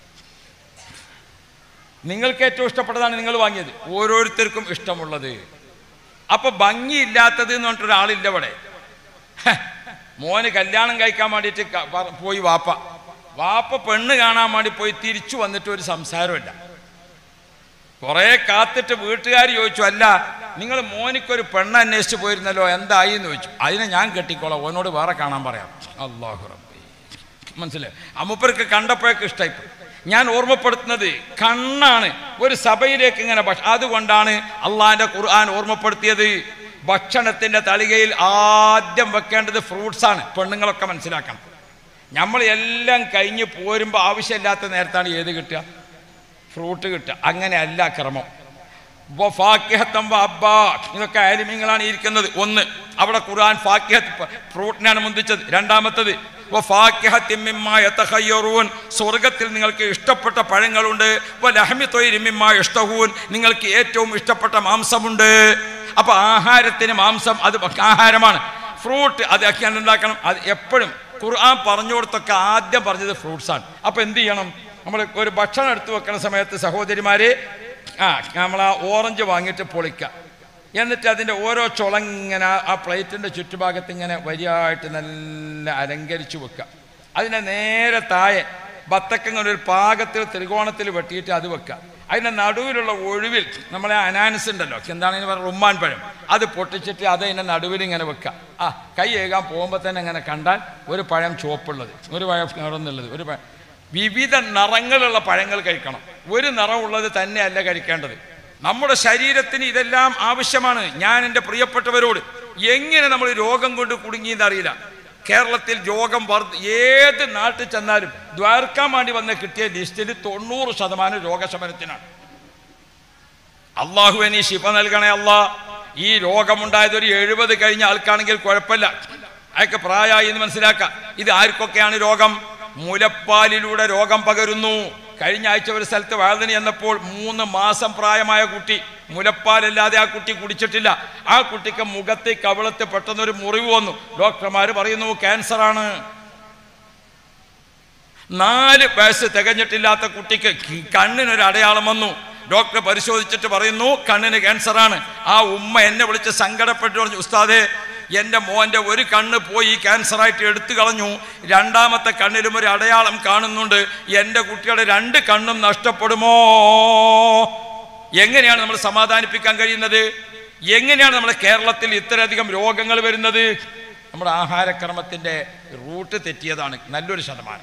നിങ്ങൾക്ക് ഏറ്റവും ഇഷ്ടപ്പെട്ടതാണ് നിങ്ങൾ വാങ്ങിയത് ഓരോരുത്തർക്കും ഇഷ്ടമുള്ളത് അപ്പൊ ഭംഗിയില്ലാത്തത് എന്ന് പറഞ്ഞിട്ട് ഒരാളില്ല ഇവിടെ ഹ, മോന് കല്യാണം കഴിക്കാൻ വേണ്ടിയിട്ട് ക- പറ- പോയി വാപ്പ വാപ്പ പെണ്ണ് കാണാൻ വേണ്ടി പോയി തിരിച്ചു വന്നിട്ട് ഒരു സംസാരമില്ല കുറെ കാത്തിട്ട് വീട്ടുകാർ ചോദിച്ചു അല്ല നിങ്ങൾ മോനിക്കൊരു പെണ്ണ് അന്വേഷിച്ച് പോയിരുന്നല്ലോ എന്തായി എന്ന് ചോദിച്ചു അതിനെ ഞാൻ കെട്ടിക്കോളാം ഓനോട് വേറെ കാണാൻ പറയാം അള്ളാഹു റബ്ബി മനസ്സിലായി അമ്മപ്പർക്ക് കണ്ടപ്പോഴൊക്കെ ഇഷ്ടമായി ഞാൻ ഓർമ്മപ്പെടുത്തുന്നത് കണ്ണാണ് ഒരു സഭയിലേക്ക് ഇങ്ങനെ ഭക്ഷ അതുകൊണ്ടാണ് അള്ളാഹിന്റെ ഖുർആൻ ഓർമ്മപ്പെടുത്തിയത് ഭക്ഷണത്തിന്റെ തളികയിൽ ആദ്യം വെക്കേണ്ടത് ഫ്രൂട്ട്സ് ആണ് പെണ്ണുങ്ങളൊക്കെ മനസ്സിലാക്കണം നമ്മൾ എല്ലാം കഴിഞ്ഞ് പോരുമ്പോൾ ആവശ്യമില്ലാത്ത നേരത്താണ് ഏത് കിട്ടുക ഫ്രൂട്ട് കിട്ടുക അങ്ങനെയല്ല ക്രമം ഫാക്കിഹത്തം അബ്ബാ ഇതൊക്കെ ആലിമ്യങ്ങളാണ് ഇരിക്കുന്നത് ഒന്ന് അവിടെ ഖുർആൻ ഫാക്കിഹത്ത് ഫ്രൂട്ടിനാണ് മുന്തിച്ചത് രണ്ടാമത്തത് വഫാക്കിഹത്തിൻ മിമ്മാ യതഖയ്യറൂൻ. സ്വർഗത്തിൽ നിങ്ങൾക്ക് ഇഷ്ടപ്പെട്ട പഴങ്ങളുണ്ട് വലഹമി തൊയ്രി മിമ്മാ ഇഷ്ടഹൂൻ നിങ്ങൾക്ക് ഏറ്റവും ഇഷ്ടപ്പെട്ട മാംസമുണ്ട് അപ്പൊ ആഹാരത്തിന് മാംസം അത് ആഹാരമാണ് ഫ്രൂട്ട് അത് ഒക്കെ ഉണ്ടാക്കണം അത് എപ്പോഴും ഖുർആൻ പറഞ്ഞു കൊടുത്തൊക്കെ ആദ്യം പറഞ്ഞത് ഫ്രൂട്ട്സ് ആണ് അപ്പൊ എന്ത് ചെയ്യണം നമ്മൾ ഒരു ഭക്ഷണം എടുത്തു വെക്കുന്ന സമയത്ത് സഹോദരിമാരെ ആ നമ്മൾ ആ ഓറഞ്ച് വാങ്ങിയിട്ട് പൊളിക്കുക എന്നിട്ട് അതിൻ്റെ ഓരോ ചുളങ്ങനെ ആ- ആ പ്ലേറ്റിൻ്റെ ചുറ്റുഭാഗത്ത് ഇങ്ങനെ വരിയായിട്ട് നല്ല അലങ്കരിച്ചു വെക്കുക അതിനെ നേരെ താഴെ ബത്തക്കങ്ങൾ ഒരു പാകത്തിൽ ത്രികോണത്തിൽ വെട്ടിയിട്ട് അത് വെക്കുക അതിൻ്റെ നടുവിലുള്ള ഒഴിവിൽ നമ്മളെ അനാനസ് ഉണ്ടല്ലോ എന്താണ് ഇതിന് പറയുക റുമ്മാൻ പഴം അത് പൊട്ടിച്ചിട്ട് അത് അതിൻ്റെ നടുവിൽ ഇങ്ങനെ വെക്കുക ആ കൈ ഏകാൻ പോകുമ്പോൾ തന്നെ ഇങ്ങനെ കണ്ടാൽ ഒരു പഴം ചുവപ്പുള്ളത് ഒരു പഴം നിറന്നുള്ളത് ഒരു പഴം വിവിധ നിറങ്ങളുള്ള പഴങ്ങൾ കഴിക്കണം ഒരു നിറമുള്ളത് തന്നെയല്ല കഴിക്കേണ്ടത് നമ്മുടെ ശരീരത്തിന് ഇതെല്ലാം ആവശ്യമാണ് ഞാൻ എൻ്റെ പ്രിയപ്പെട്ടവരോട് എങ്ങനെ നമ്മൾ രോഗം കൊണ്ട് കുടുങ്ങിയെന്ന് അറിയില്ല കേരളത്തിൽ രോഗം വർദ്ധ ഏത് നാട്ടിൽ ചെന്നാലും ദ്വാരക്കാൻ വേണ്ടി വന്ന് കിട്ടിയ ലിസ്റ്റിൽ തൊണ്ണൂറ് ശതമാനം രോഗശമനത്തിനാണ് അള്ളാഹു നീ ശിഫ നൽകണേ അല്ലാ ഈ രോഗമുണ്ടായത് ഒരു എഴുപത് കഴിഞ്ഞ ആൾക്കാണെങ്കിൽ കുഴപ്പമില്ല അയാൾക്ക് പ്രായമായി എന്ന് മനസ്സിലാക്കാം ഇത് ആർക്കൊക്കെയാണ് രോഗം മുലപ്പാലിലൂടെ രോഗം പകരുന്നു കഴിഞ്ഞ ആഴ്ച ഒരു സ്ഥലത്ത് വേദന എന്നപ്പോൾ മൂന്ന് മാസം പ്രായമായ കുട്ടി മുലപ്പാലല്ലാതെ ആ കുട്ടി കുടിച്ചിട്ടില്ല ആ കുട്ടിക്ക് മുഖത്ത് കവിളത്ത് പെട്ടെന്നൊരു മുറിവ് വന്നു ഡോക്ടർമാർ പറയുന്നു ക്യാൻസറാണ് നാല് വയസ്സ് തികഞ്ഞിട്ടില്ലാത്ത കുട്ടിക്ക് കി- കണ്ണിനൊരു അടയാളം വന്നു ഡോക്ടർ പരിശോധിച്ചിട്ട് പറയുന്നു കണ്ണിന് ക്യാൻസറാണ് ആ ഉമ്മ എന്നെ വിളിച്ച് സങ്കടപ്പെട്ടു പറഞ്ഞു ഉസ്താദേ എൻ്റെ മോൻ്റെ ഒരു കണ്ണ് പോയി ക്യാൻസറായിട്ട് എടുത്തു കളഞ്ഞു രണ്ടാമത്തെ കണ്ണിലും ഒരു അടയാളം കാണുന്നുണ്ട് എൻ്റെ കുട്ടിയുടെ രണ്ട് കണ്ണും നഷ്ടപ്പെടുമോ എങ്ങനെയാണ് നമ്മൾ സമാധാനിപ്പിക്കാൻ കഴിയുന്നത് എങ്ങനെയാണ് നമ്മുടെ കേരളത്തിൽ ഇത്രയധികം രോഗങ്ങൾ വരുന്നത് നമ്മുടെ ആഹാരക്രമത്തിൻ്റെ റൂട്ട് തെറ്റിയതാണ് നല്ലൊരു ശതമാനം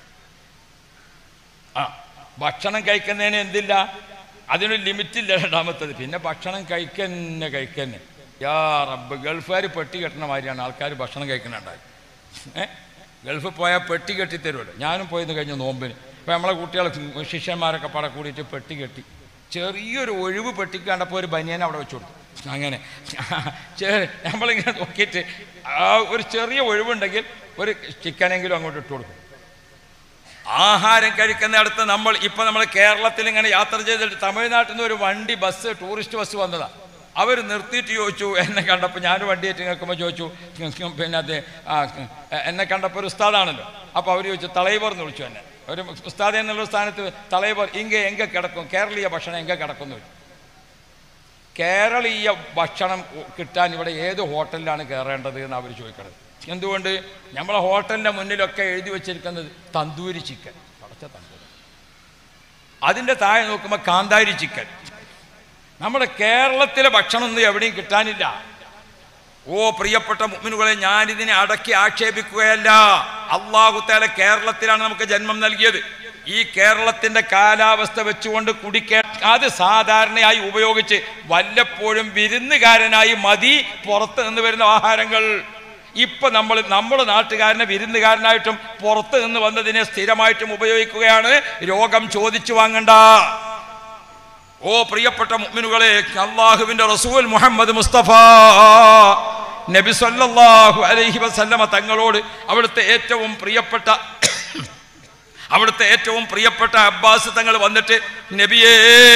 ആ ഭക്ഷണം കഴിക്കുന്നതിന് എന്തില്ല അതിനൊരു ലിമിറ്റില്ല രണ്ടാമത്തത് പിന്നെ ഭക്ഷണം കഴിക്കന്നെ കഴിക്കന്നെ യാ റബ്ബ് ഗൾഫുകാർ പെട്ടി കെട്ടണ മാതിരിയാണ് ആൾക്കാർ ഭക്ഷണം കഴിക്കുന്നുണ്ടായി ഏ ഗൾഫിൽ പോയാൽ പെട്ടി കെട്ടി തരുമല്ലോ ഞാനും പോയെന്ന് കഴിഞ്ഞ നോമ്പിന് ഇപ്പം നമ്മളെ കുട്ടികൾ ശിഷ്യന്മാരൊക്കെ പട കൂടിയിട്ട് പെട്ടി കെട്ടി ചെറിയൊരു ഒഴിവ് പെട്ടിക്ക് കണ്ടപ്പോൾ ഒരു ബനിയൻ അവിടെ വെച്ചു കൊടുത്തു അങ്ങനെ ചെ- നമ്മളിങ്ങനെ നോക്കിയിട്ട് ആ ഒരു ചെറിയ ഒഴിവുണ്ടെങ്കിൽ ഒരു ചിക്കനെങ്കിലും അങ്ങോട്ട് ഇട്ട് കൊടുക്കും ആഹാരം കഴിക്കുന്നിടത്ത് നമ്മൾ ഇപ്പം നമ്മൾ കേരളത്തിൽ ഇങ്ങനെ യാത്ര ചെയ്തിട്ട് തമിഴ്നാട്ടിൽ നിന്ന് ഒരു വണ്ടി ബസ് ടൂറിസ്റ്റ് ബസ് വന്നതാ അവർ നിർത്തിയിട്ട് ചോദിച്ചു എന്നെ കണ്ടപ്പോൾ ഞാൻ വണ്ടിയായിട്ട് കേൾക്കുമ്പോൾ ചോദിച്ചു പിന്നെ അത് ആ, എന്നെ കണ്ടപ്പോൾ ഒരു ഉസ്താദാണല്ലോ അപ്പോൾ അവർ ചോദിച്ചു തളൈവർ എന്ന് വിളിച്ചു എന്നെ ഒരു ഉസ്താദ് എന്നുള്ള സ്ഥാനത്ത് തളൈവർ ഇങ്ക എങ്ക കിടക്കും കേരളീയ ഭക്ഷണം എങ്ക കിടക്കുന്നു ചോദിച്ചു കേരളീയ ഭക്ഷണം കിട്ടാൻ ഇവിടെ ഏത് ഹോട്ടലിലാണ് കയറേണ്ടത് എന്ന് അവർ ചോദിക്കണത് എന്തുകൊണ്ട് നമ്മളെ ഹോട്ടലിൻ്റെ മുന്നിലൊക്കെ എഴുതി വെച്ചിരിക്കുന്നത് തന്തൂരി ചിക്കൻ പടച്ച തന്തൂരി അതിൻ്റെ താഴെ നോക്കുമ്പോൾ കാന്താരി ചിക്കൻ നമ്മുടെ കേരളത്തിലെ ഭക്ഷണം ഒന്നും എവിടെയും കിട്ടാനില്ല ഓ പ്രിയപ്പെട്ട മുഅ്മിനുകളെ ഞാനിതിനെ അടക്കി ആക്ഷേപിക്കുകയല്ല അള്ളാഹുത്തേല കേരളത്തിലാണ് നമുക്ക് ജന്മം നൽകിയത് ഈ കേരളത്തിന്റെ കാലാവസ്ഥ വെച്ചുകൊണ്ട് കുടിക്കാൻ അത് സാധാരണയായി ഉപയോഗിച്ച് വല്ലപ്പോഴും വിരുന്നുകാരനായി മതി പുറത്ത് നിന്ന് വരുന്ന ആഹാരങ്ങൾ ഇപ്പൊ നമ്മൾ നമ്മുടെ നാട്ടുകാരനെ വിരുന്നുകാരനായിട്ടും പുറത്ത് നിന്ന് വന്നതിനെ സ്ഥിരമായിട്ടും ഉപയോഗിക്കുകയാണ് രോഗം ചോദിച്ചു വാങ്ങണ്ട ഓ പ്രിയപ്പെട്ട മുഅ്മിനുകളെ അള്ളാഹുവിന്റെ റസൂൽ മുഹമ്മദ് മുസ്തഫ നബി സല്ലല്ലാഹു അലൈഹി വസല്ലമ തങ്ങളോട് അവിടുത്തെ ഏറ്റവും പ്രിയപ്പെട്ട അവിടുത്തെ ഏറ്റവും പ്രിയപ്പെട്ട അബ്ബാസ് തങ്ങൾ വന്നിട്ട് നബിയേ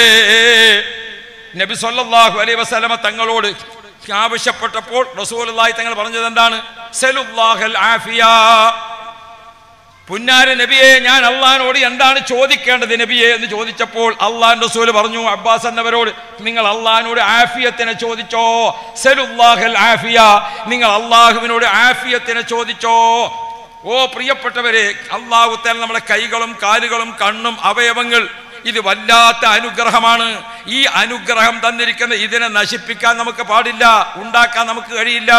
നബി സല്ലല്ലാഹു അലൈഹി വസല്ലമ തങ്ങളോട് ആവശ്യപ്പെട്ടപ്പോൾ റസൂലുള്ളാഹി തങ്ങൾ പറഞ്ഞത് എന്താണ് സലുല്ലാഹൽ ആഫിയ പുന്നാര നബിയെ ഞാൻ അള്ളഹാനോട് എന്താണ് ചോദിക്കേണ്ടത് നബിയെ എന്ന് ചോദിച്ചപ്പോൾ അള്ളാൻ റസൂൽ പറഞ്ഞു അബ്ബാസ് എന്നവരോട് നിങ്ങൾ അള്ളഹാനോട് ആഫിയത്തിനെ ചോദിച്ചോ സലുല്ലാഹൽ ആഫിയ നിങ്ങൾ അള്ളാഹുവിനോട് ആഫിയത്തിനെ ചോദിച്ചോ ഓ പ്രിയപ്പെട്ടവരെ അള്ളാഹു തആല നമ്മുടെ കൈകളും കാലുകളും കണ്ണും അവയവങ്ങൾ ഇത് വല്ലാത്ത അനുഗ്രഹമാണ് ഈ അനുഗ്രഹം തന്നിരിക്കുന്ന ഇതിനെ നശിപ്പിക്കാൻ നമുക്ക് പാടില്ല ഉണ്ടാക്കാൻ നമുക്ക് കഴിയില്ല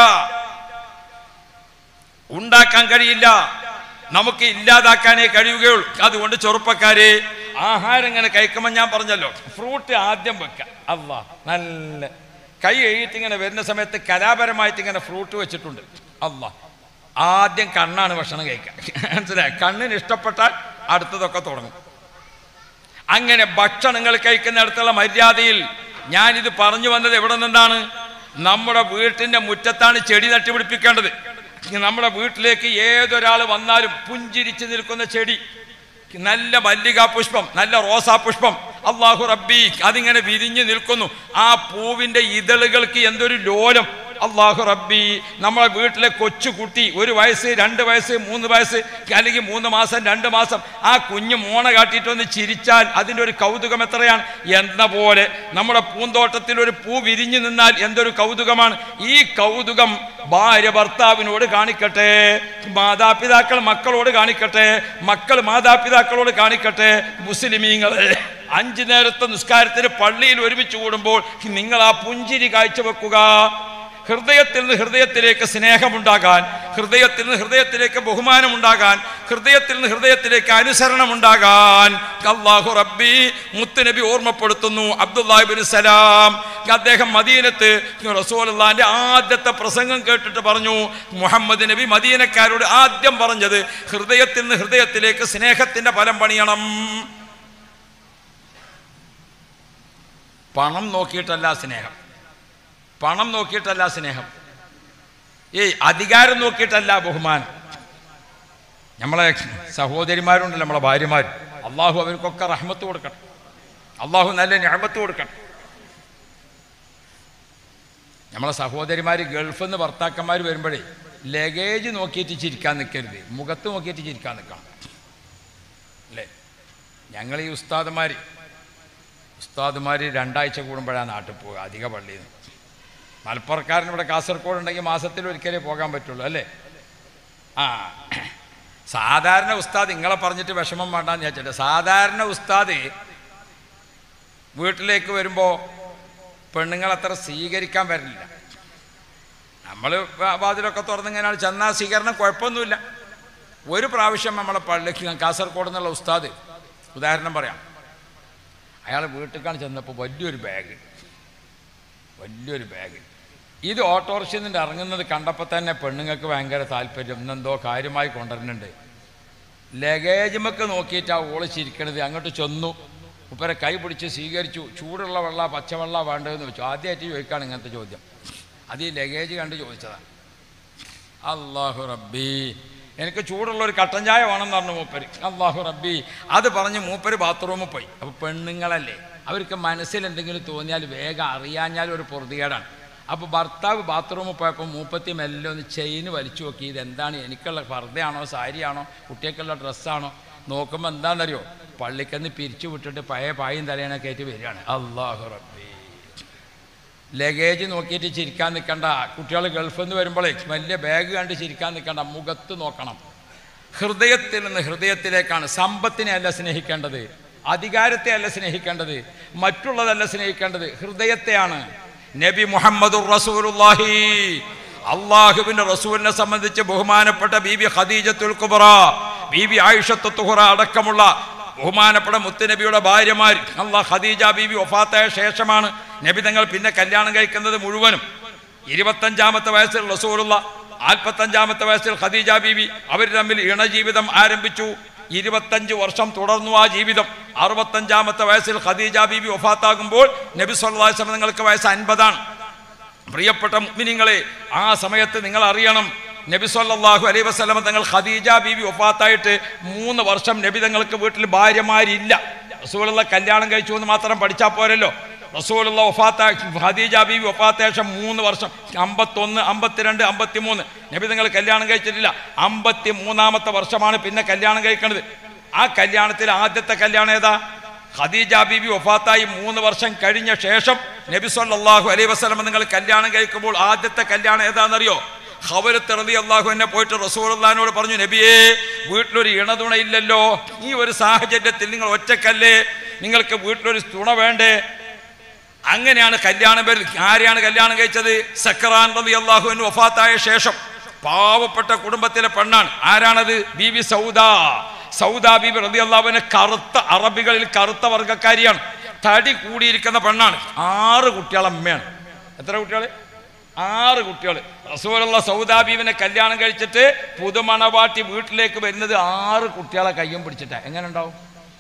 ഉണ്ടാക്കാൻ കഴിയില്ല നമുക്ക് ഇല്ലാതാക്കാനേ കഴിയുകയുള്ളൂ അതുകൊണ്ട് ചെറുപ്പക്കാരെ ആഹാരം ഇങ്ങനെ കഴിക്കുമ്പോൾ ഞാൻ പറഞ്ഞല്ലോ ഫ്രൂട്ട് ആദ്യം വെക്കുക അല്ലാ നല്ല കൈ എഴുതിയിട്ട് ഇങ്ങനെ വരുന്ന സമയത്ത് കലാപരമായിട്ട് ഇങ്ങനെ ഫ്രൂട്ട് വെച്ചിട്ടുണ്ട് അല്ലാ ആദ്യം കണ്ണാണ് ഭക്ഷണം കഴിക്കുക മനസ്സിലായി കണ്ണിന് ഇഷ്ടപ്പെട്ടാൽ അടുത്തതൊക്കെ തുടങ്ങും അങ്ങനെ ഭക്ഷണങ്ങൾ കഴിക്കുന്നിടത്തുള്ള മര്യാദയിൽ ഞാനിത് പറഞ്ഞു വന്നത് എവിടെ നിന്നാണ് നമ്മുടെ വീട്ടിന്റെ മുറ്റത്താണ് ചെടി നട്ടുപിടിപ്പിക്കേണ്ടത് നമ്മുടെ വീട്ടിലേക്ക് ഏതൊരാൾ വന്നാലും പുഞ്ചിരിച്ച് നിൽക്കുന്ന ചെടി നല്ല മല്ലികാ പുഷ്പം നല്ല റോസാ പുഷ്പം അള്ളാഹു റബ്ബി അതിങ്ങനെ വിരിഞ്ഞു നിൽക്കുന്നു ആ പൂവിന്റെ ഇതളുകൾക്ക് എന്തൊരു ലോലം അള്ളാഹു റബ്ബി നമ്മളെ വീട്ടിലെ കൊച്ചുകുട്ടി ഒരു വയസ്സ് രണ്ട് വയസ്സ് മൂന്ന് വയസ്സ് അല്ലെങ്കിൽ മൂന്ന് മാസം രണ്ട് മാസം ആ കുഞ്ഞ് മോണ കാട്ടിയിട്ടൊന്ന് ചിരിച്ചാൽ അതിൻ്റെ ഒരു കൗതുകം എത്രയാണ് എന്ന പോലെ നമ്മുടെ പൂന്തോട്ടത്തിൽ ഒരു പൂ വിരിഞ്ഞു നിന്നാൽ എന്തൊരു കൗതുകമാണ് ഈ കൗതുകം ഭാര്യ ഭർത്താവിനോട് കാണിക്കട്ടെ മാതാപിതാക്കൾ മക്കളോട് കാണിക്കട്ടെ മക്കൾ മാതാപിതാക്കളോട് കാണിക്കട്ടെ മുസ്ലിമീങ്ങളെ അഞ്ചു നേരത്തെ നിസ്കാരത്തിന് പള്ളിയിൽ ഒരുമിച്ച് കൂടുമ്പോൾ നിങ്ങൾ ആ പുഞ്ചിരി കാഴ്ചവെക്കുക ഹൃദയത്തിൽ നിന്ന് ഹൃദയത്തിലേക്ക് സ്നേഹമുണ്ടാകാൻ ഹൃദയത്തിൽ നിന്ന് ഹൃദയത്തിലേക്ക് ബഹുമാനമുണ്ടാകാൻ ഹൃദയത്തിൽ നിന്ന് ഹൃദയത്തിലേക്ക് അനുസരണമുണ്ടാകാൻ അള്ളാഹു റബ്ബി മുത്തുനബി ഓർമ്മപ്പെടുത്തുന്നു അബ്ദുല്ലാഹിബിൻ സലാം അദ്ദേഹം മദീനത്ത് റസൂലുള്ളാന്റെ ആദ്യത്തെ പ്രസംഗം കേട്ടിട്ട് പറഞ്ഞു മുഹമ്മദ് നബി മദീനക്കാരോട് ആദ്യം പറഞ്ഞത് ഹൃദയത്തിൽ നിന്ന് ഹൃദയത്തിലേക്ക് സ്നേഹത്തിന്റെ ഫലം പണിയണം പണം നോക്കിയിട്ടല്ല സ്നേഹം പണം നോക്കിയിട്ടല്ല സ്നേഹം ഏയ് അധികാരം നോക്കിയിട്ടല്ല ബഹുമാനം നമ്മളെ സഹോദരിമാരുണ്ടല്ലോ നമ്മളെ ഭാര്യമാർ അള്ളാഹു അവർക്കൊക്കെ റഹ്മത്ത് കൊടുക്കണം അള്ളാഹു നല്ല ഞാമത്ത് കൊടുക്കണം നമ്മളെ സഹോദരിമാർ ഗൾഫിൽ നിന്ന് ഭർത്താക്കന്മാർ വരുമ്പോഴേ ലഗേജ് നോക്കിയിട്ട് ചിരിക്കാൻ നിൽക്കരുത് മുഖത്ത് നോക്കിയിട്ട് ചിരിക്കാൻ നിൽക്കണം അല്ലേ ഞങ്ങൾ ഈ ഉസ്താദുമാർ ഉസ്താദുമാർ രണ്ടാഴ്ച കൂടുമ്പോഴാണ് നാട്ടിൽ പോകുക അധിക പള്ളിയിൽ നിന്ന് മലപ്പുറക്കാരൻ ഇവിടെ കാസർഗോഡ് ഉണ്ടെങ്കിൽ മാസത്തിൽ ഒരിക്കലേ പോകാൻ പറ്റുള്ളൂ അല്ലേ ആ സാധാരണ ഉസ്താദ് നിങ്ങളെ പറഞ്ഞിട്ട് വിഷമം വേണ്ടാന്ന് ചോദിച്ചിട്ട് സാധാരണ ഉസ്താദ് വീട്ടിലേക്ക് വരുമ്പോൾ പെണ്ണുങ്ങൾ അത്ര സ്വീകരിക്കാൻ വരില്ല നമ്മൾ വാതിലൊക്കെ തുറന്നിങ്ങനെയാണ് ചെന്നാൽ സ്വീകരണം കുഴപ്പമൊന്നുമില്ല ഒരു പ്രാവശ്യം നമ്മളെ പള്ളിക്ക് കാസർഗോഡ് എന്നുള്ള ഉസ്താദ് ഉദാഹരണം പറയാം അയാൾ വീട്ടിലേക്കാണ് ചെന്നപ്പോൾ വലിയൊരു ബാഗ് വലിയൊരു ബാഗ് ഇത് ഓട്ടോറിക്ഷയിൽ നിന്ന് ഇറങ്ങുന്നത് കണ്ടപ്പോൾ തന്നെ പെണ്ണുങ്ങൾക്ക് ഭയങ്കര താല്പര്യം ഇന്നെന്തോ കാര്യമായി കൊണ്ടുവരുന്നുണ്ട് ലഗേജുമൊക്കെ നോക്കിയിട്ട് ആ ഓള് ചിരിക്കണത് അങ്ങോട്ട് ചെന്നു ഉപ്പരെ കൈ പിടിച്ച് സ്വീകരിച്ചു ചൂടുള്ള വെള്ള പച്ചവെള്ള വേണ്ടതെന്ന് വെച്ചു ആദ്യമായിട്ട് ചോദിക്കുകയാണ് ഇങ്ങനത്തെ ചോദ്യം അത് ഈ ലഗേജ് കണ്ട് ചോദിച്ചതാണ് അള്ളാഹു റബ്ബി എനിക്ക് ചൂടുള്ള ഒരു കട്ടൻ ചായ വേണമെന്ന് പറഞ്ഞു മൂപ്പര് അള്ളാഹു റബ്ബി അത് പറഞ്ഞ് മൂപ്പര് ബാത്റൂമിൽ പോയി അപ്പോൾ പെണ്ണുങ്ങളല്ലേ അവർക്ക് മനസ്സിൽ എന്തെങ്കിലും തോന്നിയാൽ വേഗം അറിയാഞ്ഞാൽ ഒരു പൊറുതികേടാണ് അപ്പോൾ ഭർത്താവ് ബാത്റൂമിൽ പോയപ്പോൾ മൂപ്പത്തി മെല്ലെ ഒന്ന് ചെയിന് വലിച്ചു നോക്കി ഇത് എന്താണ് എനിക്കുള്ള പർദ്ദയാണോ സാരിയാണോ കുട്ടികൾക്കുള്ള ഡ്രസ്സാണോ നോക്കുമ്പോൾ എന്താണെന്നറിയോ പള്ളിക്കന്ന് പിരിച്ചു വിട്ടിട്ട് പഴയ പായും തലയണ കയറ്റി വരികയാണ് അള്ളാഹു റബ്ബി ലഗേജ് നോക്കിയിട്ട് ചിരിക്കാൻ നിൽക്കണ്ട കുട്ടികൾ ഗൾഫിൽ നിന്ന് വരുമ്പോഴേ വലിയ ബാഗ് കണ്ട് ചിരിക്കാൻ നിൽക്കണ്ട മുഖത്ത് നോക്കണം ഹൃദയത്തിൽ നിന്ന് ഹൃദയത്തിലേക്കാണ് സമ്പത്തിനെ അല്ല സ്നേഹിക്കേണ്ടത് അധികാരത്തെ അല്ല സ്നേഹിക്കേണ്ടത് മറ്റുള്ളതല്ല സ്നേഹിക്കേണ്ടത് ഹൃദയത്തെയാണ് നബി മുഹമ്മദ് റസൂലുള്ളാഹി അള്ളാഹുവിന്റെ റസൂലിനെ സംബന്ധിച്ച് ബഹുമാനപ്പെട്ട ബീബി ഖദീജത്തുൽ കുബറ ബീബി ആയിഷത്തു തുഹറ അടക്കമുള്ള ബഹുമാനപ്പെട്ട മുത്തുനബിയുടെ ഭാര്യമാർ അള്ളാഹ് ഖദീജ ബീബി വഫാത്തായ ശേഷമാണ് നബി തങ്ങൾ പിന്നെ കല്യാണം കഴിക്കുന്നത് മുഴുവനും ഇരുപത്തഞ്ചാമത്തെ വയസ്സിൽ റസൂലുള്ള നാൽപ്പത്തഞ്ചാമത്തെ വയസ്സിൽ ഖദീജ ബീബി അവർ തമ്മിൽ ഇണജീവിതം ആരംഭിച്ചു ഇരുപത്തഞ്ച് വർഷം തുടർന്നു ആ ജീവിതം അറുപത്തഞ്ചാമത്തെ വയസ്സിൽ ഖദീജ ബീബി വഫാത്താകുമ്പോൾ നബി സല്ലല്ലാഹു അലൈഹി വസല്ലം നിങ്ങൾക്ക് വയസ്സ് അൻപതാണ് പ്രിയപ്പെട്ട മുഅ്മിനീങ്ങളെ ആ സമയത്ത് നിങ്ങൾ അറിയണം നബി സല്ലല്ലാഹു അലൈഹി വസല്ലം തങ്ങൾ ഖദീജ ബീബി വഫാത്തായിട്ട് മൂന്ന് വർഷം നബി തങ്ങൾക്ക് വീട്ടിൽ ഭാര്യമാരില്ല റസൂലുള്ള കല്യാണം കഴിച്ചു എന്ന് മാത്രം പഠിച്ചാൽ പോരല്ലോ റസൂലുള്ള വഫാത്ത ഖദീജ ബീബി വഫാത്ത ശേഷം മൂന്ന് വർഷം അമ്പത്തൊന്ന് അമ്പത്തിരണ്ട് അമ്പത്തിമൂന്ന് നബി തങ്ങൾ കല്യാണം കഴിച്ചിട്ടില്ല അമ്പത്തി മൂന്നാമത്തെ വർഷമാണ് പിന്നെ കല്യാണം കഴിക്കുന്നത് ആ കല്യാണത്തിൽ ആദ്യത്തെ കല്യാണം ഏതാ ഖദീജ ബീബി വഫാത്തായി മൂന്ന് വർഷം കഴിഞ്ഞ ശേഷം നബി സല്ലല്ലാഹു അലൈഹി വസല്ലം നിങ്ങൾ കല്യാണം കഴിക്കുമ്പോൾ ആദ്യത്തെ കല്യാണം ഏതാണെന്നറിയോ ഖവലത്ത് റളി അള്ളാഹു എന്നെ പോയിട്ട് റസൂലുള്ളാഹിനോട് പറഞ്ഞു നബിയേ വീട്ടിലൊരു ഇണതുണ ഇല്ലല്ലോ ഈ ഒരു സാഹചര്യത്തിൽ നിങ്ങൾ ഒറ്റക്കല്ലേ നിങ്ങൾക്ക് വീട്ടിലൊരു തുണ വേണ്ടേ അങ്ങനെയാണ് കല്യാണം പേരിൽ ആരെയാണ് കല്യാണം കഴിച്ചത് സക്കറാൻ റളി അള്ളാഹുവിന് വഫാത്തായ ശേഷം പാവപ്പെട്ട കുടുംബത്തിലെ പെണ്ണാണ് ആരാണത് ബീബി സൗദ സൗദ ബീബി റതി അള്ളാഹുവിനെ കറുത്ത അറബികളിൽ കറുത്ത വർഗ്ഗക്കാരിയാണ് തടി കൂടിയിരിക്കുന്ന പെണ്ണാണ് ആറ് കുട്ടികളെ അമ്മയാണ് എത്ര കുട്ടികൾ ആറ് കുട്ടികൾ റസൂലുള്ള സൗദാ ബീവിനെ കല്യാണം കഴിച്ചിട്ട് പുതുമണവാട്ടി വീട്ടിലേക്ക് വരുന്നത് ആറ് കുട്ടികളെ കയ്യും പിടിച്ചിട്ടാ എങ്ങനെ ഉണ്ടാവും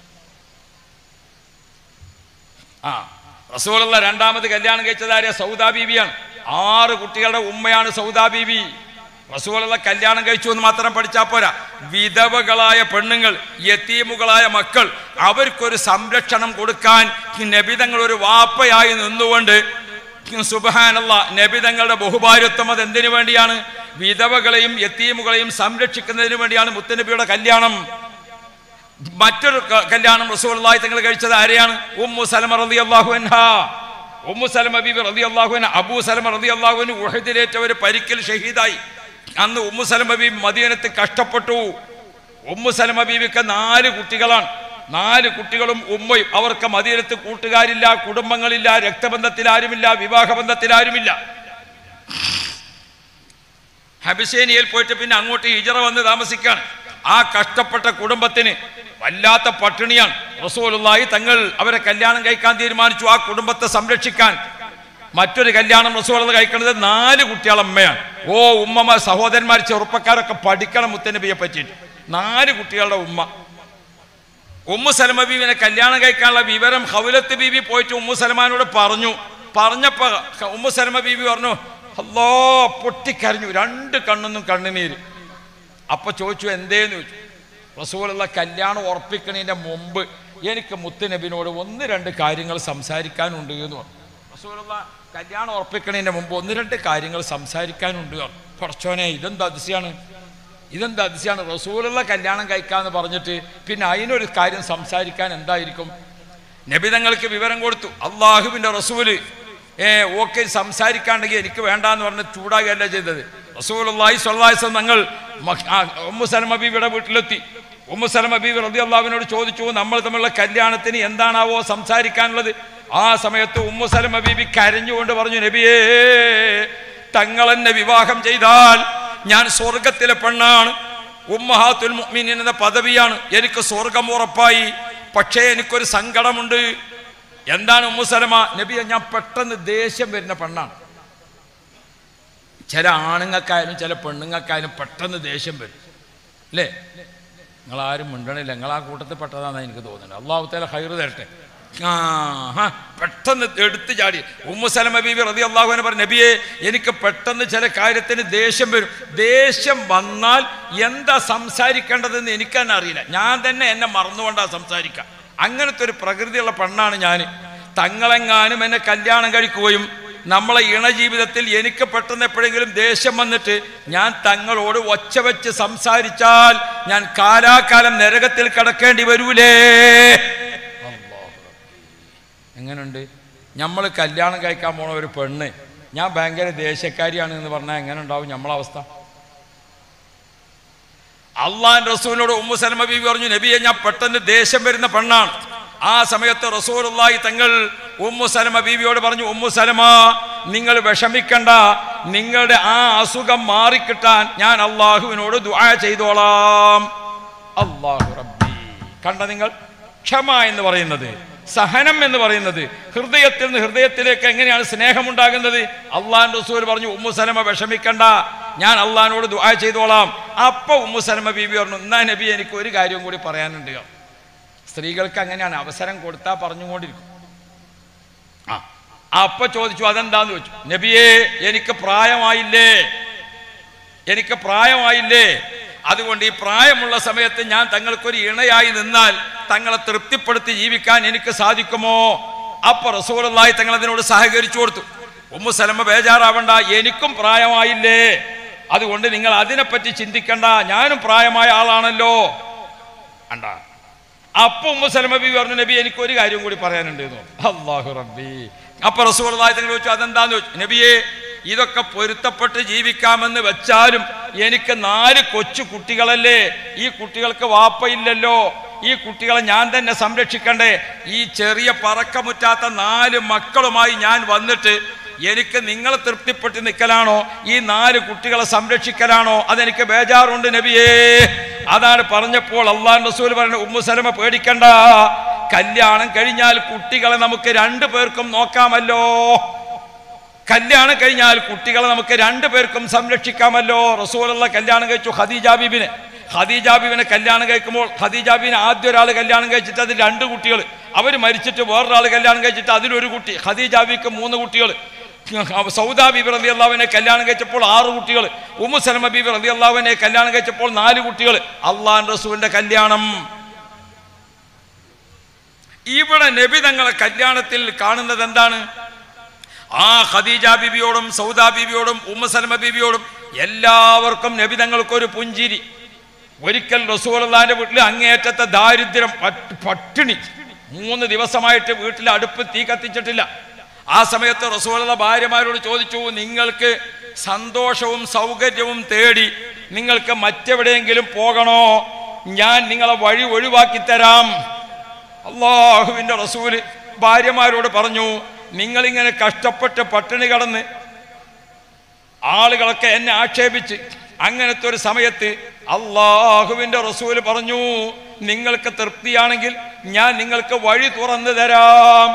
ആ റസൂലുള്ള രണ്ടാമത് കല്യാണം കഴിച്ചത് ആര്യ സൗദാ ബീവിയാണ് ആറ് കുട്ടികളുടെ ഉമ്മയാണ് സൗദാ ബീവി റസൂലുള്ള കല്യാണം കഴിച്ചു എന്ന് മാത്രം പഠിച്ചാൽ പോരാ വിധവകളായ പെണ്ണുങ്ങൾ യത്തീമുകളായ മക്കൾ അവർക്കൊരു സംരക്ഷണം കൊടുക്കാൻ നബിതങ്ങൾ ഒരു വാപ്പയായി നിന്നുകൊണ്ട് സുബഹാനല്ല നബിതങ്ങളുടെ ബഹുഭാര്യത്വം അത് എന്തിനു വേണ്ടിയാണ് വിധവകളെയും യത്തീമുകളെയും സംരക്ഷിക്കുന്നതിന് വേണ്ടിയാണ് മുത്തനബിയുടെ കല്യാണം മറ്റൊരു ക- കല്യാണം റസൂലുള്ളാഹി തങ്ങൾ കഴിച്ചത് ആരെയാണ് ഉമ്മു സലമ റളിയല്ലാഹു അൻഹ ഉമ്മു സലമ ബീബി റളിയല്ലാഹു അൻഹ അബൂ സലമ റളിയല്ലാഹു അൻഹു ഉഹദിലേറ്റ ഒരു പരിക്കിൽ ഷഹീദായി അന്ന് ഉമ്മു സലമ ബീബി മദീനത്ത് കഷ്ടപ്പെട്ടു ഉമ്മു സലമ ബീവിക്ക് നാല് കുട്ടികളാണ് നാല് കുട്ടികളും ഉമ്മയും അവർക്ക് മദീനത്ത് കൂട്ടുകാരില്ല കുടുംബങ്ങളില്ല രക്തബന്ധത്തിൽ ആരുമില്ല വിവാഹബന്ധത്തിൽ ആരുമില്ല ഹബിസേനിയയിൽ പോയിട്ട് പിന്നെ അങ്ങോട്ട് ഹിജറ വന്ന് താമസിക്കാണ് ആ കഷ്ടപ്പെട്ട കുടുംബത്തിന് വല്ലാത്ത പട്ടിണിയാണ് റസൂലുള്ളാഹി തങ്ങൾ അവരെ കല്യാണം കഴിക്കാൻ തീരുമാനിച്ചു ആ കുടുംബത്തെ സംരക്ഷിക്കാൻ മറ്റൊരു കല്യാണം റസൂലുള്ള കഴിക്കുന്നത് നാല് കുട്ടികളമ്മയാണ് ഓ ഉമ്മമാർ സഹോദരന്മാർ ചെറുപ്പക്കാരൊക്കെ പഠിക്കണം മുത്തനബിയെ പറ്റിയിട്ട് നാല് കുട്ടികളുടെ ഉമ്മ ഉമ്മു സലമ ബീവിനെ കല്യാണം കഴിക്കാനുള്ള വിവരം ഹൗലത്ത് ബീവി പോയിട്ട് ഉമ്മു സലമാനോട് പറഞ്ഞു പറഞ്ഞപ്പോ ഹ- ഉമ്മു സലമ ബീവി പറഞ്ഞു അല്ലോ പൊട്ടിക്കരഞ്ഞു രണ്ട് കണ്ണൊന്നും കണ്ണുനീര് അപ്പൊ ചോദിച്ചു എന്തേന്ന് ചോദിച്ചു റസൂലുള്ള കല്യാണം ഉറപ്പിക്കണതിന്റെ മുമ്പ് എനിക്ക് മുത്തുനബിനോട് ഒന്ന് രണ്ട് കാര്യങ്ങൾ സംസാരിക്കാനുണ്ട് എന്ന് പറഞ്ഞു റസൂലുള്ള കല്യാണം ഉറപ്പിക്കണതിന്റെ മുമ്പ് ഒന്ന് രണ്ട് കാര്യങ്ങൾ സംസാരിക്കാനുണ്ട് പറഞ്ഞു കുറച്ചോനെ ഇതെന്ത് അതിശയാണ് ഇതെന്ത് അതിശയാണ് റസൂലുള്ള കല്യാണം കഴിക്കാന്ന് പറഞ്ഞിട്ട് പിന്നെ അതിനൊരു കാര്യം സംസാരിക്കാൻ എന്തായിരിക്കും നബിതങ്ങൾക്ക് വിവരം കൊടുത്തു അള്ളാഹുവിൻ്റെ റസൂല് ഏ ഓക്കെ സംസാരിക്കാണ്ടെങ്കിൽ എനിക്ക് വേണ്ടാന്ന് പറഞ്ഞ് ചൂടാകുകയല്ല ചെയ്തത് റസൂലുള്ളാഹി സ്വല്ലല്ലാഹി അലൈഹി വസല്ലം തങ്ങൾ മഖ്- ആ, ഉമ്മു സലമ ബീവിയുടെ വീട്ടിലെത്തി ഉമ്മു സലമ ബീവി റതി അള്ളാഹുവിനോട് ചോദിച്ചു നമ്മൾ തമ്മിലുള്ള കല്യാണത്തിന് എന്താണാവോ സംസാരിക്കാനുള്ളത് ആ സമയത്ത് ഉമ്മു സലമ ബീബി കരഞ്ഞുകൊണ്ട് പറഞ്ഞു നബിയേ തങ്ങൾ എന്നെ വിവാഹം ചെയ്താൽ ഞാൻ സ്വർഗത്തിലെ പെണ്ണാണ് ഉമ്മഹാത്തുൽ മുഅ്മിനീൻ എന്ന പദവിയാണ് എനിക്ക് സ്വർഗം ഉറപ്പായി പക്ഷേ എനിക്കൊരു സങ്കടമുണ്ട് എന്താണ് ഉമ്മുസലമ നബിയെ ഞാൻ പെട്ടെന്ന് ദേഷ്യം വരുന്ന പെണ്ണാണ് ചില ആണുങ്ങൾക്കായാലും ചില പെണ്ണുങ്ങൾക്കായാലും പെട്ടെന്ന് ദേഷ്യം വരും അല്ലേ നിങ്ങളാരും മിണ്ടണില്ല നിങ്ങൾ ആ കൂട്ടത്തിൽ പെട്ടതാണെന്ന് എനിക്ക് തോന്നുന്നത് അള്ളാഹു തല ഹൈറ് തരട്ടെ ആഹാ, പെട്ടെന്ന് എടുത്തു ചാടി ഉമ്മു സലമ ബീബി റതി അള്ളാഹുവിനെ പറഞ്ഞു നബിയെ എനിക്ക് പെട്ടെന്ന് ചില കാര്യത്തിന് ദേഷ്യം വരും ദേഷ്യം വന്നാൽ എന്താ സംസാരിക്കേണ്ടതെന്ന് എനിക്ക് തന്നെ അറിയില്ല ഞാൻ തന്നെ എന്നെ മറന്നുകൊണ്ടാ സംസാരിക്കുക അങ്ങനത്തെ ഒരു പ്രകൃതിയുള്ള പെണ്ണാണ് ഞാൻ തങ്ങളെങ്ങാനും എന്നെ കല്യാണം കഴിക്കുകയും നമ്മളെ ഇണ ജീവിതത്തിൽ എനിക്ക് പെട്ടെന്ന് എപ്പോഴെങ്കിലും ദേഷ്യം വന്നിട്ട് ഞാൻ തങ്ങളോട് ഒച്ച വെച്ച് സംസാരിച്ചാൽ ഞാൻ കാലാകാലം നരകത്തിൽ കിടക്കേണ്ടി വരൂലേ എങ്ങനെയുണ്ട് നമ്മൾ കല്യാണം കഴിക്കാൻ പോണ ഒരു പെണ്ണ് ഞാൻ ഭയങ്കര ദേശക്കാരിയാണ് എന്ന് പറഞ്ഞാൽ എങ്ങനെ ഉണ്ടാവും നമ്മളെ അവസ്ഥ അള്ളാൻ റസൂലിനോട് ഉമ്മു സലമ ബീവി പറഞ്ഞു നബിയെ ഞാൻ പെട്ടെന്ന് ദേഷ്യം വരുന്ന പെണ്ണാണ് ആ സമയത്ത് റസൂലുള്ളാഹി തങ്ങൾ ഉമ്മു സലമ ബീവിയോട് പറഞ്ഞു ഉമ്മു സലമ നിങ്ങൾ വിഷമിക്കണ്ട നിങ്ങളുടെ ആ അസുഖം മാറിക്കിട്ടാൻ ഞാൻ അള്ളാഹുവിനോട് ദുആ ചെയ്തോളാം അള്ളാഹു റബ്ബി കണ്ട നിങ്ങൾ ക്ഷമ എന്ന് പറയുന്നത് സഹനം എന്ന് പറയുന്നത് ഹൃദയത്തിൽ നിന്ന് ഹൃദയത്തിലേക്ക് എങ്ങനെയാണ് സ്നേഹമുണ്ടാകുന്നത് അള്ളാൻ റസൂൽ പറഞ്ഞു ഉമ്മു സലമ വിഷമിക്കണ്ട ഞാൻ അള്ളഹാനോട് ദുആ ചെയ്തോളാം അപ്പൊ ഉമ്മു സലമ ബീബി പറഞ്ഞു എന്നാ നബി എനിക്ക് ഒരു കാര്യം കൂടി പറയാനുണ്ട് സ്ത്രീകൾക്ക് അങ്ങനെയാണ് അവസരം കൊടുത്താൽ പറഞ്ഞുകൊണ്ടിരിക്കും ആ അപ്പൊ ചോദിച്ചു അതെന്താന്ന് ചോദിച്ചു നബിയെ എനിക്ക് പ്രായമായില്ലേ എനിക്ക് പ്രായമായില്ലേ അതുകൊണ്ട് ഈ പ്രായമുള്ള സമയത്ത് ഞാൻ തങ്ങൾക്കൊരു ഇണയായി നിന്നാൽ തങ്ങളെ തൃപ്തിപ്പെടുത്തി ജീവിക്കാൻ എനിക്ക് സാധിക്കുമോ അപ്പൊ റസൂലായി തങ്ങൾ അതിനോട് സഹകരിച്ചു കൊടുത്തു ഉമ്മു സലമ ബേജാറാവണ്ട എനിക്കും പ്രായമായില്ലേ അതുകൊണ്ട് നിങ്ങൾ അതിനെപ്പറ്റി ചിന്തിക്കണ്ട ഞാനും പ്രായമായ ആളാണല്ലോ അണ്ട അപ്പൊ ഉമ്മു സലമ ബി പറഞ്ഞു നബി എനിക്ക് ഒരു കാര്യം കൂടി പറയാനുണ്ട് എന്ന് പറഞ്ഞു. അല്ലാഹു റബ്ബി അപ്പൊ റസൂലായി തങ്ങൾ ചോദിച്ചു അതെന്താന്ന് ചോദിച്ചു നബിയെ ഇതൊക്കെ പൊരുത്തപ്പെട്ട് ജീവിക്കാമെന്ന് വെച്ചാലും എനിക്ക് നാല് കൊച്ചു കുട്ടികളല്ലേ ഈ കുട്ടികൾക്ക് വാപ്പയില്ലല്ലോ ഈ കുട്ടികളെ ഞാൻ തന്നെ സംരക്ഷിക്കണ്ടേ ഈ ചെറിയ പറക്കമുറ്റാത്ത നാല് മക്കളുമായി ഞാൻ വന്നിട്ട് എനിക്ക് നിങ്ങളെ തൃപ്തിപ്പെട്ട് നിൽക്കലാണോ ഈ നാല് കുട്ടികളെ സംരക്ഷിക്കലാണോ അതെനിക്ക് ബേജാറുണ്ട് നബിയേ അതാണ് പറഞ്ഞപ്പോൾ അള്ളാൻ റസൂൽ പറഞ്ഞ ഉമ്മു സലമ പേടിക്കണ്ട കല്യാണം കഴിഞ്ഞാൽ കുട്ടികളെ നമുക്ക് രണ്ടു പേർക്കും നോക്കാമല്ലോ കല്യാണം കഴിഞ്ഞാൽ കുട്ടികളെ നമുക്ക് രണ്ടു പേർക്കും സംരക്ഷിക്കാമല്ലോ റസൂലുള്ള കല്യാണം കഴിച്ചു ഖദീജ ബീബിനെ ഖദീജ ബീബിനെ കല്യാണം കഴിക്കുമ്പോൾ ഖദീജ ബീബിനെ ആദ്യ ഒരാൾ കല്യാണം കഴിച്ചിട്ട് അതിൽ രണ്ട് കുട്ടികൾ അവർ മരിച്ചിട്ട് വേറൊരാൾ കല്യാണം കഴിച്ചിട്ട് അതിലൊരു കുട്ടി ഖദീജ ബീക്ക് മൂന്ന് കുട്ടികൾ സൗദാ ബീബി റലി അള്ളാവിനെ കല്യാണം കഴിച്ചപ്പോൾ ആറ് കുട്ടികൾ ഉമ്മു സലമ ബീബി റലി അള്ളാവിനെ കല്യാണം കഴിച്ചപ്പോൾ നാല് കുട്ടികൾ അള്ളാൻ റസൂലിന്റെ കല്യാണം ഇവിടെ നബി തങ്ങളെ കല്യാണത്തിൽ കാണുന്നത് എന്താണ് ആ ഖദീജ ബീബിയോടും സൗദാ ബീബിയോടും ഉമ്മ സലമ ബീബിയോടും എല്ലാവർക്കും നബി തങ്ങൾക്കൊരു പുഞ്ചിരി ഒരിക്കൽ റസൂലുള്ളാന്റെ വീട്ടിൽ അങ്ങേയറ്റത്തെ ദാരിദ്ര്യം പട്ട്- പട്ടിണി മൂന്ന് ദിവസമായിട്ട് വീട്ടിൽ അടുപ്പ് തീ കത്തിച്ചിട്ടില്ല ആ സമയത്ത് റസൂലുള്ള ഭാര്യമാരോട് ചോദിച്ചു നിങ്ങൾക്ക് സന്തോഷവും സൗകര്യവും തേടി നിങ്ങൾക്ക് മറ്റെവിടെയെങ്കിലും പോകണോ ഞാൻ നിങ്ങളെ വഴി ഒഴിവാക്കി തരാം അള്ളാഹുവിന്റെ റസൂല് ഭാര്യമാരോട് പറഞ്ഞു നിങ്ങളിങ്ങനെ കഷ്ടപ്പെട്ട് പട്ടിണി കടന്ന് ആളുകളൊക്കെ എന്നെ ആക്ഷേപിച്ച് അങ്ങനത്തെ ഒരു സമയത്ത് അള്ളാഹുവിന്റെ റസൂല് പറഞ്ഞു നിങ്ങൾക്ക് തൃപ്തിയാണെങ്കിൽ ഞാൻ നിങ്ങൾക്ക് വഴി തുറന്നു തരാം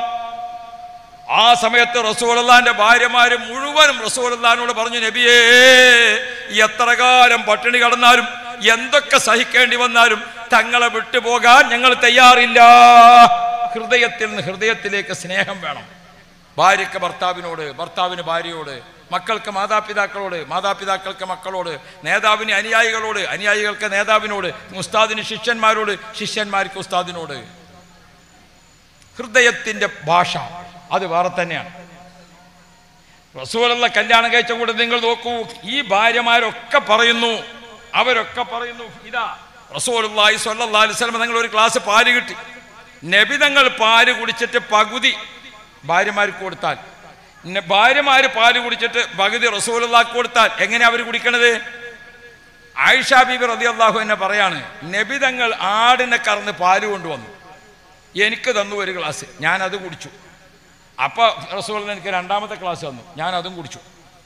ആ സമയത്ത് റസൂലല്ലാന്റെ ഭാര്യമാര് മുഴുവനും റസൂലല്ലാനോട് പറഞ്ഞു നബിയേ എത്ര കാലം പട്ടിണി കടന്നാലും എന്തൊക്കെ സഹിക്കേണ്ടി വന്നാലും തങ്ങളെ വിട്ടുപോകാൻ ഞങ്ങൾ തയ്യാറില്ല ഹൃദയത്തിൽ നിന്ന് ഹൃദയത്തിലേക്ക് സ്നേഹം വേണം ഭാര്യയ്ക്ക് ഭർത്താവിനോട് ഭർത്താവിന് ഭാര്യയോട് മക്കൾക്ക് മാതാപിതാക്കളോട് മാതാപിതാക്കൾക്ക് മക്കളോട് നേതാവിന് അനുയായികളോട് അനുയായികൾക്ക് നേതാവിനോട് ഉസ്താദിന് ശിഷ്യന്മാരോട് ശിഷ്യന്മാർക്ക് ഉസ്താദിനോട് ഹൃദയത്തിന്റെ ഭാഷ അത് വേറെ തന്നെയാണ് റസൂലുള്ള കല്യാണം കഴിച്ച കൂടെ നിങ്ങൾ നോക്കൂ ഈ ഭാര്യമാരൊക്കെ പറയുന്നു അവരൊക്കെ പറയുന്നു ഇതാ റസൂലുള്ളാഹി സ്വല്ലല്ലാഹി അലൈഹി വസല്ലം നിങ്ങൾ ഒരു ഗ്ലാസ് പാല് കിട്ടി നബി തങ്ങൾ പാല് കുടിച്ചിട്ട് പകുതി ഭാര്യമാർക്ക് കൊടുത്താൽ ന- ഭാര്യമാര് പാല് കുടിച്ചിട്ട് പകുതി റസൂലുള്ളാഹിക്ക് കൊടുത്താൽ എങ്ങനെയാ അവർ കുടിക്കണത് ആയിഷ ബീബി റളിയല്ലാഹു എന്നെ പറയാണ് നബി തങ്ങൾ ആടിനെ കറന്ന് പാല് കൊണ്ടുവന്നു എനിക്ക് തന്നു ഒരു ഗ്ലാസ് ഞാൻ അത് കുടിച്ചു അപ്പോൾ റസൂൽ എനിക്ക് രണ്ടാമത്തെ ക്ലാസ് തന്നു ഞാൻ അതും കുടിച്ചു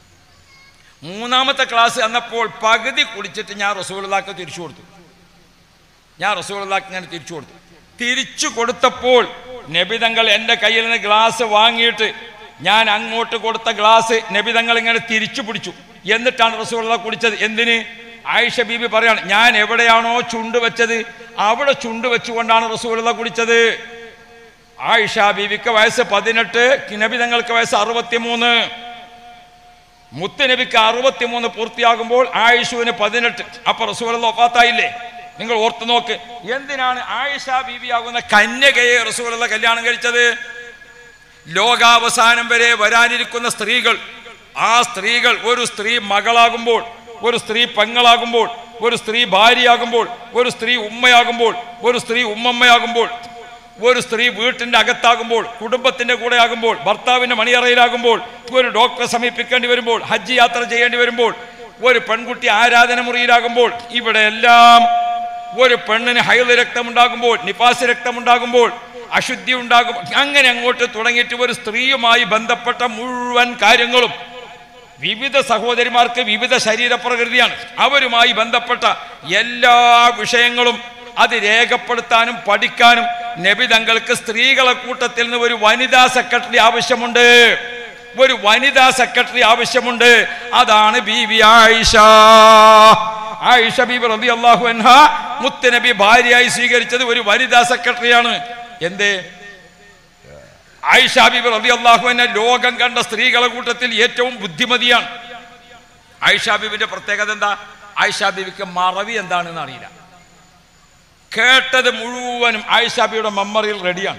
മൂന്നാമത്തെ ക്ലാസ് തന്നപ്പോൾ പകുതി കുടിച്ചിട്ട് ഞാൻ റസൂലില്ലാക്ക് തിരിച്ചു കൊടുത്തു ഞാൻ റസൂലില്ലാക്ക് ഇങ്ങനെ തിരിച്ചു കൊടുത്തു തിരിച്ചു കൊടുത്തപ്പോൾ നബിതങ്ങൾ എൻ്റെ കയ്യിൽ നിന്ന് ഗ്ലാസ് വാങ്ങിയിട്ട് ഞാൻ അങ്ങോട്ട് കൊടുത്ത ഗ്ലാസ് നബിതങ്ങൾ ഇങ്ങനെ തിരിച്ചു പിടിച്ചു എന്നിട്ടാണ് റസൂലുള്ള കുടിച്ചത് എന്തിന് ആയിഷ ബീബി പറയാണ് ഞാൻ എവിടെയാണോ ചുണ്ട് വെച്ചത് അവിടെ ചുണ്ട് വെച്ചുകൊണ്ടാണ് റസൂലുള്ള കുടിച്ചത് ആയിഷ ബീവിക്ക് വയസ്സ് പതിനെട്ട് നബി തങ്ങൾക്ക് വയസ്സ് അറുപത്തിമൂന്ന് മുത്തുനബിക്ക് അറുപത്തിമൂന്ന് പൂർത്തിയാകുമ്പോൾ ആയിഷുവിന് പതിനെട്ട് അപ്പൊ റസൂൽ ഒഫാത്തായില്ലേ നിങ്ങൾ ഓർത്തു നോക്ക് എന്തിനാണ് ആയിഷ ബീവിയാകുന്ന കന്യകയെ റസൂലുള്ള കല്യാണം കഴിച്ചത് ലോകാവസാനം വരെ വരാനിരിക്കുന്ന സ്ത്രീകൾ ആ സ്ത്രീകൾ ഒരു സ്ത്രീ മകളാകുമ്പോൾ ഒരു സ്ത്രീ പെങ്ങളാകുമ്പോൾ ഒരു സ്ത്രീ ഭാര്യയാകുമ്പോൾ ഒരു സ്ത്രീ ഉമ്മയാകുമ്പോൾ ഒരു സ്ത്രീ ഉമ്മമ്മയാകുമ്പോൾ ഒരു സ്ത്രീ വീട്ടിന്റെ അകത്താകുമ്പോൾ കുടുംബത്തിന്റെ കൂടെ ആകുമ്പോൾ ഭർത്താവിന്റെ മണിയറയിലാകുമ്പോൾ ഒരു ഡോക്ടറെ സമീപിക്കേണ്ടി വരുമ്പോൾ ഹജ്ജ് യാത്ര ചെയ്യേണ്ടി വരുമ്പോൾ ഒരു പെൺകുട്ടി ആരാധന മുറിയിലാകുമ്പോൾ ഇവിടെ എല്ലാം ഒരു പെണ്ണിന് ഹൈദ് രക്തമുണ്ടാകുമ്പോൾ നിപാസ് രക്തമുണ്ടാകുമ്പോൾ അശുദ്ധി ഉണ്ടാകും അങ്ങനെ അങ്ങോട്ട് തുടങ്ങിയിട്ട് ഒരു സ്ത്രീയുമായി ബന്ധപ്പെട്ട മുഴുവൻ കാര്യങ്ങളും വിവിധ സഹോദരിമാർക്ക് വിവിധ ശരീരപ്രകൃതിയാണ് അവരുമായി ബന്ധപ്പെട്ട എല്ലാ വിഷയങ്ങളും അത് രേഖപ്പെടുത്താനും പഠിക്കാനും നബി തങ്ങൾക്ക് സ്ത്രീകളെ കൂട്ടത്തിൽ നിന്ന് ഒരു വനിതാ സെക്രട്ടറി ആവശ്യമുണ്ട് ഒരു വനിതാ സെക്രട്ടറി ആവശ്യമുണ്ട് അതാണ് ബീവി ആയിഷ ആയിഷ ബീബി റബി അള്ളാഹു അൻഹ മുത്തനബി ഭാര്യയായി സ്വീകരിച്ചത് ഒരു വനിതാ സെക്രട്ടറിയാണ് എന്തേ ആയിഷ ബീബി റബി അള്ളാഹു എന്നെ ലോകം കണ്ട സ്ത്രീകളെ കൂട്ടത്തിൽ ഏറ്റവും ബുദ്ധിമതിയാണ് ആയിഷ ബീബിന്റെ പ്രത്യേകത എന്താ ആയിഷ ബീബിക്ക് മറവി എന്താണെന്ന് അറിയില്ല കേട്ടത് മുഴുവനും ആയിഷ ബീബിയുടെ മെമ്മറിയിൽ റെഡിയാണ്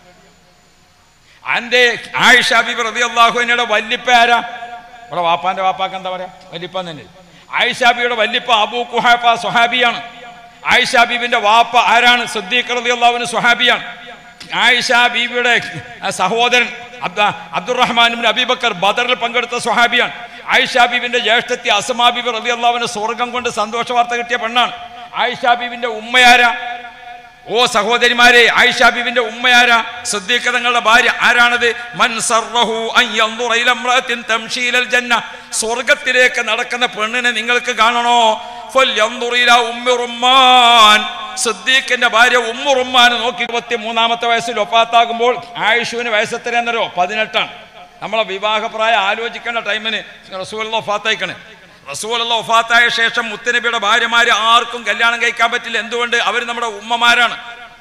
അന്റെ ആയിഷ ബീബി റബി അള്ളാഹു എന്നയുടെ വല്ലിപ്പ ആരാ ഇവിടെ വാപ്പാന്റെ വാപ്പാക്ക് എന്താ പറയാ വല്ലിപ്പ തന്നെ ആയിഷ ബീബിയുടെ വല്ലിപ്പ അബൂ കുഹാഫ സുഹാബിയാണ് ആയിഷ ബീബിന്റെ വാപ്പ ആരാണ് സിദ്ദീഖ് റബി അള്ളാഹുവിന് സുഹാബിയാണ് ആയിഷ ബീവിയുടെ സഹോദരൻ അബ്ദ അബ്ദുറഹ്മാൻ അബീബക്കർ ബദറിൽ പങ്കെടുത്ത സ്വഹാബിയാണ് ആയിഷ ബീബിന്റെ ജ്യേഷ്ഠത്തി അസമാ ബീബി റബി അള്ളാവിന് സ്വർഗം കൊണ്ട് സന്തോഷ വാർത്ത കിട്ടിയ പെണ്ണാണ് ആയിഷ ബീബിന്റെ ഉമ്മയാര ഓ സഹോദരിമാരെ ആയിഷ ബീബിന്റെ ഉമ്മയാര സിദ്ദീഖ് തങ്ങളുടെ ഭാര്യ ആരാണത് മൻ സർറഹു അൻ യൻദുറ ഇല ഇംറഅത്തിൻ തംശി ഇലൽ ജന്ന സ്വർഗ്ഗത്തിലേക്ക് നടക്കുന്ന പെണ്ണിനെ നിങ്ങൾക്ക് കാണണോ ഫൽയൻദുറ ഇല ഉമ്മി റുമ്മാൻ സിദ്ദീഖിന്റെ ഭാര്യ ഉമ്മുറുമ്മാൻ നോക്കി ഇരുപത്തി മൂന്നാമത്തെ വയസ്സിൽ ഒപ്പാത്താകുമ്പോൾ ആയുഷുവിന് വയസ്സ് എത്രയാണെന്നറിയോ പതിനെട്ടാണ് നമ്മളെ വിവാഹപ്രായം ആലോചിക്കേണ്ട ടൈമിന് റസൂലുള്ള ഒഫാത്തയക്കണ് റസൂലുള്ള ഒഫാത്തായ ശേഷം മുത്തനബിയുടെ ഭാര്യമാര് ആർക്കും കല്യാണം കഴിക്കാൻ പറ്റില്ല എന്തുകൊണ്ട് അവർ നമ്മുടെ ഉമ്മമാരാണ്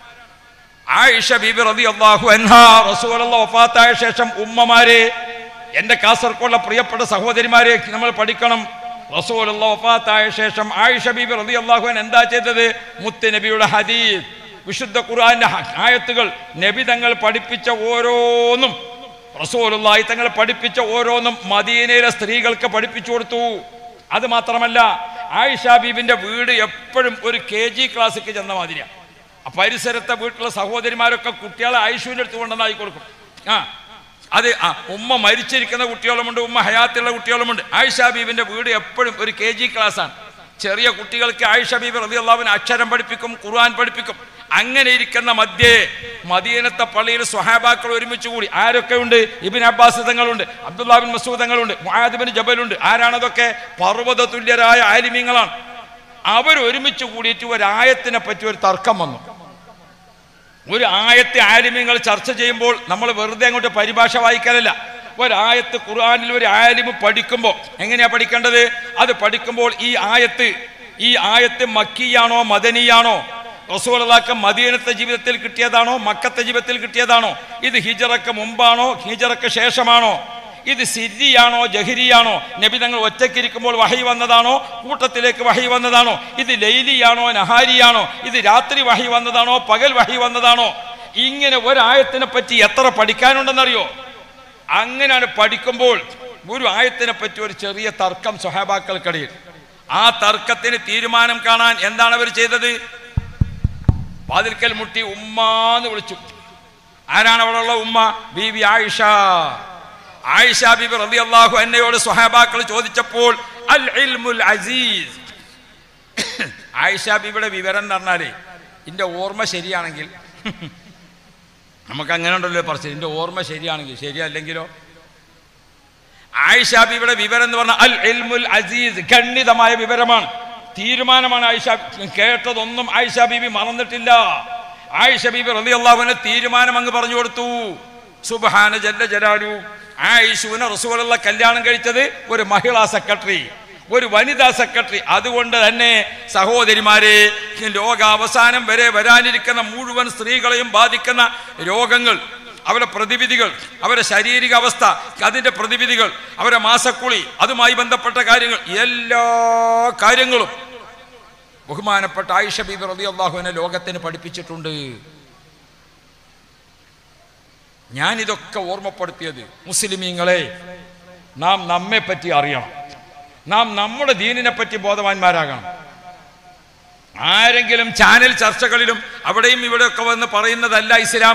ആയിഷ ബീബി റതി അള്ളാഹു അൻഹ റസൂലുള്ള ഒഫാത്തായ ശേഷം ഉമ്മമാരെ എന്റെ കാസർഗോഡുള്ള പ്രിയപ്പെട്ട സഹോദരിമാരെ നമ്മൾ പഠിക്കണം റസൂലുള്ള വഫാത്തായ ശേഷം ആയിഷ ബീബി റതി അള്ളാഹുൻ എന്താ ചെയ്തത് മുത്ത് നബിയുടെ ഹദീസ് വിശുദ്ധ ഖുർആന്റെ ഹ- ആയത്തുകൾ നബി തങ്ങൾ പഠിപ്പിച്ച ഓരോന്നും റസൂലുള്ളാഹി തങ്ങൾ പഠിപ്പിച്ച ഓരോന്നും മദീനയിലെ സ്ത്രീകൾക്ക് പഠിപ്പിച്ചു കൊടുത്തു അത് മാത്രമല്ല ആയിഷ ബീബിന്റെ വീട് എപ്പോഴും ഒരു കെ ജി ക്ലാസ്സിക്ക് ചെന്ന മാതിരിയാണ് ആ പരിസരത്തെ വീട്ടിലെ സഹോദരിമാരൊക്കെ കുട്ടികളെ ആയിഷുവിൻ്റെ അടുത്ത് കൊണ്ടുവന്നായി കൊടുക്കും ആ അത് ആ ഉമ്മ മരിച്ചിരിക്കുന്ന കുട്ടികളുമുണ്ട് ഉമ്മ ഹയാത്തുള്ള കുട്ടികളുമുണ്ട് ആയിഷ ബീബിന്റെ വീട് എപ്പോഴും ഒരു കെ ജി ക്ലാസ്സാണ് ചെറിയ കുട്ടികൾക്ക് ആയിഷ ബീബി റബി അള്ളാവിന് അക്ഷരം പഠിപ്പിക്കും ഖുർആൻ പഠിപ്പിക്കും അങ്ങനെ ഇരിക്കുന്ന മധ്യേ മദീനത്തെ പള്ളിയിൽ സ്വഹാബാക്കൾ ഒരുമിച്ച് കൂടി ആരൊക്കെ ഉണ്ട് ഇബിൻ അബ്ബാസ് തങ്ങളുണ്ട് അബ്ദുല്ലാബിൻ മസൂദ് തങ്ങളുണ്ട് മുആദിബിൻ ജബലുണ്ട് ആരാണതൊക്കെ പർവ്വത തുല്യരായ ആലിമ്യങ്ങളാണ് അവർ ഒരുമിച്ച് കൂടിയിട്ട് ഒരു ആയത്തിനെ പറ്റി ഒരു തർക്കം വന്നു ഒരു ആയത്തെ ആലിമ്യങ്ങൾ ചർച്ച ചെയ്യുമ്പോൾ നമ്മൾ വെറുതെ അങ്ങോട്ട് പരിഭാഷ വായിക്കാനല്ല ഒരായത്ത് ഖുർആനിൽ ഒരു ആലിമ് പഠിക്കുമ്പോൾ എങ്ങനെയാ പഠിക്കേണ്ടത് അത് പഠിക്കുമ്പോൾ ഈ ആയത്ത് ഈ ആയത്ത് മക്കിയാണോ മദനിയാണോ റസൂലാക്ക് മദീനത്തെ ജീവിതത്തിൽ കിട്ടിയതാണോ മക്കത്തെ ജീവിതത്തിൽ കിട്ടിയതാണോ ഇത് ഹിജറക്ക് മുമ്പാണോ ഹിജറക്ക് ശേഷമാണോ ഇത് സിരിയാണോ ജഹിരിയാണോ നബി തങ്ങൾ ഒറ്റയ്ക്കിരിക്കുമ്പോൾ വഹി വന്നതാണോ കൂട്ടത്തിലേക്ക് വഹി വന്നതാണോ ഇത് ലൈലിയാണോ നഹാരിയാണോ ഇത് രാത്രി വഹി വന്നതാണോ പകൽ വഹി വന്നതാണോ ഇങ്ങനെ ഒരായത്തിനെ പറ്റി എത്ര പഠിക്കാനുണ്ടെന്നറിയോ അങ്ങനെയാണ് പഠിക്കുമ്പോൾ ഒരു ആയത്തിനെ പറ്റി ഒരു ചെറിയ തർക്കം സ്വഹാബാക്കൾക്കിടയിൽ ആ തർക്കത്തിന് തീരുമാനം കാണാൻ എന്താണ് അവർ ചെയ്തത് വാതിൽക്കൽ മുട്ടി ഉമ്മാന്ന് വിളിച്ചു ആരാണ് അവിടെ ഉള്ള ഉമ്മ ബീവി ആയിഷ ആയിഷ ബീബി റബി അള്ളാഹു എന്നയോട് സ്വഹാബാക്കൾ ചോദിച്ചപ്പോൾ അൽ ഇൽമുൽ അസീസ് ആയിഷ ബീബിയുടെ വിവരം എന്ന് പറഞ്ഞാലേ എൻ്റെ ഓർമ്മ ശരിയാണെങ്കിൽ നമുക്ക് അങ്ങനെ ഉണ്ടല്ലോ പറച്ച് എൻ്റെ ഓർമ്മ ശരിയാണെങ്കിൽ ശരിയല്ലെങ്കിലോ ആയിഷ ബീബിയുടെ വിവരം എന്ന് പറഞ്ഞാൽ അൽ ഇൽമുൽ അസീസ് ഖണ്ഡിതമായ വിവരമാണ് തീരുമാനമാണ് ആയിഷ കേട്ടതൊന്നും ആയിഷ ബീബി മറന്നിട്ടില്ല ആയിഷ ബീബി റലി അള്ളാഹുവിന് തീരുമാനം അങ്ങ് പറഞ്ഞു കൊടുത്തു സുബഹാന ജല്ല ജലാലു ആയിഷുവിനെ റസൂലുള്ള കല്യാണം കഴിച്ചത് ഒരു മഹിളാ സെക്രട്ടറി ഒരു വനിതാ സെക്രട്ടറി അതുകൊണ്ട് തന്നെ സഹോദരിമാരെ ലോകാവസാനം വരെ വരാനിരിക്കുന്ന മുഴുവൻ സ്ത്രീകളെയും ബാധിക്കുന്ന രോഗങ്ങൾ അവരുടെ പ്രതിവിധികൾ അവരുടെ ശാരീരിക അവസ്ഥ അതിൻ്റെ പ്രതിവിധികൾ അവരുടെ മാസക്കുളി അതുമായി ബന്ധപ്പെട്ട കാര്യങ്ങൾ എല്ലാ കാര്യങ്ങളും ബഹുമാനപ്പെട്ട ആയിഷ ബീബി റബി അള്ളാഹുവിനെ ലോകത്തിന് പഠിപ്പിച്ചിട്ടുണ്ട് ഞാനിതൊക്കെ ഓർമ്മപ്പെടുത്തിയത് മുസ്ലിമീങ്ങളെ നാം നമ്മെ പറ്റി അറിയണം നാം നമ്മുടെ ദീനിനെ പറ്റി ബോധവാന്മാരാകണം ആരെങ്കിലും ചാനൽ ചർച്ചകളിലും അവിടെയും ഇവിടെയൊക്കെ വന്ന് പറയുന്നതല്ല ഇസ്ലാം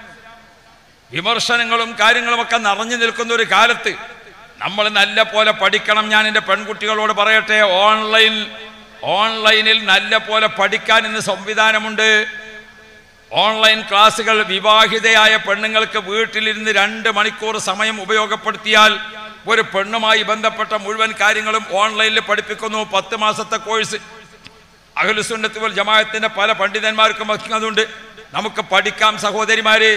വിമർശനങ്ങളും കാര്യങ്ങളുമൊക്കെ നിറഞ്ഞു നിൽക്കുന്ന ഒരു കാലത്ത് നമ്മൾ നല്ല പോലെ പഠിക്കണം ഞാൻ എൻ്റെ പെൺകുട്ടികളോട് പറയട്ടെ ഓൺലൈൻ ഓൺലൈനിൽ നല്ല പോലെ പഠിക്കാൻ ഇന്ന് സംവിധാനമുണ്ട് ഓൺലൈൻ ക്ലാസ്സുകൾ വിവാഹിതയായ പെണ്ണുങ്ങൾക്ക് വീട്ടിലിരുന്ന് രണ്ട് മണിക്കൂർ സമയം ഉപയോഗപ്പെടുത്തിയാൽ ഒരു പെണ്ണുമായി ബന്ധപ്പെട്ട മുഴുവൻ കാര്യങ്ങളും ഓൺലൈനിൽ പഠിപ്പിക്കുന്നു പത്ത് മാസത്തെ കോഴ്സ് അഖിലുസുന്നത്ത് വൽ ജമാഅത്തിന്റെ പല പണ്ഡിതന്മാർക്കും അതുണ്ട് നമുക്ക് പഠിക്കാം സഹോദരിമാരെ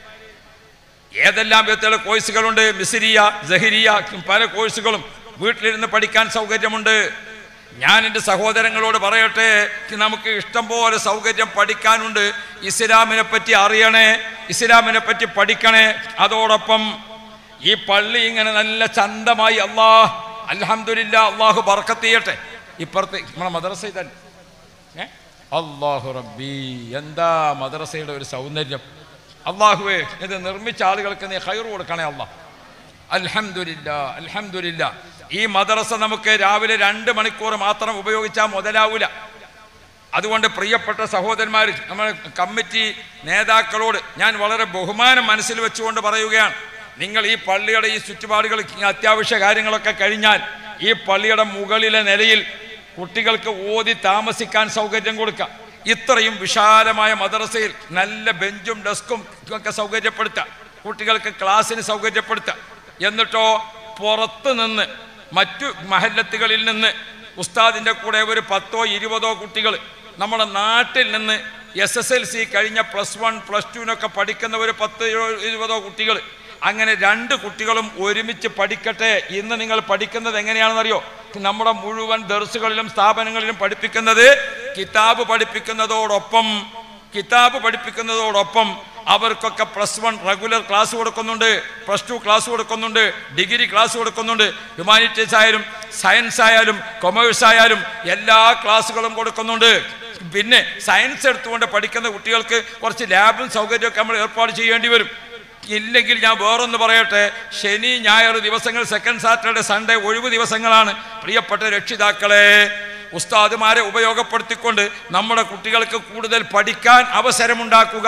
ഏതെല്ലാം വിധത്തിലുള്ള കോഴ്സുകളുണ്ട് മിസിരിയ ജഹിരിയ പല കോഴ്സുകളും വീട്ടിലിരുന്ന് പഠിക്കാൻ സൗകര്യമുണ്ട് ഞാൻ എൻ്റെ സഹോദരങ്ങളോട് പറയട്ടെ നമുക്ക് ഇഷ്ടം പോലെ സൗകര്യം പഠിക്കാനുണ്ട് ഇസ്ലാമിനെ പറ്റി അറിയണേ ഇസ്ലാമിനെ പറ്റി പഠിക്കണേ അതോടൊപ്പം ഈ പള്ളി ഇങ്ങനെ നല്ല ചന്തമായി അള്ളാഹ് അൽഹംദുലില്ല അള്ളാഹു ബർക്കത്ത് ചെയ്യട്ടെ ഇപ്പുറത്ത് നമ്മളെ മദ്രസ ഇതല്ലേ ഏ അള്ളാഹു റബ്ബി എന്താ മദ്രസയുടെ ഒരു സൗന്ദര്യം അള്ളാഹുവേ ഇത് നിർമ്മിച്ച ആളുകൾക്ക് നീ ഹൈർ കൊടുക്കണേ അള്ളാഹ് അൽഹംദുലില്ല അൽഹംദുലില്ല ഈ മദ്രസ നമുക്ക് രാവിലെ രണ്ട് മണിക്കൂർ മാത്രം ഉപയോഗിച്ചാൽ മുതലാവൂല അതുകൊണ്ട് പ്രിയപ്പെട്ട സഹോദരന്മാർ നമ്മുടെ കമ്മിറ്റി നേതാക്കളോട് ഞാൻ വളരെ ബഹുമാനം മനസ്സിൽ വെച്ചുകൊണ്ട് പറയുകയാണ് നിങ്ങൾ ഈ പള്ളിയുടെ ഈ ചുറ്റുപാടുകൾ അത്യാവശ്യ കാര്യങ്ങളൊക്കെ കഴിഞ്ഞാൽ ഈ പള്ളിയുടെ മുകളിലെ നിലയിൽ കുട്ടികൾക്ക് ഓതി താമസിക്കാൻ സൗകര്യം കൊടുക്കുക ഇത്രയും വിശാലമായ മദ്രസയിൽ നല്ല ബെഞ്ചും ഡെസ്കും ഒക്കെ സൗകര്യപ്പെടുത്തുക കുട്ടികൾക്ക് ക്ലാസ്സിന് സൗകര്യപ്പെടുത്തുക എന്നിട്ടോ പുറത്ത് നിന്ന് മറ്റു മഹല്ലത്തുകളിൽ നിന്ന് ഉസ്താദിൻ്റെ കൂടെ ഒരു പത്തോ ഇരുപതോ കുട്ടികൾ നമ്മുടെ നാട്ടിൽ നിന്ന് എസ് എസ് എൽ സി കഴിഞ്ഞ പ്ലസ് വൺ പ്ലസ് ടുവിനൊക്കെ പഠിക്കുന്ന ഒരു പത്ത് ഇരു- ഇരുപതോ കുട്ടികൾ അങ്ങനെ രണ്ട് കുട്ടികളും ഒരുമിച്ച് പഠിക്കട്ടെ ഇന്ന് നിങ്ങൾ പഠിക്കുന്നത് എങ്ങനെയാണെന്നറിയോ നമ്മുടെ മുഴുവൻ ദർസുകളിലും സ്ഥാപനങ്ങളിലും പഠിപ്പിക്കുന്നത് കിതാബ് പഠിപ്പിക്കുന്നതോടൊപ്പം കിതാബ് പഠിപ്പിക്കുന്നതോടൊപ്പം അവർക്കൊക്കെ പ്ലസ് വൺ റെഗുലർ ക്ലാസ് കൊടുക്കുന്നുണ്ട് പ്ലസ് ടു ക്ലാസ് കൊടുക്കുന്നുണ്ട് ഡിഗ്രി ക്ലാസ് കൊടുക്കുന്നുണ്ട് ഹ്യൂമാനിറ്റീസ് ആയാലും സയൻസ് ആയാലും കൊമേഴ്സ് ആയാലും എല്ലാ ക്ലാസ്സുകളും കൊടുക്കുന്നുണ്ട് പിന്നെ സയൻസ് എടുത്തുകൊണ്ട് പഠിക്കുന്ന കുട്ടികൾക്ക് കുറച്ച് ലാബും സൗകര്യമൊക്കെ നമ്മൾ ഏർപ്പാട് ചെയ്യേണ്ടി വരും ഇല്ലെങ്കിൽ ഞാൻ വേറൊന്ന് പറയട്ടെ ശനി ഞായർ ദിവസങ്ങൾ സെക്കൻഡ് സാറ്റർഡേ സൺഡേ ഒഴിവ് ദിവസങ്ങളാണ് പ്രിയപ്പെട്ട രക്ഷിതാക്കളെ ഉസ്താദുമാരെ ഉപയോഗപ്പെടുത്തിക്കൊണ്ട് നമ്മുടെ കുട്ടികൾക്ക് കൂടുതൽ പഠിക്കാൻ അവസരമുണ്ടാക്കുക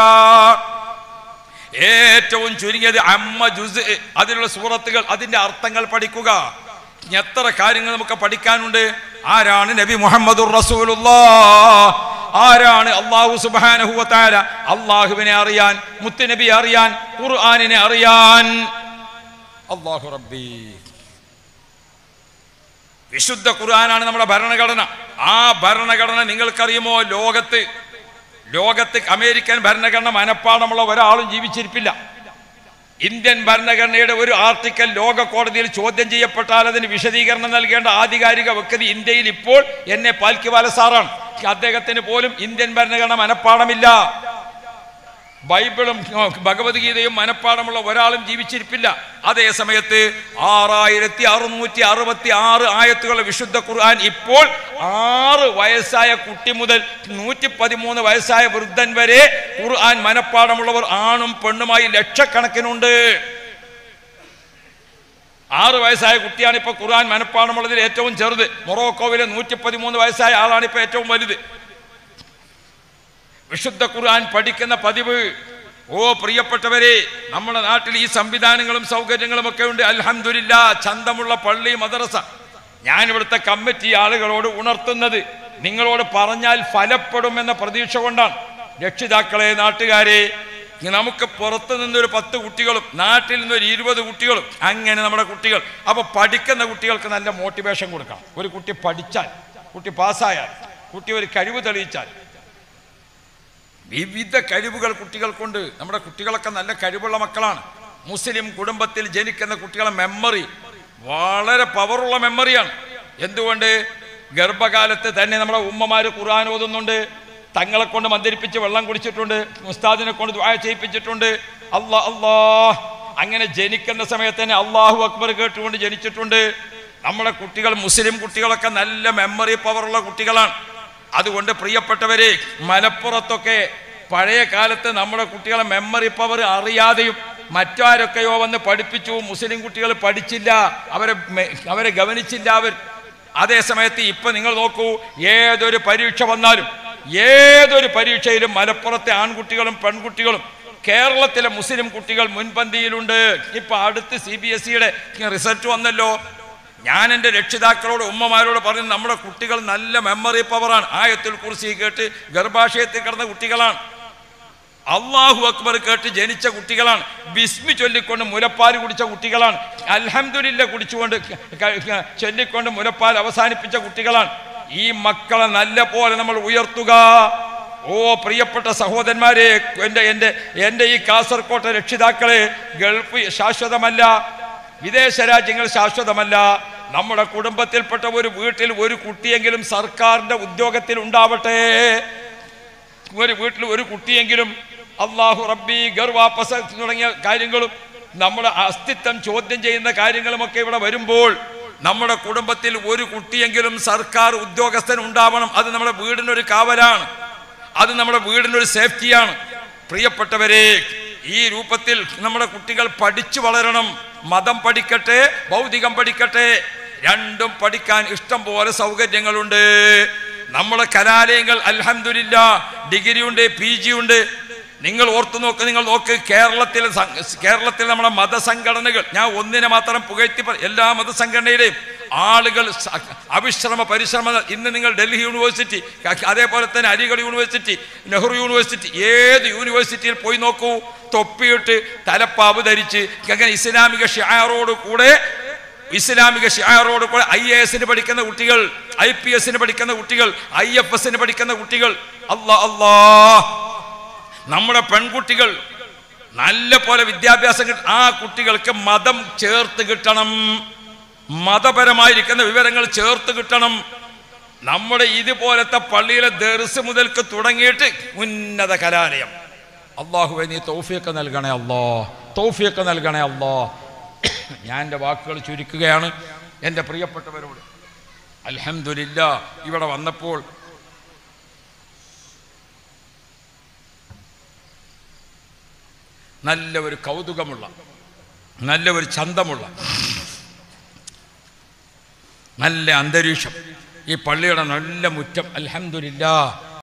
ഏറ്റവും ചുരുങ്ങിയത് അമ്മ ജുസ് അതിലുള്ള സൂറത്തുകൾ അതിന്റെ അർത്ഥങ്ങൾ പഠിക്കുക എത്ര കാര്യങ്ങൾ നമുക്ക് പഠിക്കാനുണ്ട് ആരാണ് നബി മുഹമ്മദുർ റസൂലുള്ളാ ആരാണ് അള്ളാഹു സുബാനഹുവത്താര അള്ളാഹുവിനെ അറിയാൻ മുത്തുനബി അറിയാൻ ഖുർആാനിനെ അറിയാൻ അള്ളാഹു റബ്ബി വിശുദ്ധ ഖുർആനാണ് നമ്മുടെ ഭരണഘടന ആ ഭരണഘടന നിങ്ങൾക്കറിയുമോ ലോകത്ത് ലോകത്ത് അമേരിക്കൻ ഭരണഘടന മനപ്പാടമുള്ള ഒരാളും ജീവിച്ചിരിപ്പില്ല ഇന്ത്യൻ ഭരണഘടനയുടെ ഒരു ആർട്ടിക്കൽ ലോക കോടതിയിൽ ചോദ്യം ചെയ്യപ്പെട്ടാൽ അതിന് വിശദീകരണം നൽകേണ്ട ആധികാരിക വ്യക്തി ഇന്ത്യയിൽ ഇപ്പോൾ എന്നെ പാൽക്കിവാല സാറാണ് അദ്ദേഹത്തിന് പോലും ഇന്ത്യൻ ഭരണഘടന മനപ്പാടമില്ല ബൈബിളും ഉം, ഭഗവത്ഗീതയും മനപ്പാടമുള്ള ഒരാളും ജീവിച്ചിരിപ്പില്ല അതേ സമയത്ത് ആറായിരത്തി അറുന്നൂറ്റി അറുപത്തി ആറ് ആയത്തുകൾ വിശുദ്ധ ഖുർആൻ ഇപ്പോൾ ആറ് വയസ്സായ കുട്ടി മുതൽ നൂറ്റി പതിമൂന്ന് വയസ്സായ വൃദ്ധൻ വരെ ഖുർആൻ മനപ്പാടമുള്ളവർ ആണും പെണ്ണുമായി ലക്ഷക്കണക്കിനുണ്ട് ആറ് വയസ്സായ കുട്ടിയാണ് ഇപ്പൊ ഖുർആൻ മനപ്പാടമുള്ളതിൽ ഏറ്റവും ചെറുത് മൊറോക്കോവിലെ നൂറ്റി പതിമൂന്ന് വയസ്സായ ആളാണ് ഇപ്പൊ ഏറ്റവും വലുത് വിശുദ്ധ ഖുർആൻ പഠിക്കുന്ന പതിവ് ഓ പ്രിയപ്പെട്ടവരെ നമ്മുടെ നാട്ടിൽ ഈ സംവിധാനങ്ങളും സൗകര്യങ്ങളും ഒക്കെ ഉണ്ട് അൽഹംദുലില്ലാ ചന്തമുള്ള പള്ളി മദ്രസ ഞാൻ ഇവിടുത്തെ കമ്മിറ്റി ആളുകളോട് ഉണർത്തുന്നത് നിങ്ങളോട് പറഞ്ഞാൽ ഫലപ്പെടുമെന്ന പ്രതീക്ഷ കൊണ്ടാണ് രക്ഷിതാക്കളെ നാട്ടുകാരെ നമുക്ക് പുറത്ത് നിന്നൊരു പത്ത് കുട്ടികളും നാട്ടിൽ നിന്നൊരു ഇരുപത് കുട്ടികളും അങ്ങനെ നമ്മുടെ കുട്ടികൾ അപ്പൊ പഠിക്കുന്ന കുട്ടികൾക്ക് നല്ല മോട്ടിവേഷൻ കൊടുക്കണം ഒരു കുട്ടി പഠിച്ചാൽ കുട്ടി പാസ്സായാൽ കുട്ടി ഒരു കഴിവ് തെളിയിച്ചാൽ വിവിധ കഴിവുകൾ കുട്ടികൾക്കുണ്ട് നമ്മുടെ കുട്ടികളൊക്കെ നല്ല കഴിവുള്ള മക്കളാണ് മുസ്ലിം കുടുംബത്തിൽ ജനിക്കുന്ന കുട്ടികളെ മെമ്മറി വളരെ പവറുള്ള മെമ്മറിയാണ് എന്തുകൊണ്ട് ഗർഭകാലത്ത് തന്നെ നമ്മുടെ ഉമ്മമാർ ഖുർആൻ ഓതുന്നുണ്ട് തങ്ങളെ കൊണ്ട് മന്ദിരിപ്പിച്ച് വെള്ളം കുടിച്ചിട്ടുണ്ട് ഉസ്താദിനെ കൊണ്ട് ദ്വായ ചെയ്യിപ്പിച്ചിട്ടുണ്ട് അല്ലാ അല്ലാ അങ്ങനെ ജനിക്കുന്ന സമയത്ത് തന്നെ അള്ളാഹു അക്ബർ കേട്ടുകൊണ്ട് ജനിച്ചിട്ടുണ്ട് നമ്മുടെ കുട്ടികൾ മുസ്ലിം കുട്ടികളൊക്കെ നല്ല മെമ്മറി പവറുള്ള കുട്ടികളാണ് അതുകൊണ്ട് പ്രിയപ്പെട്ടവരെ മലപ്പുറത്തൊക്കെ പഴയ കാലത്ത് നമ്മുടെ കുട്ടികളെ മെമ്മറി പവർ അറിയാതെയും മറ്റാരൊക്കെയോ വന്ന് പഠിപ്പിച്ചു മുസ്ലിം കുട്ടികൾ പഠിച്ചില്ല അവരെ മെ- അവരെ ഗവനിച്ചില്ല അവർ അതേ സമയത്ത് ഇപ്പൊ നിങ്ങൾ നോക്കൂ ഏതൊരു പരീക്ഷ വന്നാലും ഏതൊരു പരീക്ഷയിലും മലപ്പുറത്തെ ആൺകുട്ടികളും പെൺകുട്ടികളും കേരളത്തിലെ മുസ്ലിം കുട്ടികൾ മുൻപന്തിയിലുണ്ട് ഇപ്പൊ അടുത്ത് സി ബി എസ് സിയുടെ റിസൾട്ട് വന്നല്ലോ ഞാൻ എൻ്റെ രക്ഷിതാക്കളോട് ഉമ്മമാരോട് പറഞ്ഞു നമ്മുടെ കുട്ടികൾ നല്ല മെമ്മറി പവറാണ് ആയത്തിൽ കുറിച്ച് കേട്ട് ഗർഭാശയത്തിൽ കിടന്ന കുട്ടികളാണ് അള്ളാഹു അക്ബർ കേട്ട് ജനിച്ച കുട്ടികളാണ് ബിസ്മി ചൊല്ലിക്കൊണ്ട് മുലപ്പാൽ കുടിച്ച കുട്ടികളാണ് അൽഹംദുലില്ല കുടിച്ചുകൊണ്ട് ക- ക- ചൊല്ലിക്കൊണ്ട് മുലപ്പാൽ അവസാനിപ്പിച്ച കുട്ടികളാണ് ഈ മക്കളെ നല്ല പോലെ നമ്മൾ ഉയർത്തുക ഓ പ്രിയപ്പെട്ട സഹോദരന്മാരെ എൻ്റെ എൻ്റെ എൻ്റെ ഈ കാസർകോട്ടെ രക്ഷിതാക്കളെ ഗൾഫ് ശാശ്വതമല്ല വിദേശ രാജ്യങ്ങൾ ശാശ്വതമല്ല നമ്മുടെ കുടുംബത്തിൽപ്പെട്ട ഒരു വീട്ടിൽ ഒരു കുട്ടിയെങ്കിലും സർക്കാരിന്റെ ഉദ്യോഗത്തിൽ ഉണ്ടാവട്ടെ ഒരു വീട്ടിൽ ഒരു കുട്ടിയെങ്കിലും അള്ളാഹു റബ്ബി ഗർവാപ്പസ തുടങ്ങിയ കാര്യങ്ങളും നമ്മുടെ അസ്തിത്വം ചോദ്യം ചെയ്യുന്ന കാര്യങ്ങളുമൊക്കെ ഇവിടെ വരുമ്പോൾ നമ്മുടെ കുടുംബത്തിൽ ഒരു കുട്ടിയെങ്കിലും സർക്കാർ ഉദ്യോഗസ്ഥൻ ഉണ്ടാവണം അത് നമ്മുടെ വീടിനൊരു കാവലാണ് അത് നമ്മുടെ വീടിനൊരു സേഫ്റ്റിയാണ് പ്രിയപ്പെട്ടവരെ ഈ രൂപത്തിൽ നമ്മുടെ കുട്ടികൾ പഠിച്ചു വളരണം മതം പഠിക്കട്ടെ ഭൗതികം പഠിക്കട്ടെ രണ്ടും പഠിക്കാൻ ഇഷ്ടം പോലെ സൗകര്യങ്ങളുണ്ട് നമ്മുടെ കലാലയങ്ങൾ അൽഹംദുലില്ല ഡിഗ്രി ഉണ്ട് പി ജി ഉണ്ട് നിങ്ങൾ ഓർത്തു നോക്ക് നിങ്ങൾ നോക്ക് കേരളത്തിലെ സം- കേരളത്തിലെ നമ്മുടെ മതസംഘടനകൾ ഞാൻ ഒന്നിനെ മാത്രം പുകഴ്ത്തി പറ- എല്ലാ മതസംഘടനയിലെയും ആളുകൾ സ- അവിശ്രമ പരിശ്രമ ഇന്ന് നിങ്ങൾ ഡൽഹി യൂണിവേഴ്സിറ്റി ക- അതേപോലെ തന്നെ അലിഗഡ് യൂണിവേഴ്സിറ്റി നെഹ്റു യൂണിവേഴ്സിറ്റി ഏത് യൂണിവേഴ്സിറ്റിയിൽ പോയി നോക്കൂ തൊപ്പിയിട്ട് തലപ്പാവ് ധരിച്ച് അങ്ങനെ ഇസ്ലാമിക ഷിയാറോട് കൂടെ ഇസ്ലാമിക ഷിയാറോട് കൂടെ ഐ എ എസിന് പഠിക്കുന്ന കുട്ടികൾ ഐ പി എസിന് പഠിക്കുന്ന കുട്ടികൾ ഐ എഫ് എസിന് പഠിക്കുന്ന കുട്ടികൾ അല്ലാ അല്ലാ നമ്മുടെ പെൺകുട്ടികൾ നല്ല പോലെ വിദ്യാഭ്യാസം കിട്ട ആ കുട്ടികൾക്ക് മതം ചേർത്ത് കിട്ടണം മതപരമായിരിക്കുന്ന വിവരങ്ങൾ ചേർത്ത് കിട്ടണം നമ്മുടെ ഇതുപോലത്തെ പള്ളിയിലെ ദർസ് മുതൽക്ക് തുടങ്ങിയിട്ട് ഉന്നത കലാലയം അള്ളാഹുവെ നീ തൗഫിയൊക്കെ നൽകണേ അല്ലോ തൗഫിയൊക്കെ നൽകണേ അല്ലോ ഞാൻ എൻ്റെ വാക്കുകൾ ചുരുക്കുകയാണ് എൻ്റെ പ്രിയപ്പെട്ടവരോട് അൽഹംദുലില്ല ഇവിടെ വന്നപ്പോൾ നല്ല ഒരു കൗതുകമുള്ള നല്ല ഒരു ചന്തമുള്ള നല്ല അന്തരീക്ഷം ഈ പള്ളിയുടെ നല്ല മുറ്റം അൽഹംദുലില്ലാ